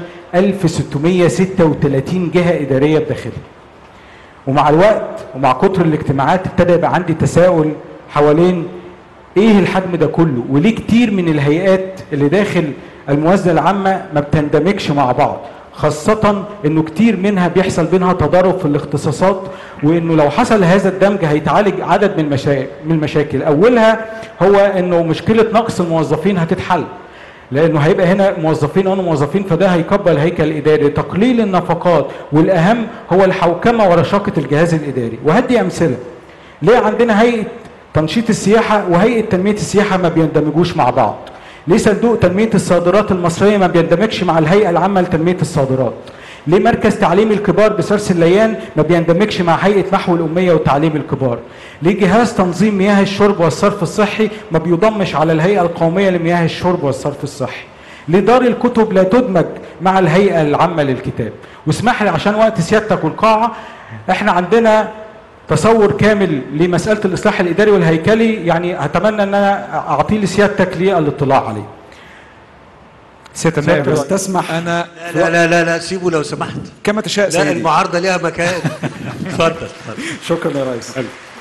1636 جهة إدارية بداخلها ومع الوقت ومع كتر الاجتماعات ابتدى يبقى عندي تساؤل حوالين ايه الحجم ده كله وليه كتير من الهيئات اللي داخل الموازنه العامه ما بتندمجش مع بعض خاصة انه كتير منها بيحصل بينها تضارب في الاختصاصات وانه لو حصل هذا الدمج هيتعالج عدد من المشاكل من المشاكل اولها هو انه مشكلة نقص الموظفين هتتحل لانه هيبقى هنا موظفين وانا موظفين فده هيكبر الهيكل الاداري تقليل النفقات والاهم هو الحوكمه ورشاقه الجهاز الاداري وهدي امثله ليه عندنا هيئه تنشيط السياحه وهيئه تنميه السياحه ما بيندمجوش مع بعض ليه صندوق تنميه الصادرات المصريه ما بيندمجش مع الهيئه العامه لتنميه الصادرات ليه مركز تعليم الكبار بسرس الليان ما بيندمجش مع هيئه محو الاميه وتعليم الكبار ليه جهاز تنظيم مياه الشرب والصرف الصحي ما بيضمش على الهيئه القوميه لمياه الشرب والصرف الصحي ليه دار الكتب لا تدمج مع الهيئه العامه للكتاب واسمح لي عشان وقت سيادتك والقاعه احنا عندنا تصور كامل لمساله الاصلاح الاداري والهيكلي يعني اتمنى ان انا اعطيه لسيادتك للاطلاع عليه سيادة النائب بس تسمح انا لا لا لا لا سيبه لو سمحت كما تشاء لا سيدي المعارضه ليها مكان اتفضل اتفضل شكرا يا ريس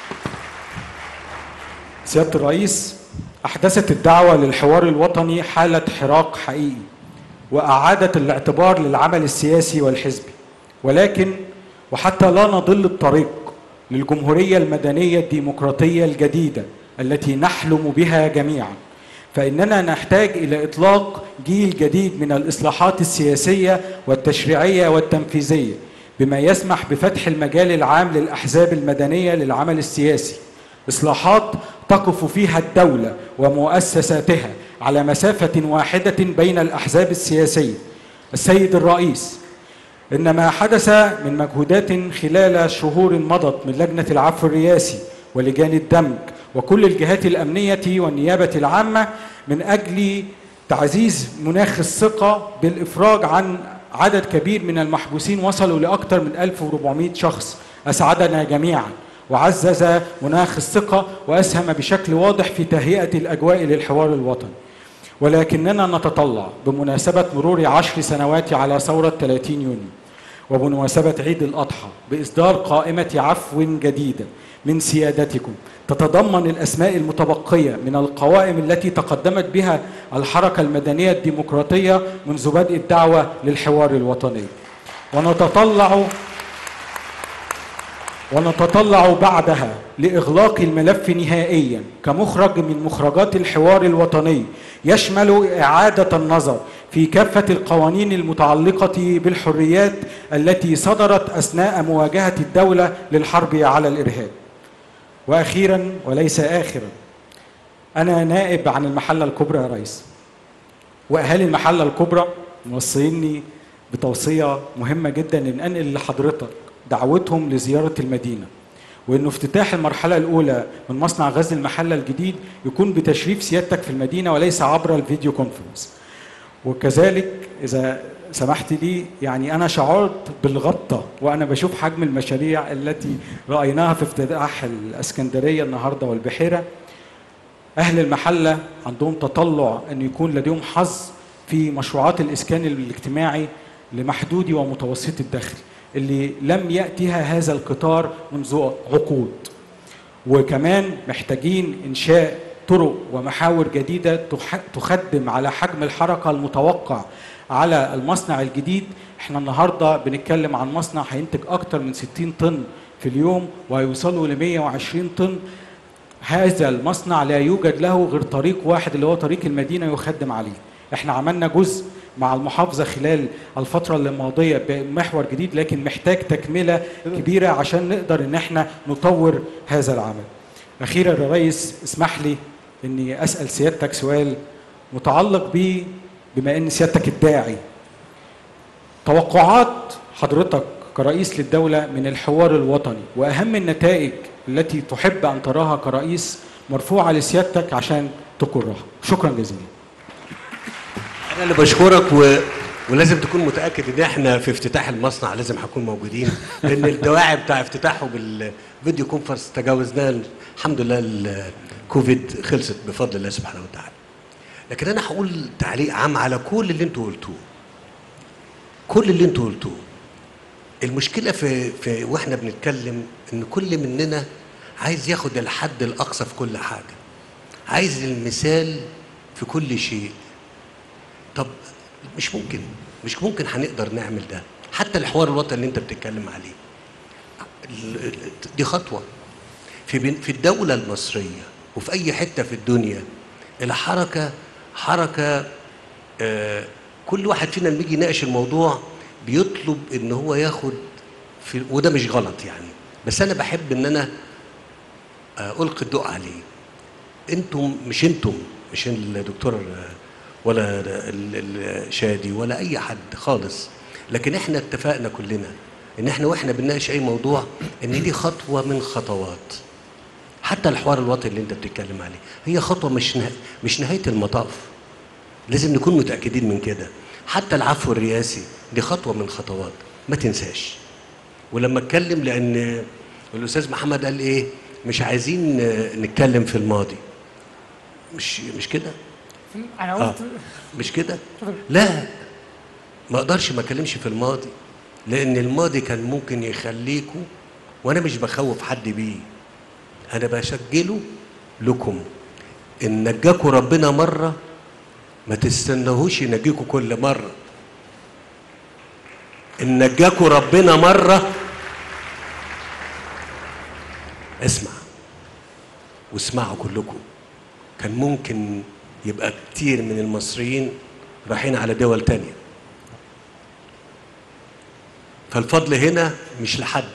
سيادة الرئيس أحدثت الدعوة للحوار الوطني حالة حراك حقيقي وأعادت الاعتبار للعمل السياسي والحزبي ولكن وحتى لا نضل الطريق للجمهورية المدنية الديمقراطية الجديدة التي نحلم بها جميعا فإننا نحتاج إلى إطلاق جيل جديد من الإصلاحات السياسية والتشريعية والتنفيذية بما يسمح بفتح المجال العام للأحزاب المدنية للعمل السياسي إصلاحات تقف فيها الدولة ومؤسساتها على مسافة واحدة بين الأحزاب السياسية السيد الرئيس إن ما حدث من مجهودات خلال شهور مضت من لجنة العفو الرئاسي ولجان الدمج وكل الجهات الأمنية والنيابة العامة من أجل تعزيز مناخ الثقة بالإفراج عن عدد كبير من المحبوسين وصلوا لأكثر من 1400 شخص أسعدنا جميعا وعزز مناخ الثقة وأسهم بشكل واضح في تهيئة الأجواء للحوار الوطني ولكننا نتطلع بمناسبة مرور عشر سنوات على ثورة 30 يونيو وبمناسبة عيد الأضحى بإصدار قائمة عفو جديدة من سيادتكم تتضمن الأسماء المتبقية من القوائم التي تقدمت بها الحركة المدنية الديمقراطية منذ بدء الدعوة للحوار الوطني ونتطلع ونتطلع بعدها لإغلاق الملف نهائيا كمخرج من مخرجات الحوار الوطني يشمل إعادة النظر في كافة القوانين المتعلقة بالحريات التي صدرت أثناء مواجهة الدولة للحرب على الإرهاب وأخيرا وليس آخرا أنا نائب عن المحلة الكبرى يا ريس وأهالي المحلة الكبرى موصيني بتوصية مهمة جدا إن أنقل لحضرتك دعوتهم لزيارة المدينة وانه افتتاح المرحله الاولى من مصنع غزل المحله الجديد يكون بتشريف سيادتك في المدينه وليس عبر الفيديو كونفرنس وكذلك اذا سمحت لي يعني انا شعرت بالغبطه وانا بشوف حجم المشاريع التي رايناها في افتتاح الاسكندريه النهارده والبحيره اهل المحله عندهم تطلع ان يكون لديهم حظ في مشروعات الاسكان الاجتماعي لمحدودي ومتوسط الدخل اللي لم ياتيها هذا القطار منذ عقود وكمان محتاجين انشاء طرق ومحاور جديده تح- تخدم على حجم الحركه المتوقع على المصنع الجديد احنا النهارده بنتكلم عن مصنع هينتج اكتر من 60 طن في اليوم وهيوصلوا ل 120 طن هذا المصنع لا يوجد له غير طريق واحد اللي هو طريق المدينه يخدم عليه احنا عملنا جزء مع المحافظة خلال الفترة الماضية بمحور جديد لكن محتاج تكملة كبيرة عشان نقدر ان احنا نطور هذا العمل اخيرا يا ريس اسمح لي اني اسأل سيادتك سؤال متعلق بيه بما ان سيادتك الداعي توقعات حضرتك كرئيس للدولة من الحوار الوطني واهم النتائج التي تحب ان تراها كرئيس مرفوعة لسيادتك عشان تقرها شكرا جزيلا انا اللي بشكرك و... ولازم تكون متاكد ان احنا في افتتاح المصنع لازم هنكون موجودين لان الدواعي بتاع افتتاحه بالفيديو كونفرنس تجاوزناه الحمد لله الكوفيد خلصت بفضل الله سبحانه وتعالى لكن انا هقول تعليق عام على كل اللي انتوا قلتوه كل اللي انتوا قلتوه المشكله في في واحنا بنتكلم ان كل مننا عايز ياخد الحد الاقصى في كل حاجه عايز المثال في كل شيء طب مش ممكن مش ممكن هنقدر نعمل ده حتى الحوار الوطني اللي انت بتتكلم عليه ال- دي خطوه في بن- في الدوله المصريه وفي اي حته في الدنيا الحركه حركه آه كل واحد فينا لما يجي يناقش الموضوع بيطلب ان هو ياخد في وده مش غلط يعني بس انا بحب ان انا آه القي الضوء عليه انتم مش انتم مش الدكتور آه، ولا ال- ال- الشادي ولا اي حد خالص لكن احنا اتفقنا كلنا ان احنا واحنا بنناقش اي موضوع ان دي خطوه من خطوات حتى الحوار الوطني اللي انت بتتكلم عليه هي خطوه مش نه... مش نهايه المطاف لازم نكون متاكدين من كده حتى العفو الرئاسي دي خطوه من خطوات ما تنساش ولما اتكلم لان الاستاذ محمد قال ايه مش عايزين نتكلم في الماضي مش مش كده انا آه. قلت مش كده لا ما اقدرش ما اتكلمش في الماضي لان الماضي كان ممكن يخليكوا وانا مش بخوف حد بيه انا بسجله لكم ان نجاكوا ربنا مره ما تستناهوش ينجيكوا كل مره ان نجاكوا ربنا مره اسمع واسمعوا كلكم كان ممكن يبقى كتير من المصريين رايحين على دول تانية فالفضل هنا مش لحد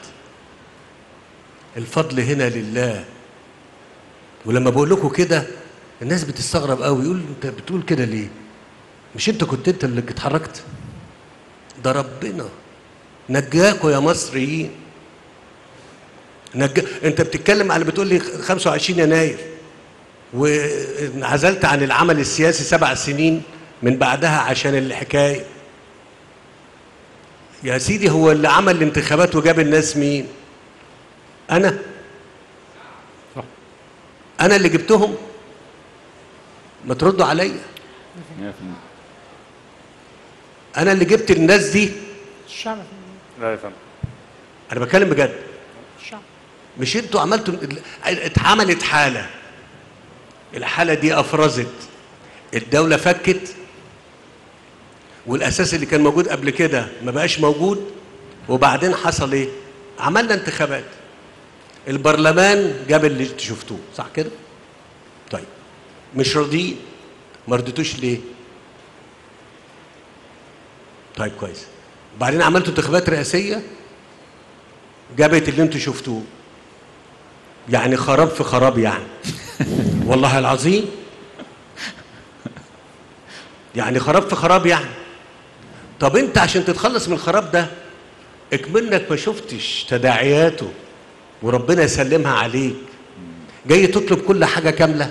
الفضل هنا لله ولما بقول لكم كده الناس بتستغرب قوي يقول انت بتقول كده ليه مش انت كنت انت اللي اتحركت ده ربنا نجاكوا يا مصريين نج... انت بتتكلم على بتقول لي 25 يناير وانعزلت عن العمل السياسي سبع سنين من بعدها عشان الحكايه يا سيدي هو اللي عمل الانتخابات وجاب الناس مين انا انا اللي جبتهم ما تردوا عليا انا اللي جبت الناس دي الشعب لا يا فندم انا بتكلم بجد الشعب مش انتوا عملتوا اتعملت حاله الحاله دي افرزت الدوله فكت والاساس اللي كان موجود قبل كده ما بقاش موجود وبعدين حصل ايه عملنا انتخابات البرلمان جاب اللي انتوا شفتوه صح كده طيب مش راضيين ما رضيتوش ليه طيب كويس بعدين عملتوا انتخابات رئاسيه جابت اللي انتوا شفتوه يعني خراب في خراب يعني والله العظيم يعني خراب في خراب يعني طب انت عشان تتخلص من الخراب ده اكمنك ما شفتش تداعياته وربنا يسلمها عليك جاي تطلب كل حاجه كامله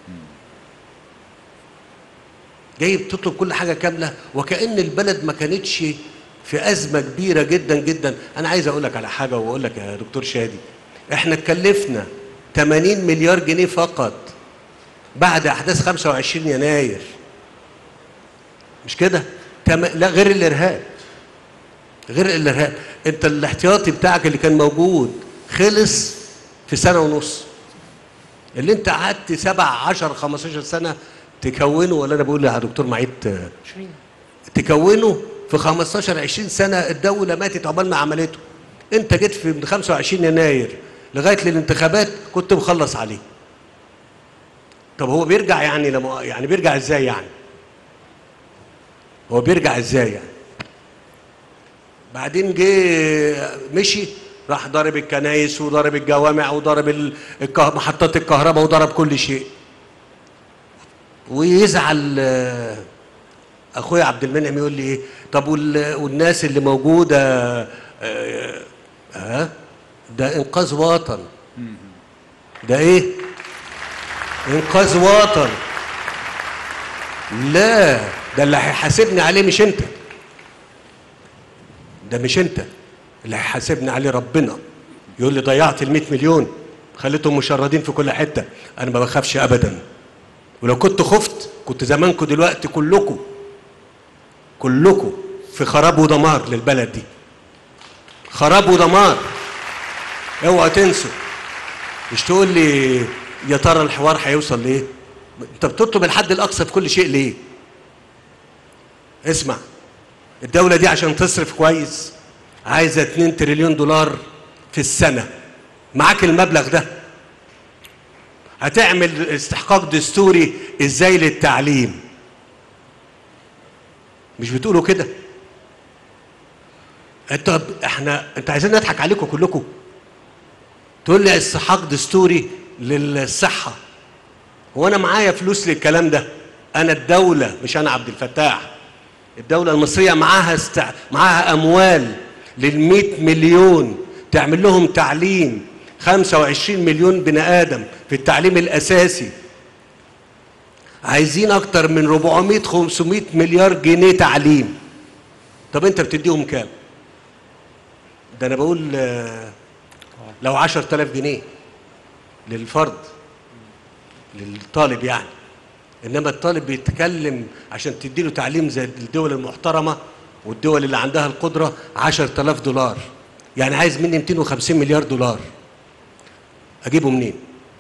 جاي بتطلب كل حاجه كامله وكأن البلد ما كانتش في ازمه كبيره جدا جدا انا عايز اقول لك على حاجه واقول لك يا دكتور شادي احنا اتكلفنا 80 مليار جنيه فقط بعد احداث 25 يناير مش كده تم... لا غير الارهاب غير الارهاب انت الاحتياطي بتاعك اللي كان موجود خلص في سنه ونص اللي انت قعدت 7 10 15 سنه تكونه ولا انا بقول يا دكتور معيد 20 تكونه في 15 20 سنه الدوله ماتت عقبال ما عملته انت جيت في من 25 يناير لغايه للانتخابات كنت مخلص عليه طب هو بيرجع يعني لما يعني بيرجع ازاي يعني هو بيرجع ازاي يعني بعدين جه مشي راح ضارب الكنايس وضارب الجوامع وضارب ال- الكه- محطات الكهرباء وضرب كل شيء ويزعل آه، اخويا عبد المنعم يقول لي ايه طب وال- والناس اللي موجوده آه، ها ده انقاذ وطن ده ايه انقاذ وطن لا ده اللي هيحاسبني عليه مش انت ده مش انت اللي هيحاسبني عليه ربنا يقول لي ضيعت ال 100 مليون خليتهم مشردين في كل حته انا ما بخافش ابدا ولو كنت خفت كنت زمانكم دلوقتي كلكم كلكم في خراب ودمار للبلد دي خراب ودمار اوعى تنسوا مش تقول لي يا ترى الحوار هيوصل لايه انت بتطلب الحد الاقصى في كل شيء ليه اسمع الدولة دي عشان تصرف كويس عايزة 2 تريليون دولار في السنة معاك المبلغ ده هتعمل استحقاق دستوري ازاي للتعليم مش بتقولوا كده انت احنا انت عايزين نضحك عليكم كلكم تقول لي استحقاق دستوري للصحة هو انا معايا فلوس للكلام ده انا الدولة مش انا عبد الفتاح الدولة المصرية معاها است... معاها اموال لل مليون تعمل لهم تعليم 25 مليون بني ادم في التعليم الاساسي عايزين اكتر من 400 500 مليار جنيه تعليم طب انت بتديهم كام ده انا بقول آه، لو 10000 جنيه للفرد للطالب يعني انما الطالب بيتكلم عشان تديله تعليم زي الدول المحترمه والدول اللي عندها القدره 10000 دولار يعني عايز مني 250 مليار دولار اجيبه منين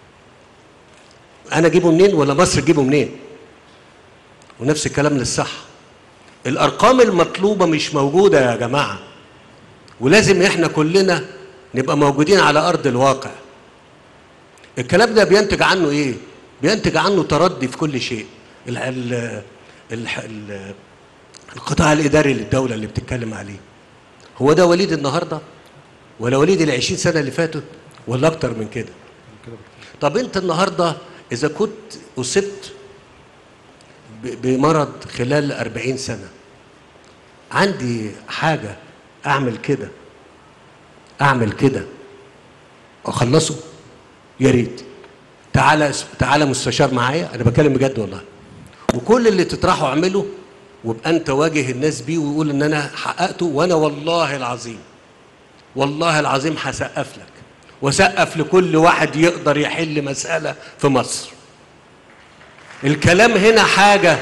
انا اجيبه منين ولا مصر تجيبه منين ونفس الكلام للصحه الارقام المطلوبه مش موجوده يا جماعه ولازم احنا كلنا نبقى موجودين على ارض الواقع الكلام ده بينتج عنه ايه بينتج عنه تردي في كل شيء ال ال ال ال القطاع الاداري للدوله اللي بتتكلم عليه هو ده وليد النهارده ولا وليد ال 20 سنه اللي فاتوا ولا اكتر من كده طب انت النهارده اذا كنت اصبت ب- بمرض خلال 40 سنه عندي حاجه اعمل كده اعمل كده اخلصه يا ريت تعالى تعالى مستشار معايا انا بتكلم بجد والله وكل اللي تطرحه اعمله وابقى انت واجه الناس بيه ويقول ان انا حققته وانا والله العظيم والله العظيم هسقف لك وسقف لكل واحد يقدر يحل مسألة في مصر الكلام هنا حاجة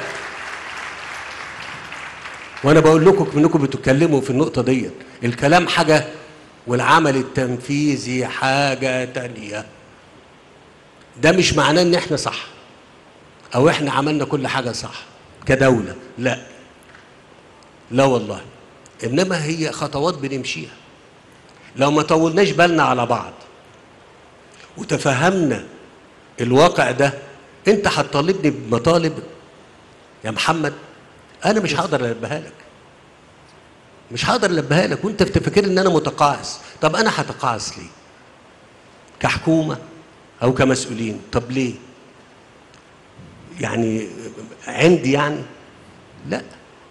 وانا بقول لكم انكم بتتكلموا في النقطة دي الكلام حاجة والعمل التنفيذي حاجة تانية ده مش معناه ان احنا صح او احنا عملنا كل حاجة صح كدولة لا لا والله انما هي خطوات بنمشيها لو ما طولناش بالنا على بعض وتفهمنا الواقع ده انت هتطالبني بمطالب يا محمد انا مش هقدر البيها لك مش هقدر البيها لك وانت بتفكر ان انا متقاعس طب انا هتقاعس ليه كحكومه او كمسؤولين طب ليه يعني عندي يعني لا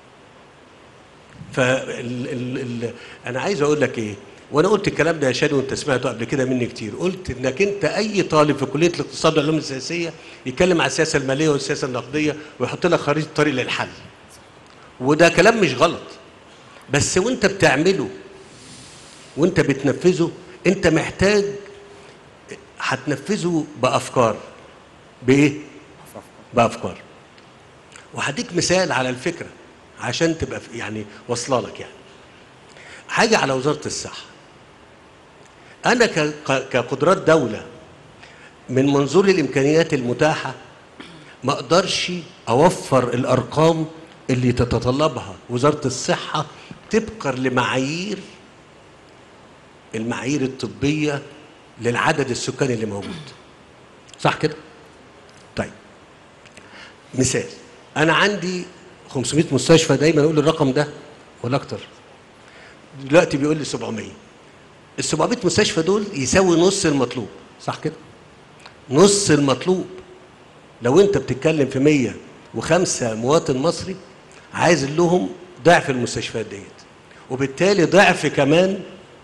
فال ال ال انا عايز اقول لك ايه وانا قلت الكلام ده يا شادي وانت سمعته قبل كده مني كتير قلت انك انت اي طالب في كليه الاقتصاد والعلوم السياسيه يتكلم على السياسه الماليه والسياسه النقديه ويحط لك خريطه طريق للحل وده كلام مش غلط بس وانت بتعمله وانت بتنفذه انت محتاج هتنفذه بافكار بايه بافكار وهديك مثال على الفكره عشان تبقى في- يعني واصله لك يعني حاجه على وزاره الصحه انا ك- ك- كقدرات دوله من منظور الامكانيات المتاحه ما اقدرش اوفر الارقام اللي تتطلبها وزاره الصحه طبقا لمعايير المعايير الطبيه للعدد السكاني اللي موجود صح كده طيب مثال انا عندي 500 مستشفى دايما اقول الرقم ده ولا اكتر دلوقتي بيقول لي 700 ال 700 مستشفى دول يساوي نص المطلوب صح كده نص المطلوب لو انت بتتكلم في 105 مواطن مصري عايز لهم ضعف المستشفيات ديت وبالتالي ضعف كمان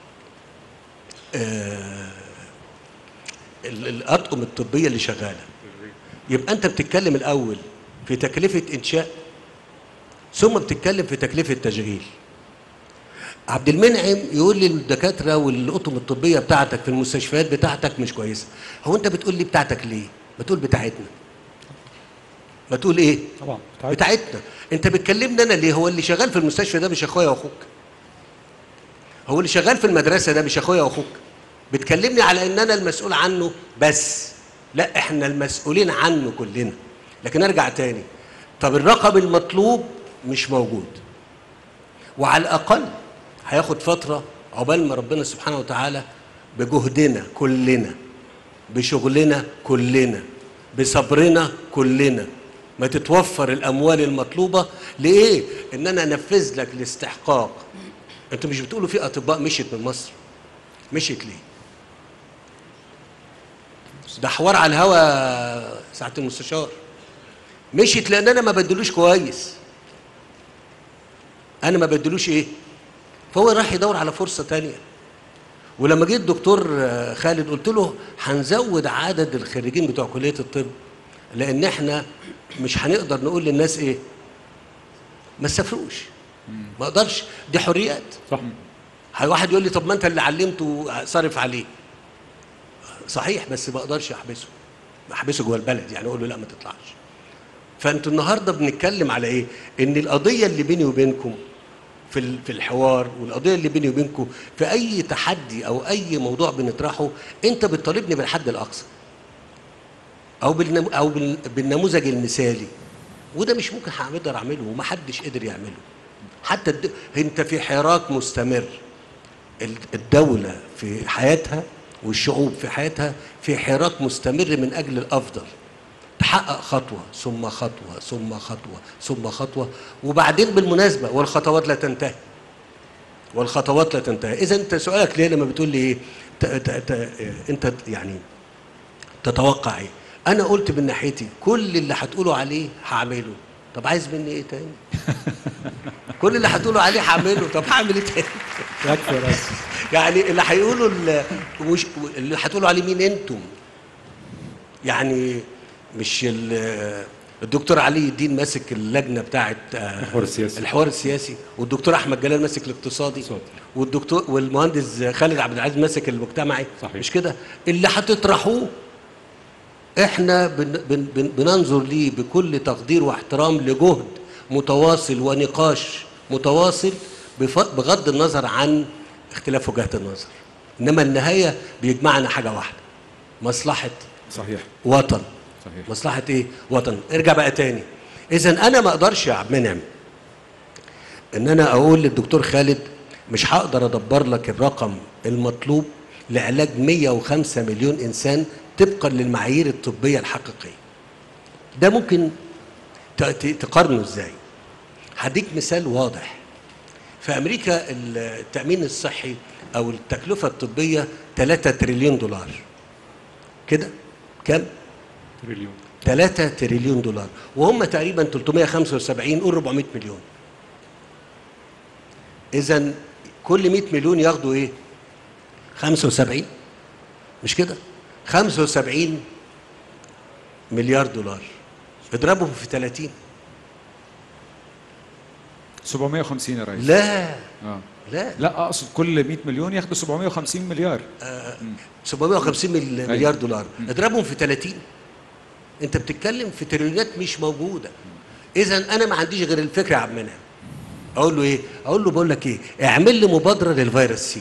آه ال- الاطقم الطبيه اللي شغاله يبقى انت بتتكلم الاول في تكلفه انشاء ثم بتتكلم في تكلفه تشغيل عبد المنعم يقول لي الدكاتره والاطقم الطبيه بتاعتك في المستشفيات بتاعتك مش كويسه هو انت بتقول لي بتاعتك ليه بتقول بتاعتنا ما تقول ايه طبعا بتاعتنا انت بتكلمني انا ليه هو اللي شغال في المستشفى ده مش اخويا واخوك هو اللي شغال في المدرسه ده مش اخويا واخوك بتكلمني على ان انا المسؤول عنه بس لا احنا المسؤولين عنه كلنا لكن ارجع تاني طب الرقم المطلوب مش موجود وعلى الاقل هياخد فتره عقبال ما ربنا سبحانه وتعالى بجهدنا كلنا بشغلنا كلنا بصبرنا كلنا ما تتوفر الاموال المطلوبه لايه ان انا انفذ لك الاستحقاق انتوا مش بتقولوا في اطباء مشيت من مصر مشيت ليه ده حوار على الهوا ساعه المستشار مشيت لان انا ما بدلوش كويس انا ما بدلوش ايه فهو راح يدور على فرصه تانية ولما جه الدكتور آه، خالد قلت له هنزود عدد الخريجين بتوع كليه الطب لان احنا مش هنقدر نقول للناس ايه ما تسافروش ما اقدرش دي حريات صح واحد يقول لي طب ما انت اللي علمته صارف عليه صحيح بس ما اقدرش احبسه احبسه جوه البلد يعني اقول له لا ما تطلعش فانتوا النهارده بنتكلم على ايه ان القضيه اللي بيني وبينكم في ال- في الحوار والقضيه اللي بيني وبينكم في اي تحدي او اي موضوع بنطرحه انت بتطالبني بالحد الاقصى او بالنم او بال- بالنموذج المثالي وده مش ممكن هقدر اعمله ومحدش قدر يعمله حتى الد... انت في حراك مستمر ال- الدوله في حياتها والشعوب في حياتها في حراك مستمر من اجل الافضل تحقق خطوه ثم خطوه ثم خطوه ثم خطوه وبعدين بالمناسبه والخطوات لا تنتهي والخطوات لا تنتهي اذا انت سؤالك ليه لما بتقول لي ايه ت- ت- ت- انت يعني تتوقع ايه انا قلت من ناحيتي كل اللي هتقولوا عليه هعمله طب عايز مني ايه تاني كل اللي هتقولوا عليه هعمله طب هعمل ايه تاني يكفي بس يعني اللي هيقولوا ال- وش اللي هتقولوا عليه مين انتم يعني مش ال- الدكتور علي الدين ماسك اللجنه بتاعه الحوار السياسي. الحوار السياسي والدكتور احمد جلال ماسك الاقتصادي والدكتور والمهندس خالد عبد العزيز ماسك المجتمعي صحيح. مش كده اللي هتطرحوه احنا بن بن بن بننظر ليه بكل تقدير واحترام لجهد متواصل ونقاش متواصل بف- بغض النظر عن اختلاف وجهات النظر انما النهايه بيجمعنا حاجه واحده مصلحه صحيح وطن صحيح مصلحه ايه وطن ارجع بقى تاني اذا انا ما اقدرش يا عبد المنعم ان انا اقول للدكتور خالد مش هقدر ادبر لك الرقم المطلوب لعلاج 105 مليون انسان طبقا للمعايير الطبيه الحقيقيه ده ممكن ت- ت- تقارنه ازاي هديك مثال واضح في امريكا التامين الصحي او التكلفه الطبيه 3 تريليون دولار كده كم تريليون 3 تريليون دولار وهم تقريبا 375 قول 400 مليون اذا كل 100 مليون ياخدوا ايه 75 مش كده 75 مليار دولار اضربهم في 30 750 يا ريس لا اه لا لا اقصد كل 100 مليون ياخدوا 750 مليار آه 750 مل- مليار دولار اضربهم في 30 انت بتتكلم في تريليونات مش موجوده اذا انا ما عنديش غير الفكره يا عبد المنعم اقول له ايه اقول له بقول لك ايه اعمل لي مبادره للفيروس سي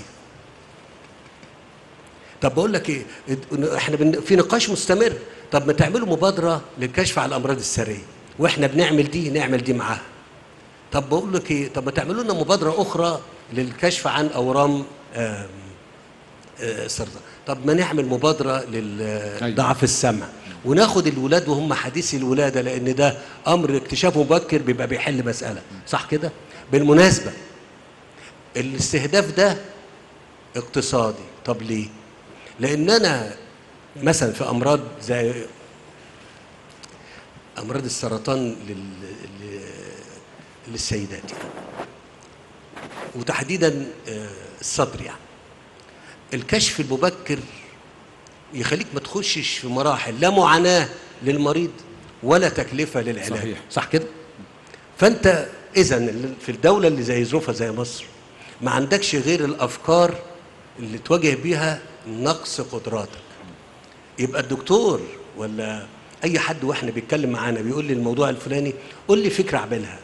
طب بقول لك ايه اد- احنا بن... في نقاش مستمر طب ما تعملوا مبادره للكشف على الامراض السريه واحنا بنعمل دي نعمل دي معاها طب بقول لك ايه طب ما تعملوا لنا مبادره اخرى للكشف عن اورام آم، آه، السرطان طب ما نعمل مبادره لضعف السمع وناخد الولاد وهم حديثي الولاده لان ده امر اكتشاف مبكر بيبقى بيحل مساله صح كده بالمناسبه الاستهداف ده اقتصادي طب ليه لان انا مثلا في امراض زي امراض السرطان لل... لل... للسيدات يعني. وتحديدا آه، الصدر يعني الكشف المبكر يخليك ما تخشش في مراحل لا معاناه للمريض ولا تكلفه للعلاج صحيح. صح كده فانت اذا في الدوله اللي زي ظروفها زي مصر ما عندكش غير الافكار اللي تواجه بيها نقص قدراتك يبقى الدكتور ولا اي حد واحنا بيتكلم معانا بيقول لي الموضوع الفلاني قول لي فكره اعملها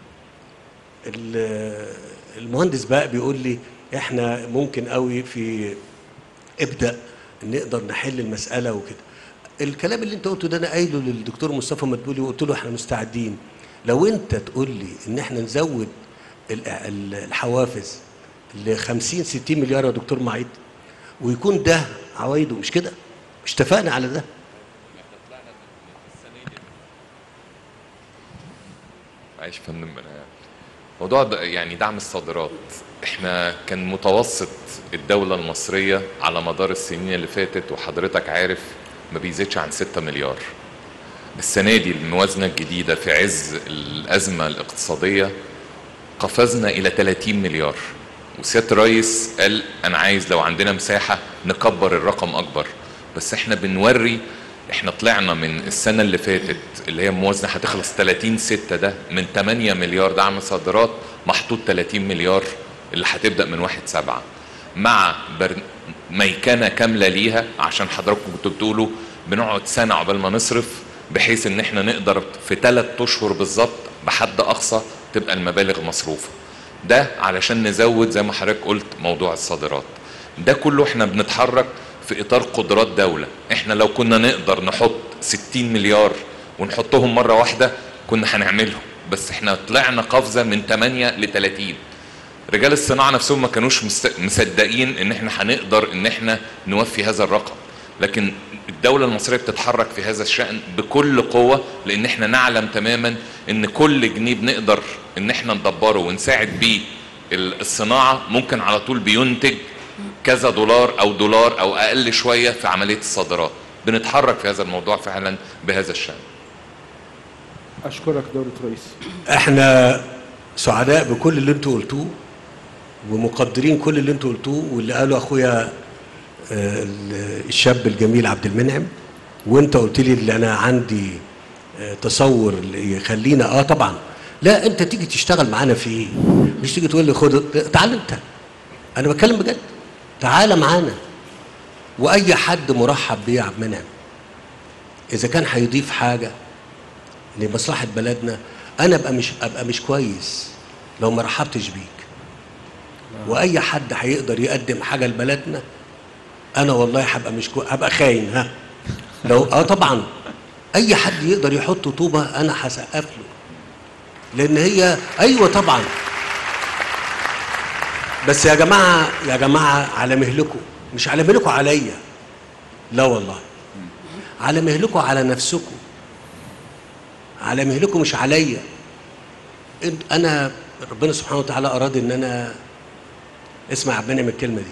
ال- المهندس بقى بيقول لي احنا ممكن قوي في ابدا نقدر نحل المساله وكده الكلام اللي انت قلته ده انا قايله للدكتور مصطفى مدبولي وقلت له احنا مستعدين لو انت تقول لي ان احنا نزود ال- ال- الحوافز ل 50 60 مليار يا دكتور معيد ويكون ده عوايده مش كده مش اتفقنا على ده معلش يا فندم انا موضوع د- يعني دعم الصادرات احنا كان متوسط الدولة المصرية على مدار السنين اللي فاتت وحضرتك عارف ما بيزيدش عن 6 مليار السنة دي الموازنة الجديدة في عز الأزمة الاقتصادية قفزنا إلى 30 مليار وسيادة الرئيس قال أنا عايز لو عندنا مساحة نكبر الرقم أكبر بس احنا بنوري احنا طلعنا من السنة اللي فاتت اللي هي موازنة هتخلص 30 6 ده من 8 مليار دعم صادرات محطوط 30 مليار اللي هتبدأ من 1 7 مع بر... ميكنة كاملة ليها عشان حضراتكم كنتوا بتقولوا بنقعد سنة عقبال ما نصرف بحيث ان احنا نقدر في ثلاث اشهر بالظبط بحد اقصى تبقى المبالغ مصروفة ده علشان نزود زي ما حضرتك قلت موضوع الصادرات ده كله احنا بنتحرك في اطار قدرات دولة احنا لو كنا نقدر نحط 60 مليار ونحطهم مرة واحدة كنا هنعملهم بس احنا طلعنا قفزة من 8 ل 30 رجال الصناعة نفسهم ما كانوش مست- مصدقين ان احنا هنقدر ان احنا نوفي هذا الرقم لكن الدولة المصرية بتتحرك في هذا الشأن بكل قوة لأن احنا نعلم تماما إن كل جنيه بنقدر إن احنا ندبره ونساعد بيه ال- الصناعة ممكن على طول بينتج كذا دولار أو دولار أو أقل شوية في عملية الصادرات بنتحرك في هذا الموضوع فعلا بهذا الشأن اشكرك دولة رئيس احنا سعداء بكل اللي انتوا قلتوه ومقدرين كل اللي انتوا قلتوه واللي قاله اخويا آه، ال- الشاب الجميل عبد المنعم وانت قلت لي اللي انا عندي آه، تصور اللي يخلينا اه طبعا لا انت تيجي تشتغل معانا في ايه مش تيجي تقول لي خد تعال انت انا بتكلم بجد تعال معانا واي حد مرحب بيه يا عبد المنعم اذا كان هيضيف حاجه لمصلحه بلدنا انا ابقى مش ابقى مش كويس لو ما رحبتش بيك واي حد هيقدر يقدم حاجه لبلدنا انا والله هبقى مش كويس هبقى خاين ها لو اه طبعا اي حد يقدر يحط طوبه انا هسقف له لان هي ايوه طبعا بس يا جماعه يا جماعه على مهلكم مش على مهلكم عليا لا والله على مهلكم على نفسكم على مهلكم مش عليا انت- انا ربنا سبحانه وتعالى اراد ان انا اسمع يا عبد المنعم الكلمه دي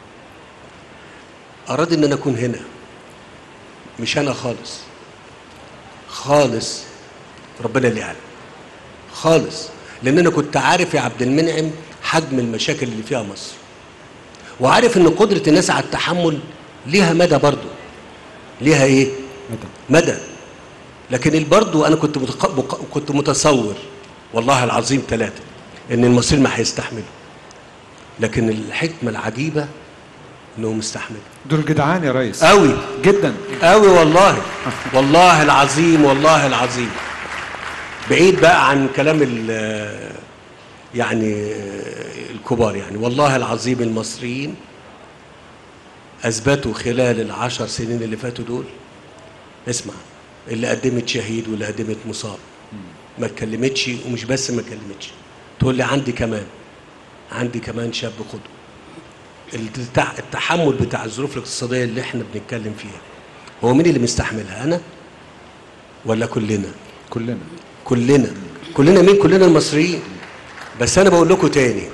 اراد ان انا اكون هنا مش انا خالص خالص ربنا اللي يعلم خالص لان انا كنت عارف يا عبد المنعم حجم المشاكل اللي فيها مصر وعارف ان قدره الناس على التحمل ليها مدى برضه ليها ايه مدى مدى لكن برضه انا كنت متق... مق- كنت متصور والله العظيم ثلاثه ان المصريين ما هيستحملوا لكن الحكمه العجيبه انهم استحملوا دول جدعان يا ريس قوي جدا قوي والله والله العظيم والله العظيم بعيد بقى عن كلام ال يعني الكبار يعني والله العظيم المصريين اثبتوا خلال العشر سنين اللي فاتوا دول اسمع اللي قدمت شهيد واللي قدمت مصاب ما اتكلمتش ومش بس ما اتكلمتش تقول لي عندي كمان عندي كمان شاب خده التع- التحمل بتاع الظروف الاقتصاديه اللي احنا بنتكلم فيها هو مين اللي مستحملها انا ولا كلنا كلنا كلنا كلنا مين كلنا المصريين بس انا بقول لكم تاني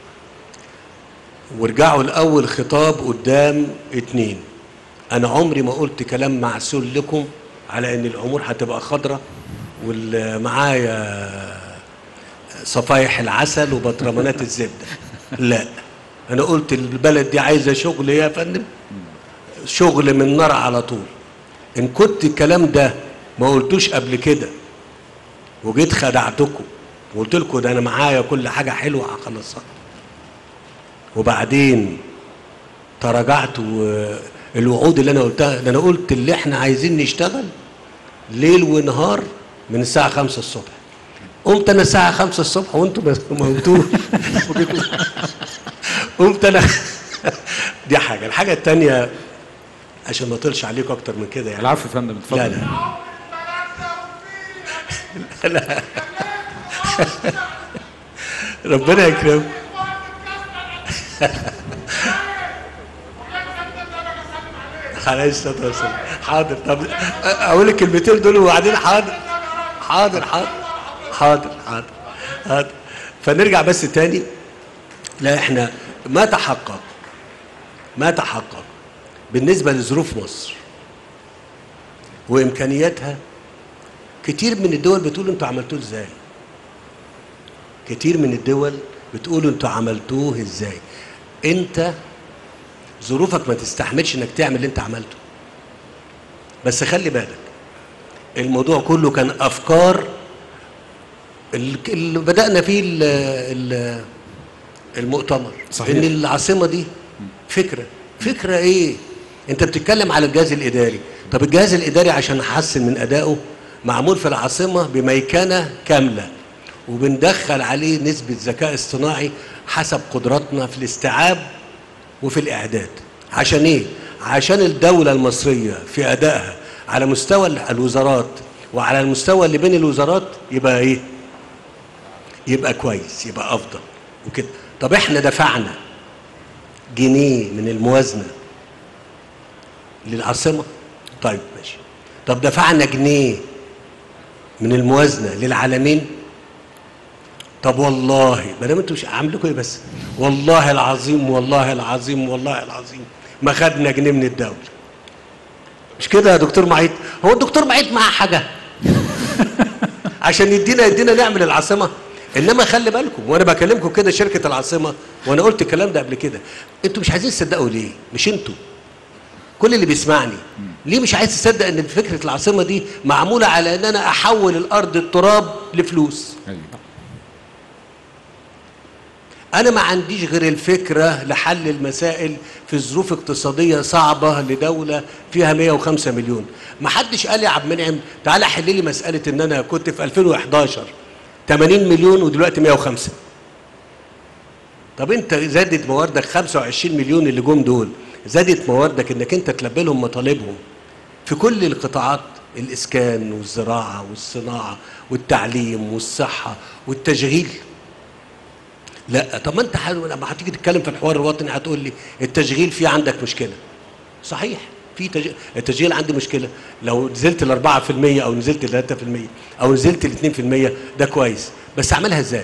وارجعوا الاول خطاب قدام اتنين انا عمري ما قلت كلام معسول لكم على ان الامور هتبقى خضرة والمعايا صفايح العسل وبطرمانات الزبده لا انا قلت البلد دي عايزه شغل يا فندم شغل من نار على طول ان كنت الكلام ده ما قلتوش قبل كده وجيت خدعتكم وقلت لكم ده انا معايا كل حاجه حلوه هخلصها وبعدين تراجعت والوعود اللي انا قلتها ده انا قلت اللي احنا عايزين نشتغل ليل ونهار من الساعه 5 الصبح قمت انا الساعه 5 الصبح وانتم ما ما قمتوش قمت انا دي حاجه الحاجه الثانيه عشان ما اطولش عليكم اكتر من كده يعني العفو يا فندم اتفضل لا لا لا ربنا يكرمك عليه الصلاه والسلام حاضر طب اقول الكلمتين دول وبعدين حاضر حاضر حاضر حاضر حاضر حاضر فنرجع بس تاني لا احنا ما تحقق ما تحقق بالنسبه لظروف مصر وامكانياتها كتير من الدول بتقول انتوا عملتوه ازاي كتير من الدول بتقول انتوا عملتوه ازاي انت ظروفك ما تستحملش انك تعمل اللي انت عملته بس خلي بالك الموضوع كله كان افكار ال- اللي بدانا فيه ال- ال- المؤتمر صحيح. ان العاصمه دي فكره فكره ايه انت بتتكلم على الجهاز الاداري طب الجهاز الاداري عشان نحسن من ادائه معمول في العاصمه بميكنه كامله وبندخل عليه نسبه ذكاء اصطناعي حسب قدراتنا في الاستيعاب وفي الاعداد عشان ايه عشان الدوله المصريه في ادائها على مستوى الوزارات وعلى المستوى اللي بين الوزارات يبقى ايه يبقى كويس يبقى افضل وكده طب احنا دفعنا جنيه من الموازنه للعاصمه طيب ماشي طب دفعنا جنيه من الموازنه للعالمين طب والله ما دام انتوا مش عاملكم ايه بس والله العظيم والله العظيم والله العظيم ما خدنا جنيه من الدوله مش كده يا دكتور معيط هو الدكتور معيط معاه حاجه عشان يدينا يدينا نعمل العاصمه انما خلي بالكم وانا بكلمكم كده شركه العاصمه وانا قلت الكلام ده قبل كده انتوا مش عايزين تصدقوا ليه مش انتوا كل اللي بيسمعني ليه مش عايز تصدق ان فكره العاصمه دي معموله على ان انا احول الارض التراب لفلوس انا ما عنديش غير الفكره لحل المسائل في ظروف اقتصاديه صعبه لدوله فيها 105 مليون ما حدش قال يا عبد المنعم تعالى حل لي مساله ان انا كنت في 2011 80 مليون ودلوقتي 105 طب انت زادت مواردك 25 مليون اللي جم دول زادت مواردك انك انت تلبي لهم مطالبهم في كل القطاعات الاسكان والزراعه والصناعه والتعليم والصحه والتشغيل لا طب ما انت ح- لما هتيجي تتكلم في الحوار الوطني هتقول لي التشغيل فيه عندك مشكله صحيح في تج... التشغيل عندي مشكله لو نزلت ل 4% او نزلت ل 3% او نزلت ل 2% ده كويس بس اعملها ازاي؟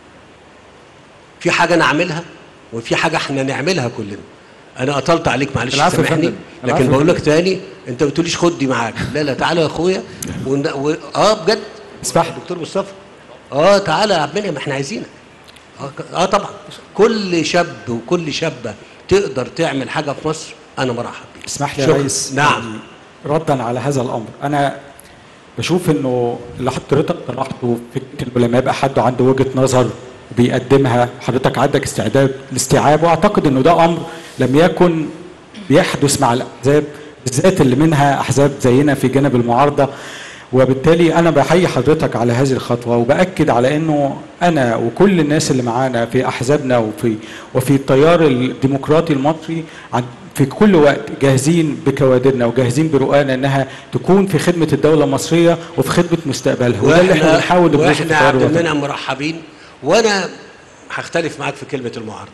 في حاجه انا اعملها وفي حاجه احنا نعملها كلنا انا قطلت عليك معلش العفو يا سامحني فندم. العفو لكن يا بقول لك فندم. تاني انت ما بتقوليش خدي معاك لا لا تعالى يا اخويا ون... و... اه بجد اسمح دكتور مصطفى اه تعالى يا عبد المنعم احنا عايزينك اه ك- اه طبعا كل شاب وكل شابه تقدر تعمل حاجه في مصر انا مرحب بيك اسمح لي يا شكراً. ريس نعم يعني ردا على هذا الامر انا بشوف انه اللي حضرتك طرحته فكره إنه لما يبقى حد عنده وجهه نظر بيقدمها حضرتك عندك استعداد لاستيعاب واعتقد انه ده امر لم يكن بيحدث مع الاحزاب بالذات اللي منها احزاب زينا في جانب المعارضه وبالتالي انا بحيي حضرتك على هذه الخطوه وباكد على انه انا وكل الناس اللي معانا في احزابنا وفي وفي التيار الديمقراطي المصري عن- في كل وقت جاهزين بكوادرنا وجاهزين برؤانا انها تكون في خدمه الدوله المصريه وفي خدمه مستقبلها وده اللي احنا بنحاول نبرزه في واحنا التيار عبد الوطني. المنعم مرحبين وانا هختلف معاك في كلمه المعارضه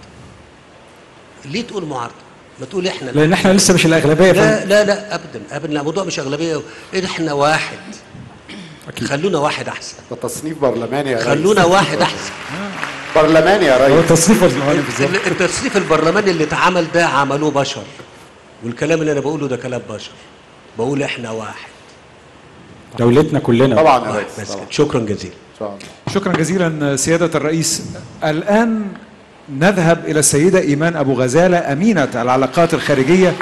ليه تقول معارضه ما تقول احنا لان احنا لسه مش الاغلبيه يا لا فندم. لا لا ابدا ابدا لا الموضوع مش اغلبيه احنا واحد أكيد. خلونا واحد احسن ده تصنيف برلماني يا ريس خلونا واحد احسن برلماني يا ريس هو تصنيف برلماني بالظبط ال- التصنيف البرلماني اللي اتعمل ده عملوه بشر والكلام اللي انا بقوله ده كلام بشر بقول احنا واحد دولتنا كلنا طبعا يا ريس بس طبعا. كده. شكرا جزيلا ان شاء الله شكرا جزيلا سيادة الرئيس الآن نذهب إلى السيدة إيمان أبو غزالة أمينة العلاقات الخارجية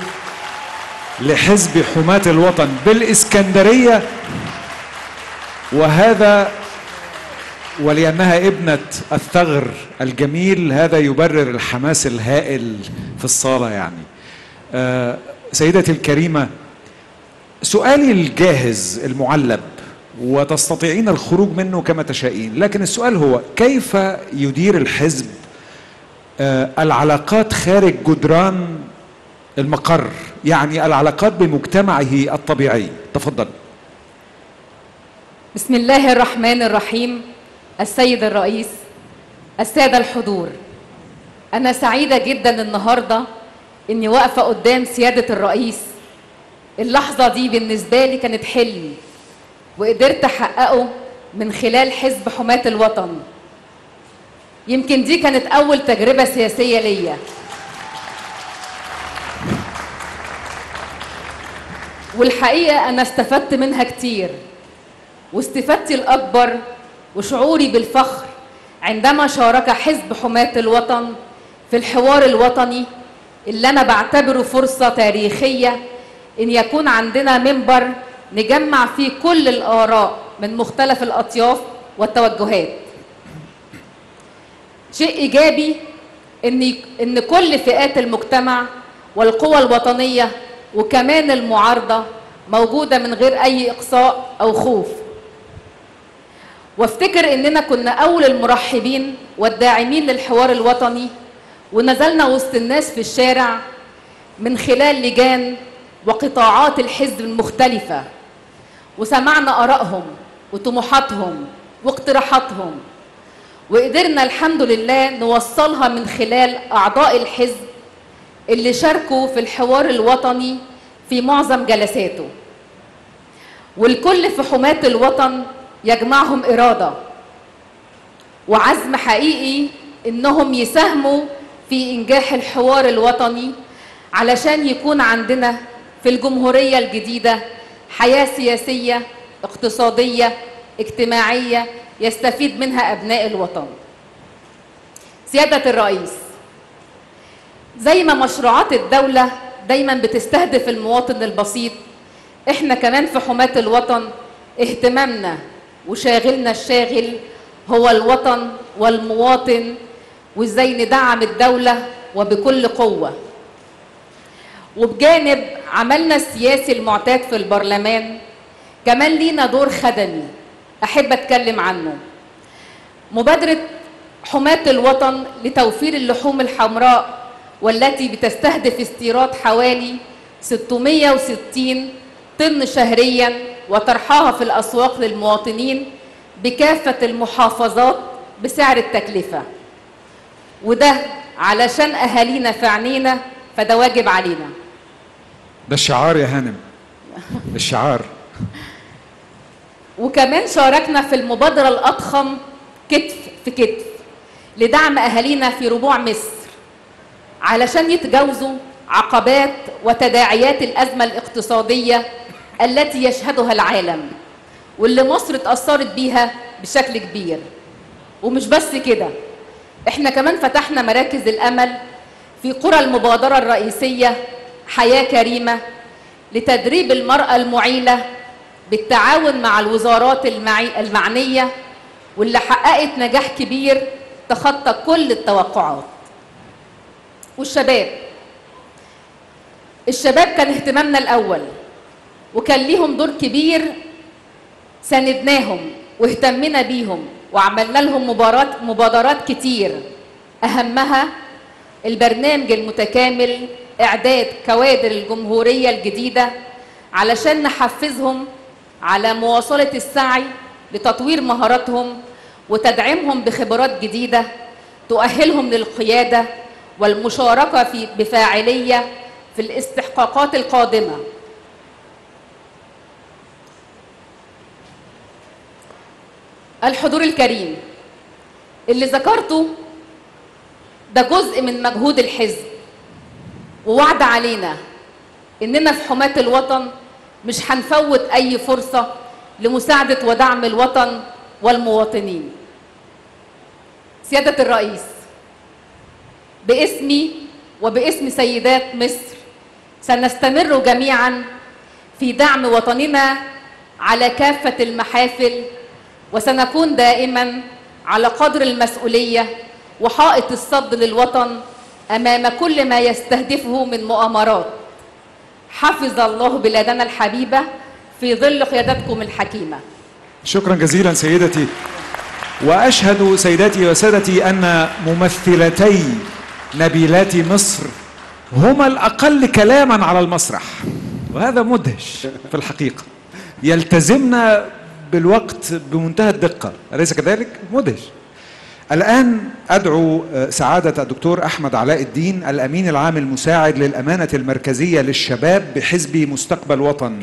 لحزب حماة الوطن بالإسكندرية وهذا ولأنها ابنة الثغر الجميل هذا يبرر الحماس الهائل في الصالة يعني آه، سيدتي الكريمة سؤالي الجاهز المعلب وتستطيعين الخروج منه كما تشائين لكن السؤال هو كيف يدير الحزب آه، العلاقات خارج جدران المقر يعني العلاقات بمجتمعه الطبيعي تفضل بسم الله الرحمن الرحيم السيد الرئيس السادة الحضور أنا سعيدة جدا النهاردة إني واقفة قدام سيادة الرئيس اللحظة دي بالنسبة لي كانت حلم وقدرت أحققه من خلال حزب حماة الوطن يمكن دي كانت أول تجربة سياسية ليا والحقيقة أنا استفدت منها كتير واستفادتي الأكبر وشعوري بالفخر عندما شارك حزب حماة الوطن في الحوار الوطني اللي أنا بعتبره فرصة تاريخية إن يكون عندنا منبر نجمع فيه كل الآراء من مختلف الأطياف والتوجهات شيء إيجابي إن إن كل فئات المجتمع والقوى الوطنية وكمان المعارضة موجودة من غير أي إقصاء أو خوف وافتكر اننا كنا اول المرحبين والداعمين للحوار الوطني ونزلنا وسط الناس في الشارع من خلال لجان وقطاعات الحزب المختلفة وسمعنا آرائهم وطموحاتهم واقتراحاتهم وقدرنا الحمد لله نوصلها من خلال أعضاء الحزب اللي شاركوا في الحوار الوطني في معظم جلساته والكل في حماة الوطن يجمعهم إرادة وعزم حقيقي إنهم يساهموا في إنجاح الحوار الوطني علشان يكون عندنا في الجمهورية الجديدة حياة سياسية اقتصادية اجتماعية يستفيد منها أبناء الوطن سيادة الرئيس زي ما مشروعات الدولة دايما بتستهدف المواطن البسيط احنا كمان في حماة الوطن اهتمامنا وشاغلنا الشاغل هو الوطن والمواطن وازاي ندعم الدولة وبكل قوة وبجانب عملنا السياسي المعتاد في البرلمان كمان لينا دور خدمي أحب أتكلم عنه مبادرة حماة الوطن لتوفير اللحوم الحمراء والتي بتستهدف استيراد حوالي 660 طن شهريا وطرحها في الأسواق للمواطنين بكافة المحافظات بسعر التكلفة وده علشان أهالينا في عينينا فده واجب علينا ده الشعار يا هانم الشعار وكمان شاركنا في المبادرة الأضخم كتف في كتف لدعم أهالينا في ربوع مصر علشان يتجاوزوا عقبات وتداعيات الأزمة الاقتصادية التي يشهدها العالم واللي مصر اتأثرت بيها بشكل كبير ومش بس كده احنا كمان فتحنا مراكز الأمل في قرى المبادرة الرئيسية حياة كريمة لتدريب المرأة المعيلة بالتعاون مع الوزارات المعي... المعنية واللي حققت نجاح كبير تخطى كل التوقعات والشباب الشباب كان اهتمامنا الأول وكان ليهم دور كبير ساندناهم واهتمنا بيهم وعملنا لهم مبارات مبادرات كتير أهمها البرنامج المتكامل إعداد كوادر الجمهورية الجديدة علشان نحفزهم على مواصلة السعي لتطوير مهاراتهم وتدعيمهم بخبرات جديدة تؤهلهم للقيادة والمشاركة في بفاعلية في الاستحقاقات القادمة الحضور الكريم اللي ذكرته ده جزء من مجهود الحزب ووعد علينا اننا في حماة الوطن مش هنفوت اي فرصة لمساعدة ودعم الوطن والمواطنين سيادة الرئيس باسمي وباسم سيدات مصر سنستمر جميعا في دعم وطننا على كافة المحافل وسنكون دائما على قدر المسؤولية وحائط الصد للوطن أمام كل ما يستهدفه من مؤامرات حفظ الله بلادنا الحبيبة في ظل قيادتكم الحكيمة شكرا جزيلا سيدتي واشهد سيداتي وسادتي ان ممثلتي نبيلات مصر هما الاقل كلاما على المسرح وهذا مدهش في الحقيقه يلتزمنا بالوقت بمنتهى الدقه اليس كذلك مدهش الآن أدعو سعادة الدكتور أحمد علاء الدين الأمين العام المساعد للأمانة المركزية للشباب بحزب مستقبل وطن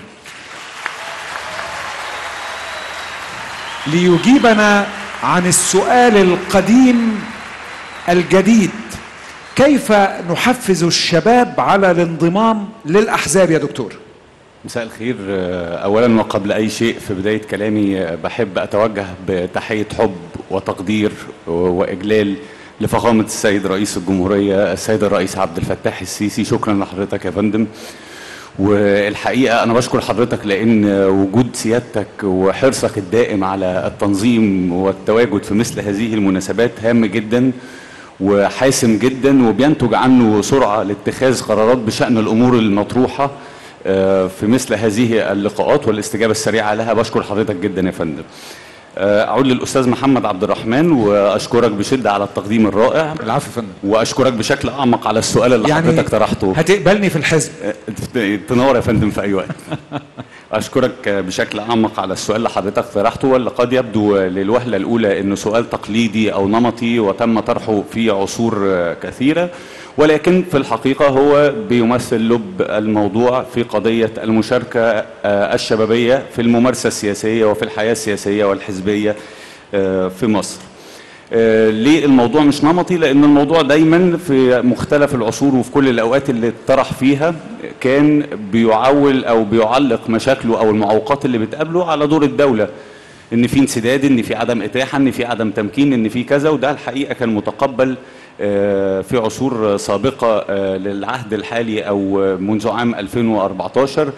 ليجيبنا عن السؤال القديم الجديد كيف نحفز الشباب على الانضمام للأحزاب يا دكتور مساء الخير اولا وقبل اي شيء في بدايه كلامي بحب اتوجه بتحيه حب وتقدير واجلال لفخامه السيد رئيس الجمهوريه السيد الرئيس عبد الفتاح السيسي شكرا لحضرتك يا فندم والحقيقه انا بشكر حضرتك لان وجود سيادتك وحرصك الدائم على التنظيم والتواجد في مثل هذه المناسبات هام جدا وحاسم جدا وبينتج عنه سرعه لاتخاذ قرارات بشان الامور المطروحه في مثل هذه اللقاءات والاستجابه السريعه لها بشكر حضرتك جدا يا فندم. اعود للاستاذ محمد عبد الرحمن واشكرك بشده على التقديم الرائع العفو فندم واشكرك بشكل اعمق على السؤال اللي يعني حضرتك طرحته هتقبلني في الحزب تنور يا فندم في اي وقت اشكرك بشكل اعمق على السؤال اللي حضرتك طرحته واللي قد يبدو للوهله الاولى انه سؤال تقليدي او نمطي وتم طرحه في عصور كثيره ولكن في الحقيقة هو بيمثل لب الموضوع في قضية المشاركة آه، الشبابية في الممارسة السياسية وفي الحياة السياسية والحزبية آه، في مصر آه، ليه الموضوع مش نمطي لان الموضوع دايما في مختلف العصور وفي كل الاوقات اللي اتطرح فيها كان بيعول او بيعلق مشاكله او المعوقات اللي بتقابله على دور الدوله ان في انسداد ان في عدم اتاحه ان في عدم تمكين ان في كذا وده الحقيقه كان متقبل آه، في عصور سابقه آه، للعهد الحالي او منذ عام 2014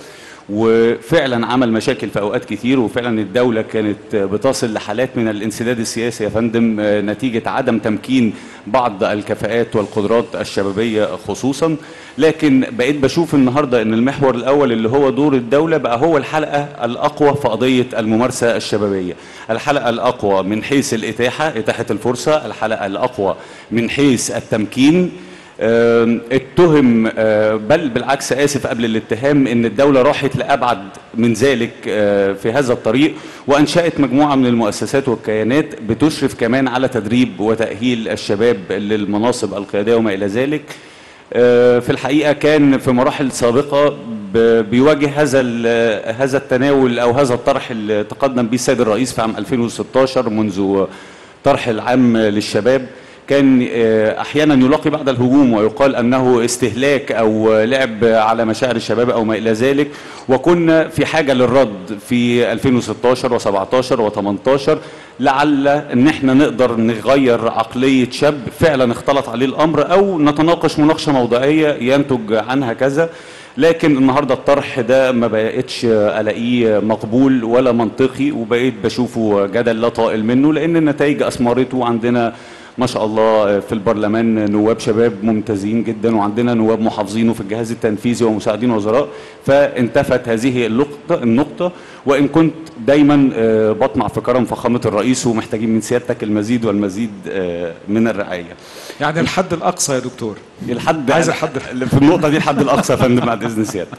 وفعلا عمل مشاكل في اوقات كتير وفعلا الدوله كانت بتصل لحالات من الانسداد السياسي يا فندم آه، نتيجه عدم تمكين بعض الكفاءات والقدرات الشبابيه خصوصا لكن بقيت بشوف النهارده ان المحور الاول اللي هو دور الدوله بقى هو الحلقه الاقوى في قضيه الممارسه الشبابيه الحلقه الاقوى من حيث الاتاحه اتاحه الفرصه الحلقه الاقوى من حيث التمكين آم، اتهم آه، بل بالعكس اسف قبل الاتهام ان الدوله راحت لابعد من ذلك آه، في هذا الطريق وانشات مجموعه من المؤسسات والكيانات بتشرف كمان على تدريب وتاهيل الشباب للمناصب القياديه وما الى ذلك آه، في الحقيقه كان في مراحل سابقه ب- بيواجه هذا ال- هذا التناول او هذا الطرح اللي تقدم به السيد الرئيس في عام 2016 منذ طرح العام للشباب كان آه، احيانا يلاقي بعض الهجوم ويقال انه استهلاك او لعب على مشاعر الشباب او ما الى ذلك وكنا في حاجه للرد في 2016 و17 و18 لعل ان احنا نقدر نغير عقليه شاب فعلا اختلط عليه الامر او نتناقش مناقشه موضوعيه ينتج عنها كذا لكن النهارده الطرح ده ما بقتش الاقيه مقبول ولا منطقي وبقيت بشوفه جدل لا طائل منه لان النتائج اثمرته عندنا ما شاء الله في البرلمان نواب شباب ممتازين جدا وعندنا نواب محافظين وفي الجهاز التنفيذي ومساعدين وزراء فانتفت هذه النقطة, النقطة وإن كنت دايما آه، بطمع في كرم فخامة الرئيس ومحتاجين من سيادتك المزيد والمزيد آه، من الرعاية يعني الحد الاقصى يا دكتور الحد عايز الحد في النقطة دي الحد الأقصى يا فندم بعد إذن سيادتك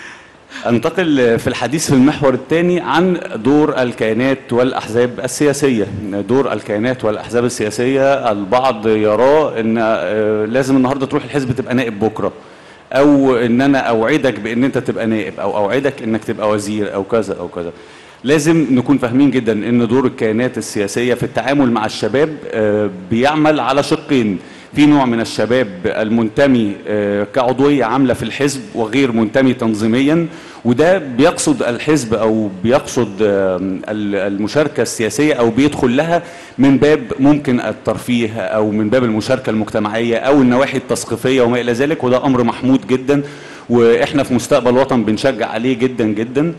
انتقل في الحديث في المحور الثاني عن دور الكيانات والاحزاب السياسيه دور الكيانات والاحزاب السياسيه البعض يراه ان آه، لازم النهارده تروح الحزب تبقى نائب بكره او ان انا اوعدك بان انت تبقى نائب او اوعدك انك تبقى وزير او كذا او كذا لازم نكون فاهمين جدا ان دور الكيانات السياسيه في التعامل مع الشباب آه، بيعمل على شقين في نوع من الشباب المنتمي آه، كعضويه عامله في الحزب وغير منتمي تنظيميا وده بيقصد الحزب او بيقصد آه، ال- المشاركه السياسيه او بيدخل لها من باب ممكن الترفيه او من باب المشاركه المجتمعيه او النواحي التثقيفيه وما الى ذلك وده امر محمود جدا واحنا في مستقبل وطن بنشجع عليه جدا جدا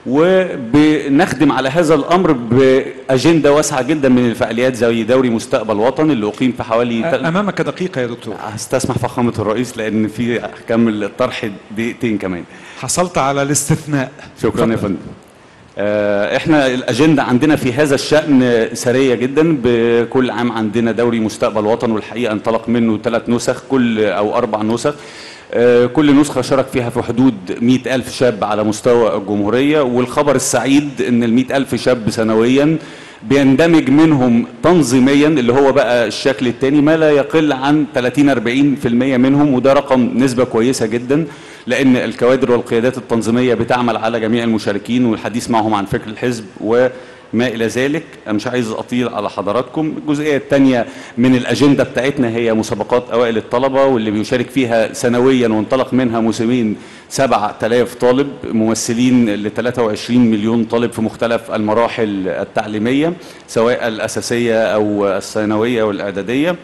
وبنخدم على هذا الامر باجنده واسعه جدا من الفعاليات زي دوري مستقبل وطن اللي اقيم في حوالي تل- امامك دقيقه يا دكتور هستسمح فخامه الرئيس لان في هكمل الطرح دقيقتين كمان حصلت على الاستثناء شكرا يا فندم آه، احنا الاجنده عندنا في هذا الشان سريه جدا بكل عام عندنا دوري مستقبل وطن والحقيقه انطلق منه ثلاث نسخ كل او اربع نسخ آه، كل نسخة شارك فيها في حدود مئة ألف شاب على مستوى الجمهورية والخبر السعيد أن المئة ألف شاب سنويا بيندمج منهم تنظيميا اللي هو بقى الشكل الثاني ما لا يقل عن 30 40% منهم وده رقم نسبة كويسة جدا لأن الكوادر والقيادات التنظيمية بتعمل على جميع المشاركين والحديث معهم عن فكر الحزب و ما إلى ذلك أنا مش عايز أطيل على حضراتكم الجزئية الثانية من الأجندة بتاعتنا هي مسابقات أوائل الطلبة واللي بيشارك فيها سنويا وانطلق منها موسمين 7000 طالب ممثلين ل 23 مليون طالب في مختلف المراحل التعليمية سواء الأساسية أو الثانوية والإعدادية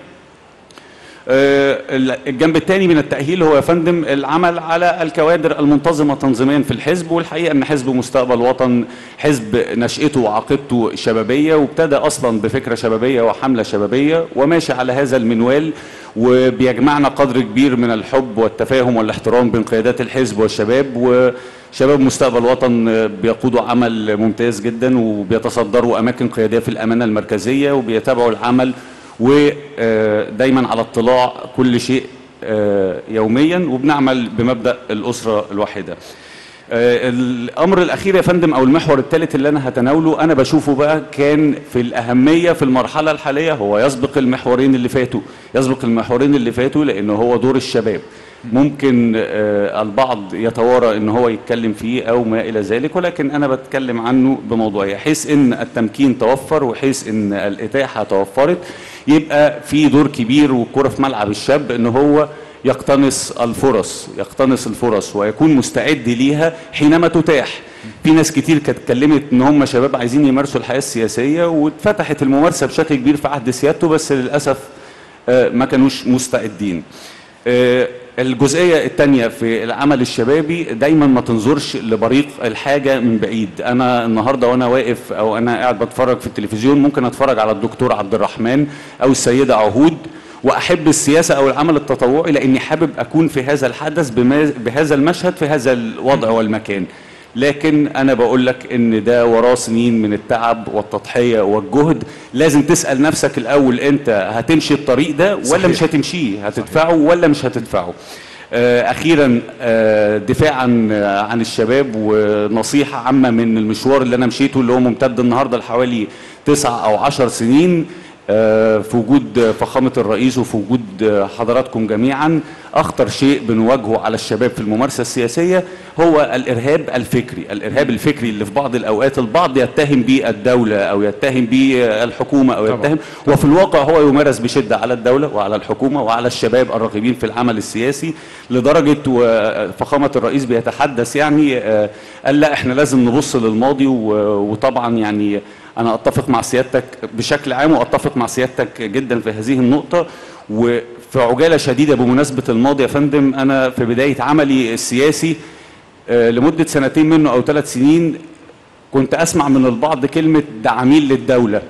آه، الجنب الثاني من التأهيل هو يا فندم العمل على الكوادر المنتظمة تنظيميا في الحزب والحقيقة أن حزب مستقبل وطن حزب نشأته وعقيدته شبابية وابتدى أصلا بفكرة شبابية وحملة شبابية وماشي على هذا المنوال وبيجمعنا قدر كبير من الحب والتفاهم والاحترام بين قيادات الحزب والشباب وشباب مستقبل وطن بيقودوا عمل ممتاز جدا وبيتصدروا أماكن قيادية في الأمانة المركزية وبيتابعوا العمل ودايما على اطلاع كل شيء آه، يوميا وبنعمل بمبدا الاسره الواحده. آه، الامر الاخير يا فندم او المحور الثالث اللي انا هتناوله انا بشوفه بقى كان في الاهميه في المرحله الحاليه هو يسبق المحورين اللي فاتوا يسبق المحورين اللي فاتوا لانه هو دور الشباب ممكن آه، البعض يتوارى ان هو يتكلم فيه او ما الى ذلك ولكن انا بتكلم عنه بموضوعيه حيث ان التمكين توفر وحيث ان الاتاحه توفرت يبقى في دور كبير والكره في ملعب الشاب ان هو يقتنص الفرص يقتنص الفرص ويكون مستعد ليها حينما تتاح في ناس كتير كانت اتكلمت ان هم شباب عايزين يمارسوا الحياه السياسيه واتفتحت الممارسه بشكل كبير في عهد سيادته بس للاسف آه، ما كانوش مستعدين آه، الجزئيه الثانيه في العمل الشبابي دايما ما تنظرش لبريق الحاجه من بعيد انا النهارده وانا واقف او انا قاعد بتفرج في التلفزيون ممكن اتفرج على الدكتور عبد الرحمن او السيده عهود واحب السياسه او العمل التطوعي لاني حابب اكون في هذا الحدث بما- بهذا المشهد في هذا الوضع والمكان لكن انا بقول لك ان ده وراه سنين من التعب والتضحيه والجهد لازم تسال نفسك الاول انت هتمشي الطريق ده ولا صحيح. مش هتمشيه هتدفعه ولا مش هتدفعه آه، اخيرا آه، دفاعا آه، عن الشباب ونصيحه عامه من المشوار اللي انا مشيته اللي هو ممتد النهارده لحوالي تسع او عشر سنين آه، في وجود فخامه الرئيس وفي وجود آه، حضراتكم جميعا اخطر شيء بنواجهه على الشباب في الممارسه السياسيه هو الارهاب الفكري الارهاب الفكري اللي في بعض الاوقات البعض يتهم به الدوله او يتهم به الحكومه او طبعاً. يتهم وفي الواقع هو يمارس بشده على الدوله وعلى الحكومه وعلى الشباب الراغبين في العمل السياسي لدرجه وفخامه الرئيس بيتحدث يعني آه، قال لا احنا لازم نبص للماضي و- وطبعا يعني انا اتفق مع سيادتك بشكل عام واتفق مع سيادتك جدا في هذه النقطه وفي عجاله شديده بمناسبه الماضي يا فندم انا في بدايه عملي السياسي آه، لمده سنتين منه او ثلاث سنين كنت اسمع من البعض كلمه ده عميل للدوله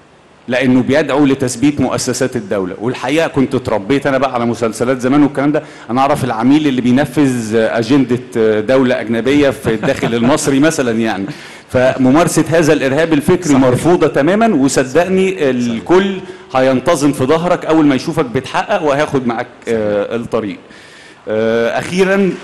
لانه بيدعو لتثبيت مؤسسات الدوله والحقيقه كنت اتربيت انا بقى على مسلسلات زمان والكلام ده انا اعرف العميل اللي بينفذ اجنده دوله اجنبيه في الداخل المصري مثلا يعني فممارسه هذا الارهاب الفكري صحيح. مرفوضه تماما وصدقني الكل هينتظم في ظهرك اول ما يشوفك بتحقق وهياخد معاك آه، الطريق آه، اخيرا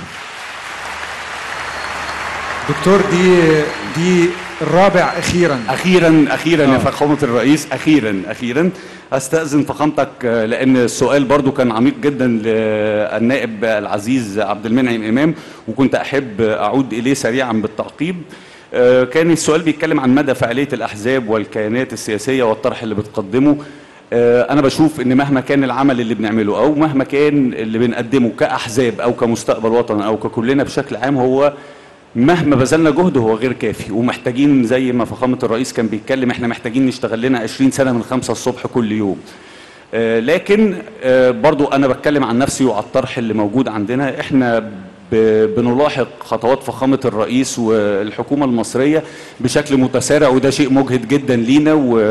دكتور دي دي الرابع اخيرا اخيرا اخيرا يا آه. فخامه الرئيس اخيرا اخيرا استاذن فخامتك آه، لان السؤال برضو كان عميق جدا للنائب العزيز عبد المنعم امام وكنت احب اعود اليه سريعا بالتعقيب آه، كان السؤال بيتكلم عن مدى فعاليه الاحزاب والكيانات السياسيه والطرح اللي بتقدمه آه، انا بشوف ان مهما كان العمل اللي بنعمله او مهما كان اللي بنقدمه كاحزاب او كمستقبل وطن او ككلنا بشكل عام هو مهما بذلنا جهد هو غير كافي ومحتاجين زي ما فخامه الرئيس كان بيتكلم احنا محتاجين نشتغل لنا 20 سنه من 5 الصبح كل يوم آه، لكن آه، برضو انا بتكلم عن نفسي وعلى الطرح اللي موجود عندنا احنا ب- بنلاحق خطوات فخامه الرئيس والحكومه المصريه بشكل متسارع وده شيء مجهد جدا لينا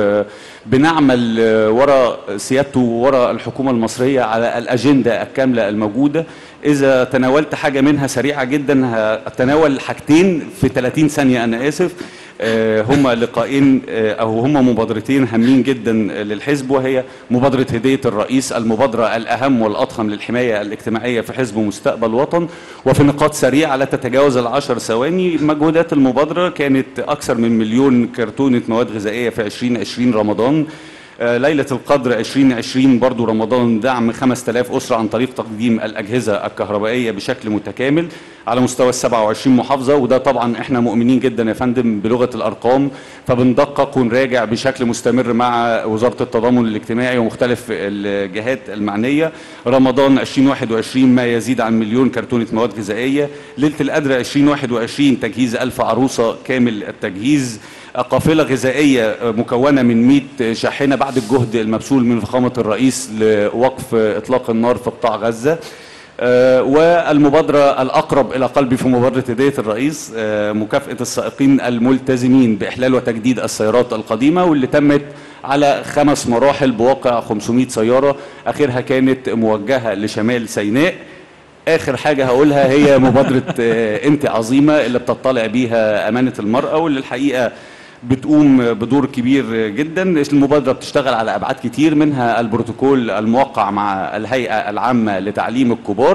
وبنعمل آه، وراء سيادته وراء الحكومه المصريه على الاجنده الكامله الموجوده اذا تناولت حاجه منها سريعه جدا هتناول حاجتين في 30 ثانيه انا اسف آه، هما لقاءين آه، او هما مبادرتين هامين جدا للحزب وهي مبادره هديه الرئيس المبادره الاهم والاضخم للحمايه الاجتماعيه في حزب مستقبل وطن وفي نقاط سريعه لا تتجاوز العشر ثواني مجهودات المبادره كانت اكثر من مليون كرتونه مواد غذائيه في 2020 رمضان آه، ليلة القدر 2020 برضو رمضان دعم 5000 أسرة عن طريق تقديم الأجهزة الكهربائية بشكل متكامل على مستوى ال 27 محافظة وده طبعا احنا مؤمنين جدا يا فندم بلغة الأرقام فبندقق ونراجع بشكل مستمر مع وزارة التضامن الاجتماعي ومختلف الجهات المعنية رمضان 2021 ما يزيد عن مليون كرتونة مواد غذائية ليلة القدر 2021 تجهيز ألف عروسة كامل التجهيز قافلة غذائية مكونة من 100 شاحنة بعد الجهد المبذول من فخامة الرئيس لوقف إطلاق النار في قطاع غزة آه، والمبادرة الأقرب إلى قلبي في مبادرة هدية الرئيس آه، مكافأة السائقين الملتزمين بإحلال وتجديد السيارات القديمة واللي تمت على خمس مراحل بواقع 500 سيارة آخرها كانت موجهة لشمال سيناء اخر حاجه هقولها هي مبادره آه، انت عظيمه اللي بتطلع بيها امانه المراه واللي الحقيقه بتقوم بدور كبير جدا المبادره بتشتغل على ابعاد كتير منها البروتوكول الموقع مع الهيئه العامه لتعليم الكبار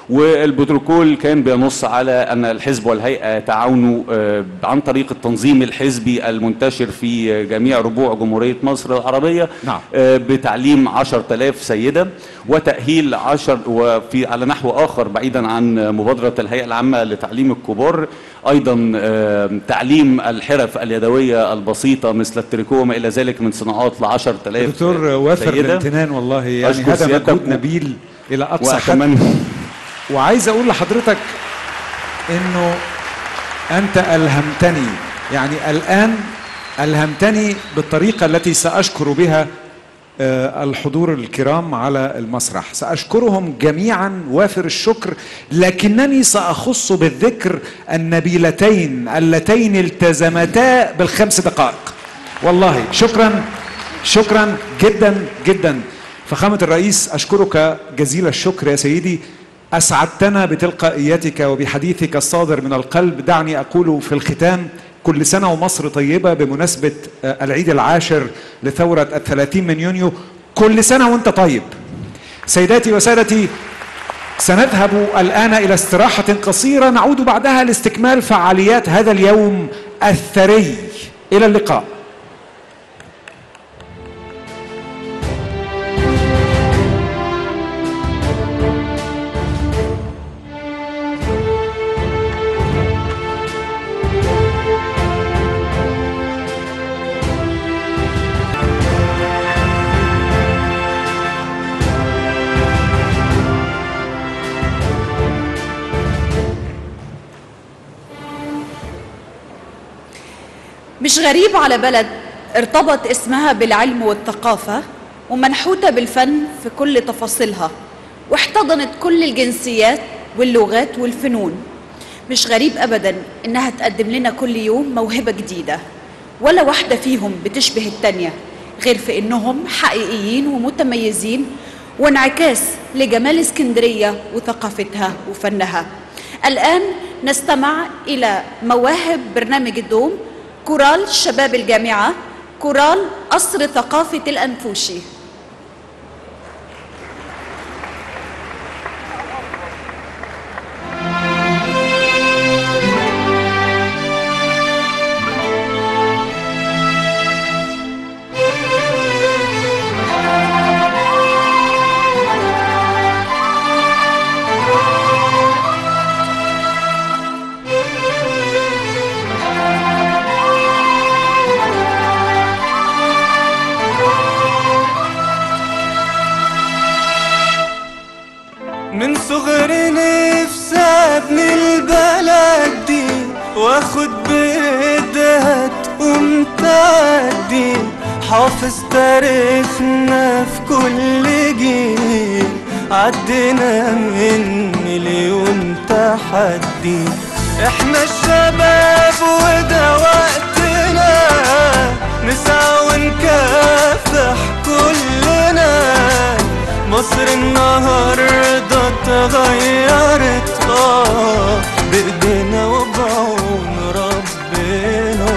والبروتوكول كان بينص على ان الحزب والهيئه يتعاونوا آه، عن طريق التنظيم الحزبي المنتشر في جميع ربوع جمهوريه مصر العربيه نعم. آه، بتعليم 10000 سيده وتاهيل 10 وفي على نحو اخر بعيدا عن مبادره الهيئه العامه لتعليم الكبار ايضا آه، تعليم الحرف اليدويه البسيطه مثل التريكو وما الى ذلك من صناعات ل 10000 دكتور وافر سيدة. الامتنان والله يعني أشكر هذا سيادتك مجهود و- نبيل الى اقصى حد وأتمنى- وعايز اقول لحضرتك انه انت الهمتني يعني الان الهمتني بالطريقه التي ساشكر بها آه، الحضور الكرام على المسرح ساشكرهم جميعا وافر الشكر لكنني ساخص بالذكر النبيلتين اللتين التزمتا بالخمس دقائق والله شكرا شكرا جدا جدا فخامة الرئيس أشكرك جزيل الشكر يا سيدي أسعدتنا بتلقائيتك وبحديثك الصادر من القلب دعني أقول في الختام كل سنة ومصر طيبة بمناسبة آه، العيد العاشر لثورة الثلاثين من يونيو كل سنة وانت طيب سيداتي وسادتي سنذهب الآن إلى استراحة قصيرة نعود بعدها لاستكمال فعاليات هذا اليوم الثري إلى اللقاء مش غريب على بلد ارتبط اسمها بالعلم والثقافة ومنحوتة بالفن في كل تفاصيلها واحتضنت كل الجنسيات واللغات والفنون مش غريب أبدا إنها تقدم لنا كل يوم موهبة جديدة ولا واحدة فيهم بتشبه التانية غير في إنهم حقيقيين ومتميزين وانعكاس لجمال اسكندرية وثقافتها وفنها الآن نستمع إلى مواهب برنامج الدوم كورال شباب الجامعة كورال قصر ثقافة الأنفوشي من صغري نفسي ابني البلد دي واخد بايدها تقوم تعدي حافظ تاريخنا في كل جيل عدينا من مليون تحدي احنا الشباب وده وقتنا نسعى ونكافح كلنا مصر النهاردة اتغيرت اه بايدينا وبعون ربنا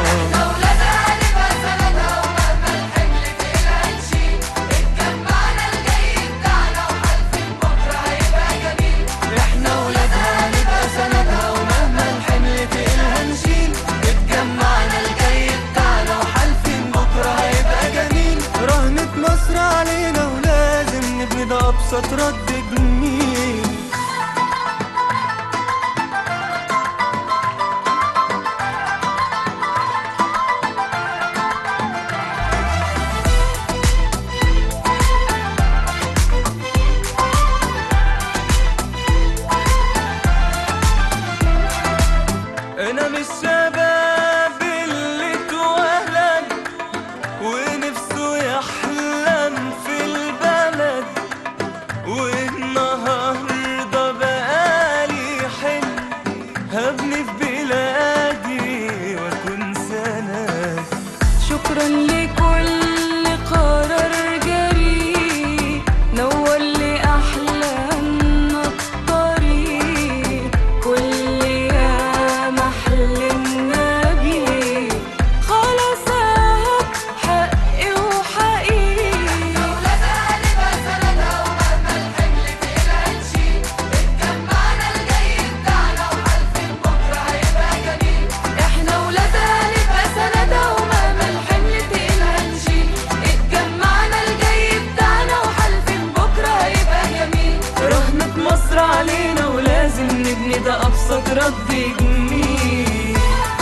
احنا ولادها نبقى سندها ومهما الحمل تقيلها نشيل اتجمعنا الجاي بتاعنا وحالفين بكره هيبقى جميل رهنة مصر علينا ولازم نبني ده ابسط رد جميل انا من الشباب اللي اتولد ونفسه يحلم في البلد وهنا رد جميل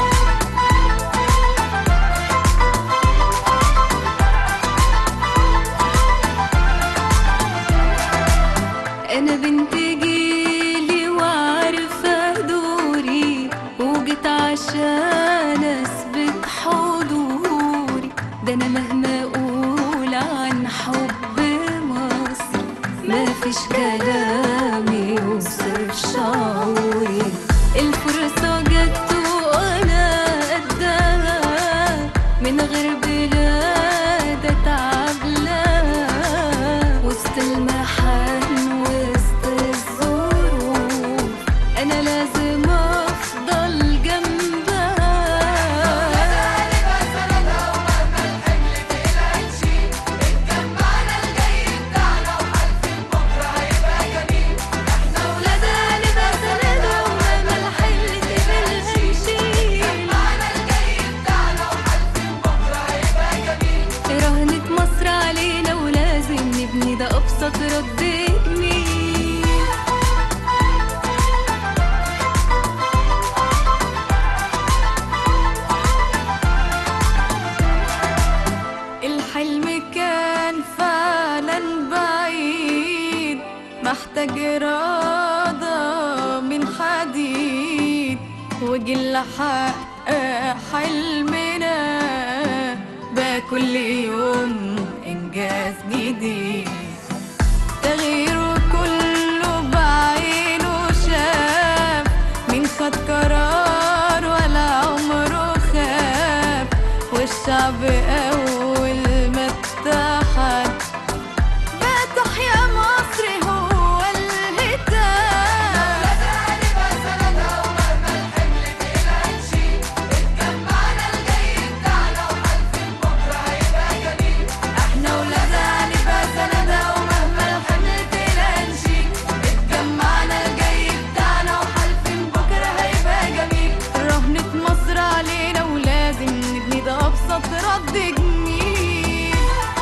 أنا بنت جيلي وعارفة دوري وجيت عشان أثبت حضوري ده أنا مهما أقول عن حب مصر مفيش كلام يوصف شعوري الفرصة جت وأنا قدها من غير بلاد أتعب لها وسط المحن وسط الظروف أنا لازم أفضل جنبها ولادها نبقى سندها ومهما الحمل تقيل هنشيل رهنة مصر علينا ولازم نبني ده أبسط رد جميل الحلم كان فعلا بعيد محتاج إرادة من حديد وجي نحقق حلمنا بقى كل يوم إنجاز جديد تغييره كله بعينه شاف من خد قرار ولا عمره خاف والشعب أول ما اتحد بقى تحيا مصر هو الهتاف احنا ولادها هنبقى سندها ومهما الحمل تقيل هنشيل اتجمعنا الجاي بتاعنا وحالفين بكره هيبقى جميل رهنة مصر علينا ولازم نبني ده ابسط رد جميل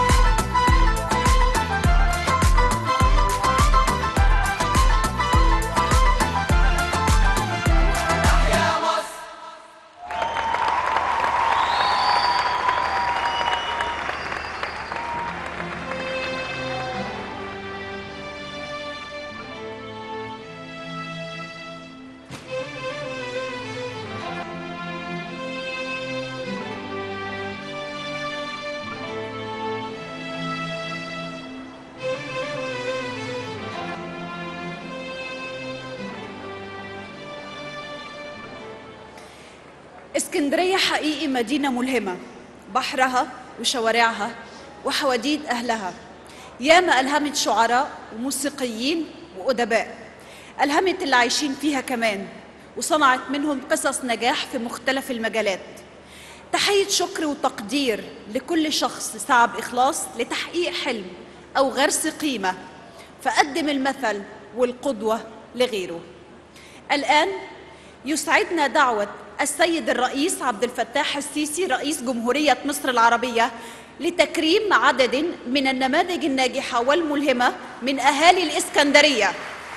اسكندرية حقيقي مدينة ملهمة بحرها وشوارعها وحواديت أهلها ياما ألهمت شعراء وموسيقيين وأدباء ألهمت اللي عايشين فيها كمان وصنعت منهم قصص نجاح في مختلف المجالات تحية شكر وتقدير لكل شخص سعى بإخلاص لتحقيق حلم أو غرس قيمة فقدم المثل والقدوة لغيره الآن يسعدنا دعوة السيد الرئيس عبد الفتاح السيسي رئيس جمهورية مصر العربية لتكريم عدد من النماذج الناجحة والملهمة من أهالي الإسكندرية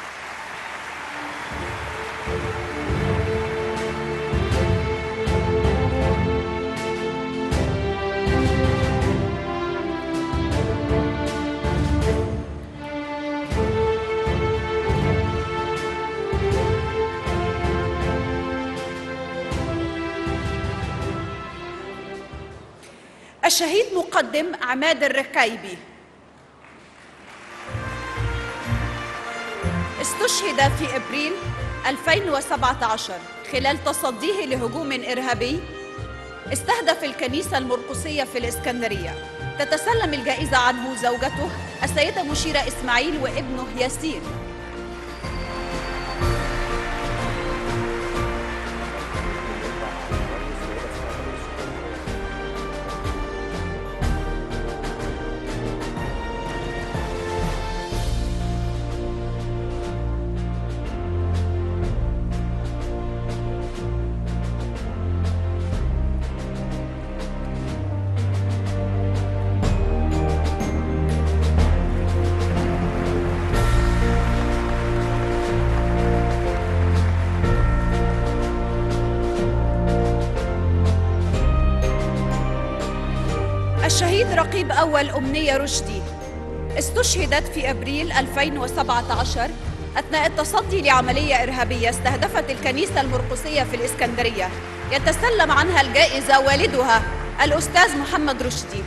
الشهيد مقدم عماد الركايبي استشهد في ابريل 2017 خلال تصديه لهجوم ارهابي استهدف الكنيسه المرقسيه في الاسكندريه تتسلم الجائزه عنه زوجته السيده مشيره اسماعيل وابنه ياسين الشهيد رقيب أول أمنية رشدي استشهدت في أبريل 2017 أثناء التصدي لعملية إرهابية استهدفت الكنيسة المرقسية في الإسكندرية يتسلم عنها الجائزة والدها الأستاذ محمد رشدي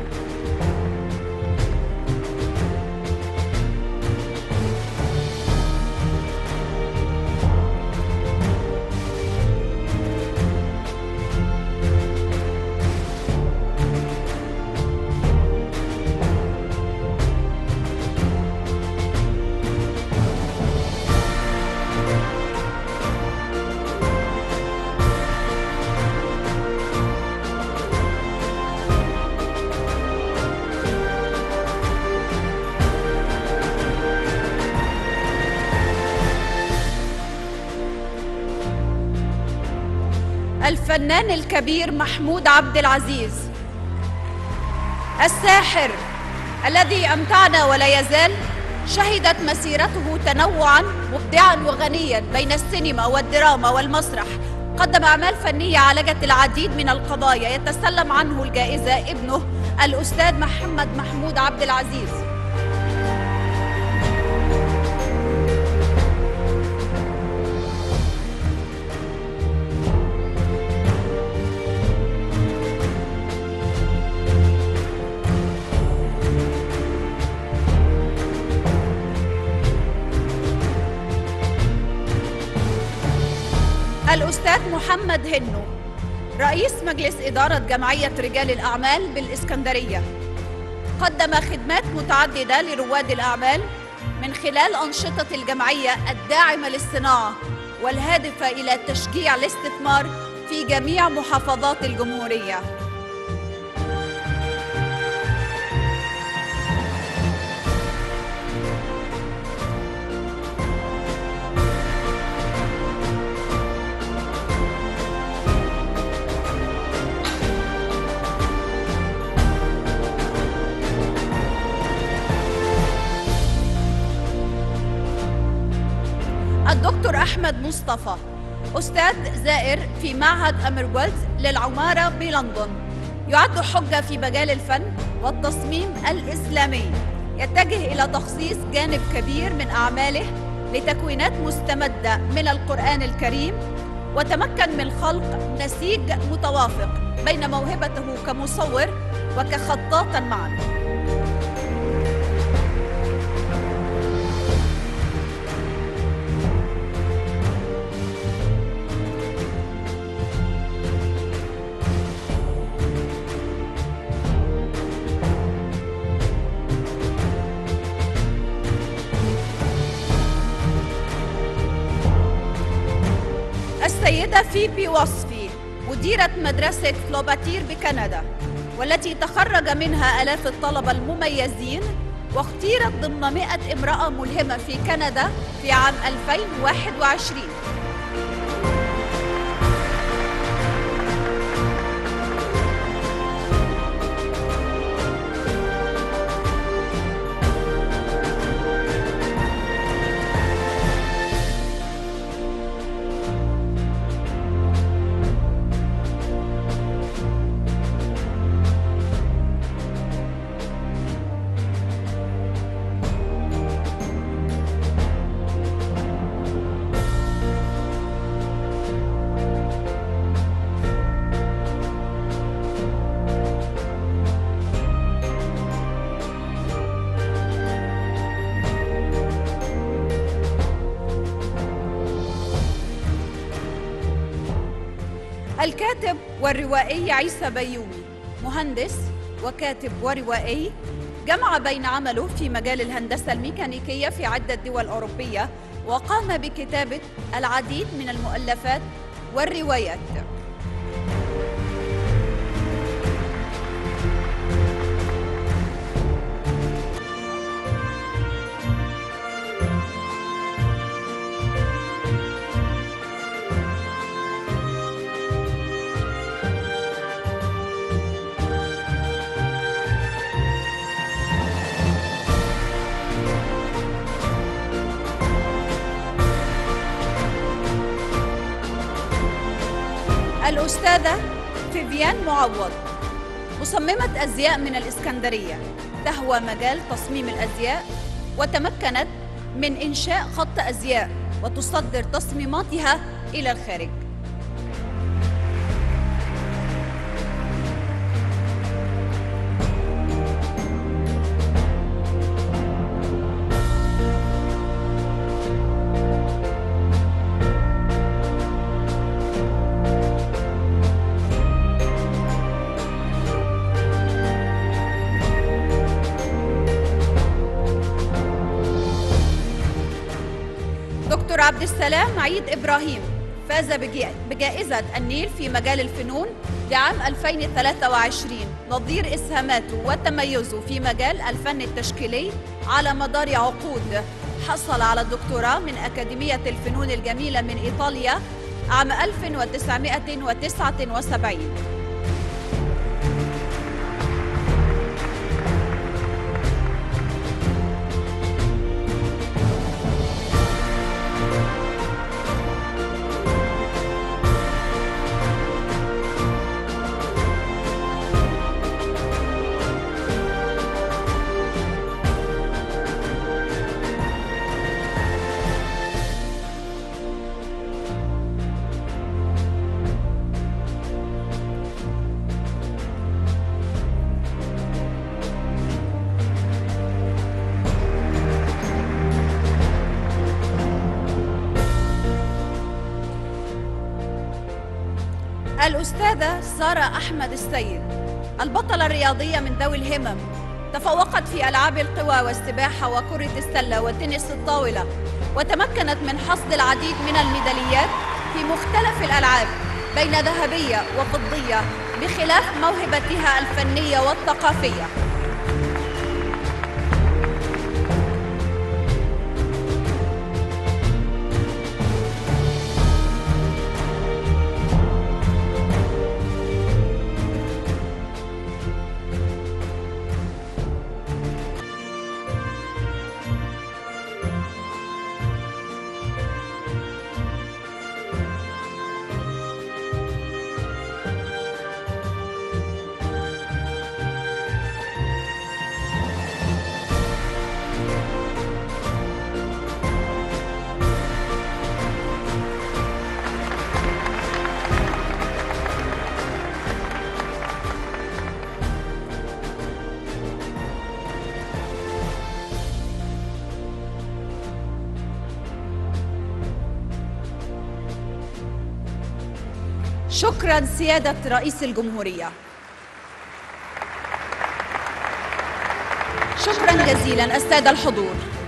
الفنان الكبير محمود عبد العزيز الساحر الذي امتعنا ولا يزال شهدت مسيرته تنوعا مبدعا وغنيا بين السينما والدراما والمسرح قدم اعمال فنيه عالجت العديد من القضايا يتسلم عنه الجائزه ابنه الاستاذ محمد محمود عبد العزيز الأستاذ محمد هنو رئيس مجلس إدارة جمعية رجال الأعمال بالإسكندرية قدم خدمات متعددة لرواد الأعمال من خلال أنشطة الجمعية الداعمة للصناعة والهادفة إلى تشجيع الاستثمار في جميع محافظات الجمهورية الدكتور أحمد مصطفى أستاذ زائر في معهد أمرولز للعمارة بلندن يعد حجة في مجال الفن والتصميم الإسلامي يتجه إلى تخصيص جانب كبير من أعماله لتكوينات مستمدة من القرآن الكريم وتمكن من خلق نسيج متوافق بين موهبته كمصور وكخطاط معا السيدة فيبي وصفي مديرة مدرسة فلوباتير بكندا والتي تخرج منها آلاف الطلبة المميزين واختيرت ضمن 100 امرأة ملهمة في كندا في عام 2021 الكاتب والروائي عيسى بيومي مهندس وكاتب وروائي جمع بين عمله في مجال الهندسة الميكانيكية في عدة دول أوروبية وقام بكتابة العديد من المؤلفات والروايات الأستاذة فيفيان معوض مصممة أزياء من الإسكندرية تهوى مجال تصميم الأزياء وتمكنت من إنشاء خط أزياء وتصدر تصميماتها إلى الخارج دكتور عبد السلام عيد إبراهيم فاز بجي- بجائزة النيل في مجال الفنون لعام 2023 نظير إسهاماته وتميزه في مجال الفن التشكيلي على مدار عقود حصل على الدكتوراه من أكاديمية الفنون الجميلة من إيطاليا عام 1979 الأستاذة سارة أحمد السيد البطلة الرياضية من ذوي الهمم تفوقت في ألعاب القوى والسباحة وكرة السلة وتنس الطاولة وتمكنت من حصد العديد من الميداليات في مختلف الألعاب بين ذهبية وفضية بخلاف موهبتها الفنية والثقافية شكرا سيادة رئيس الجمهورية شكرا جزيلا السادة الحضور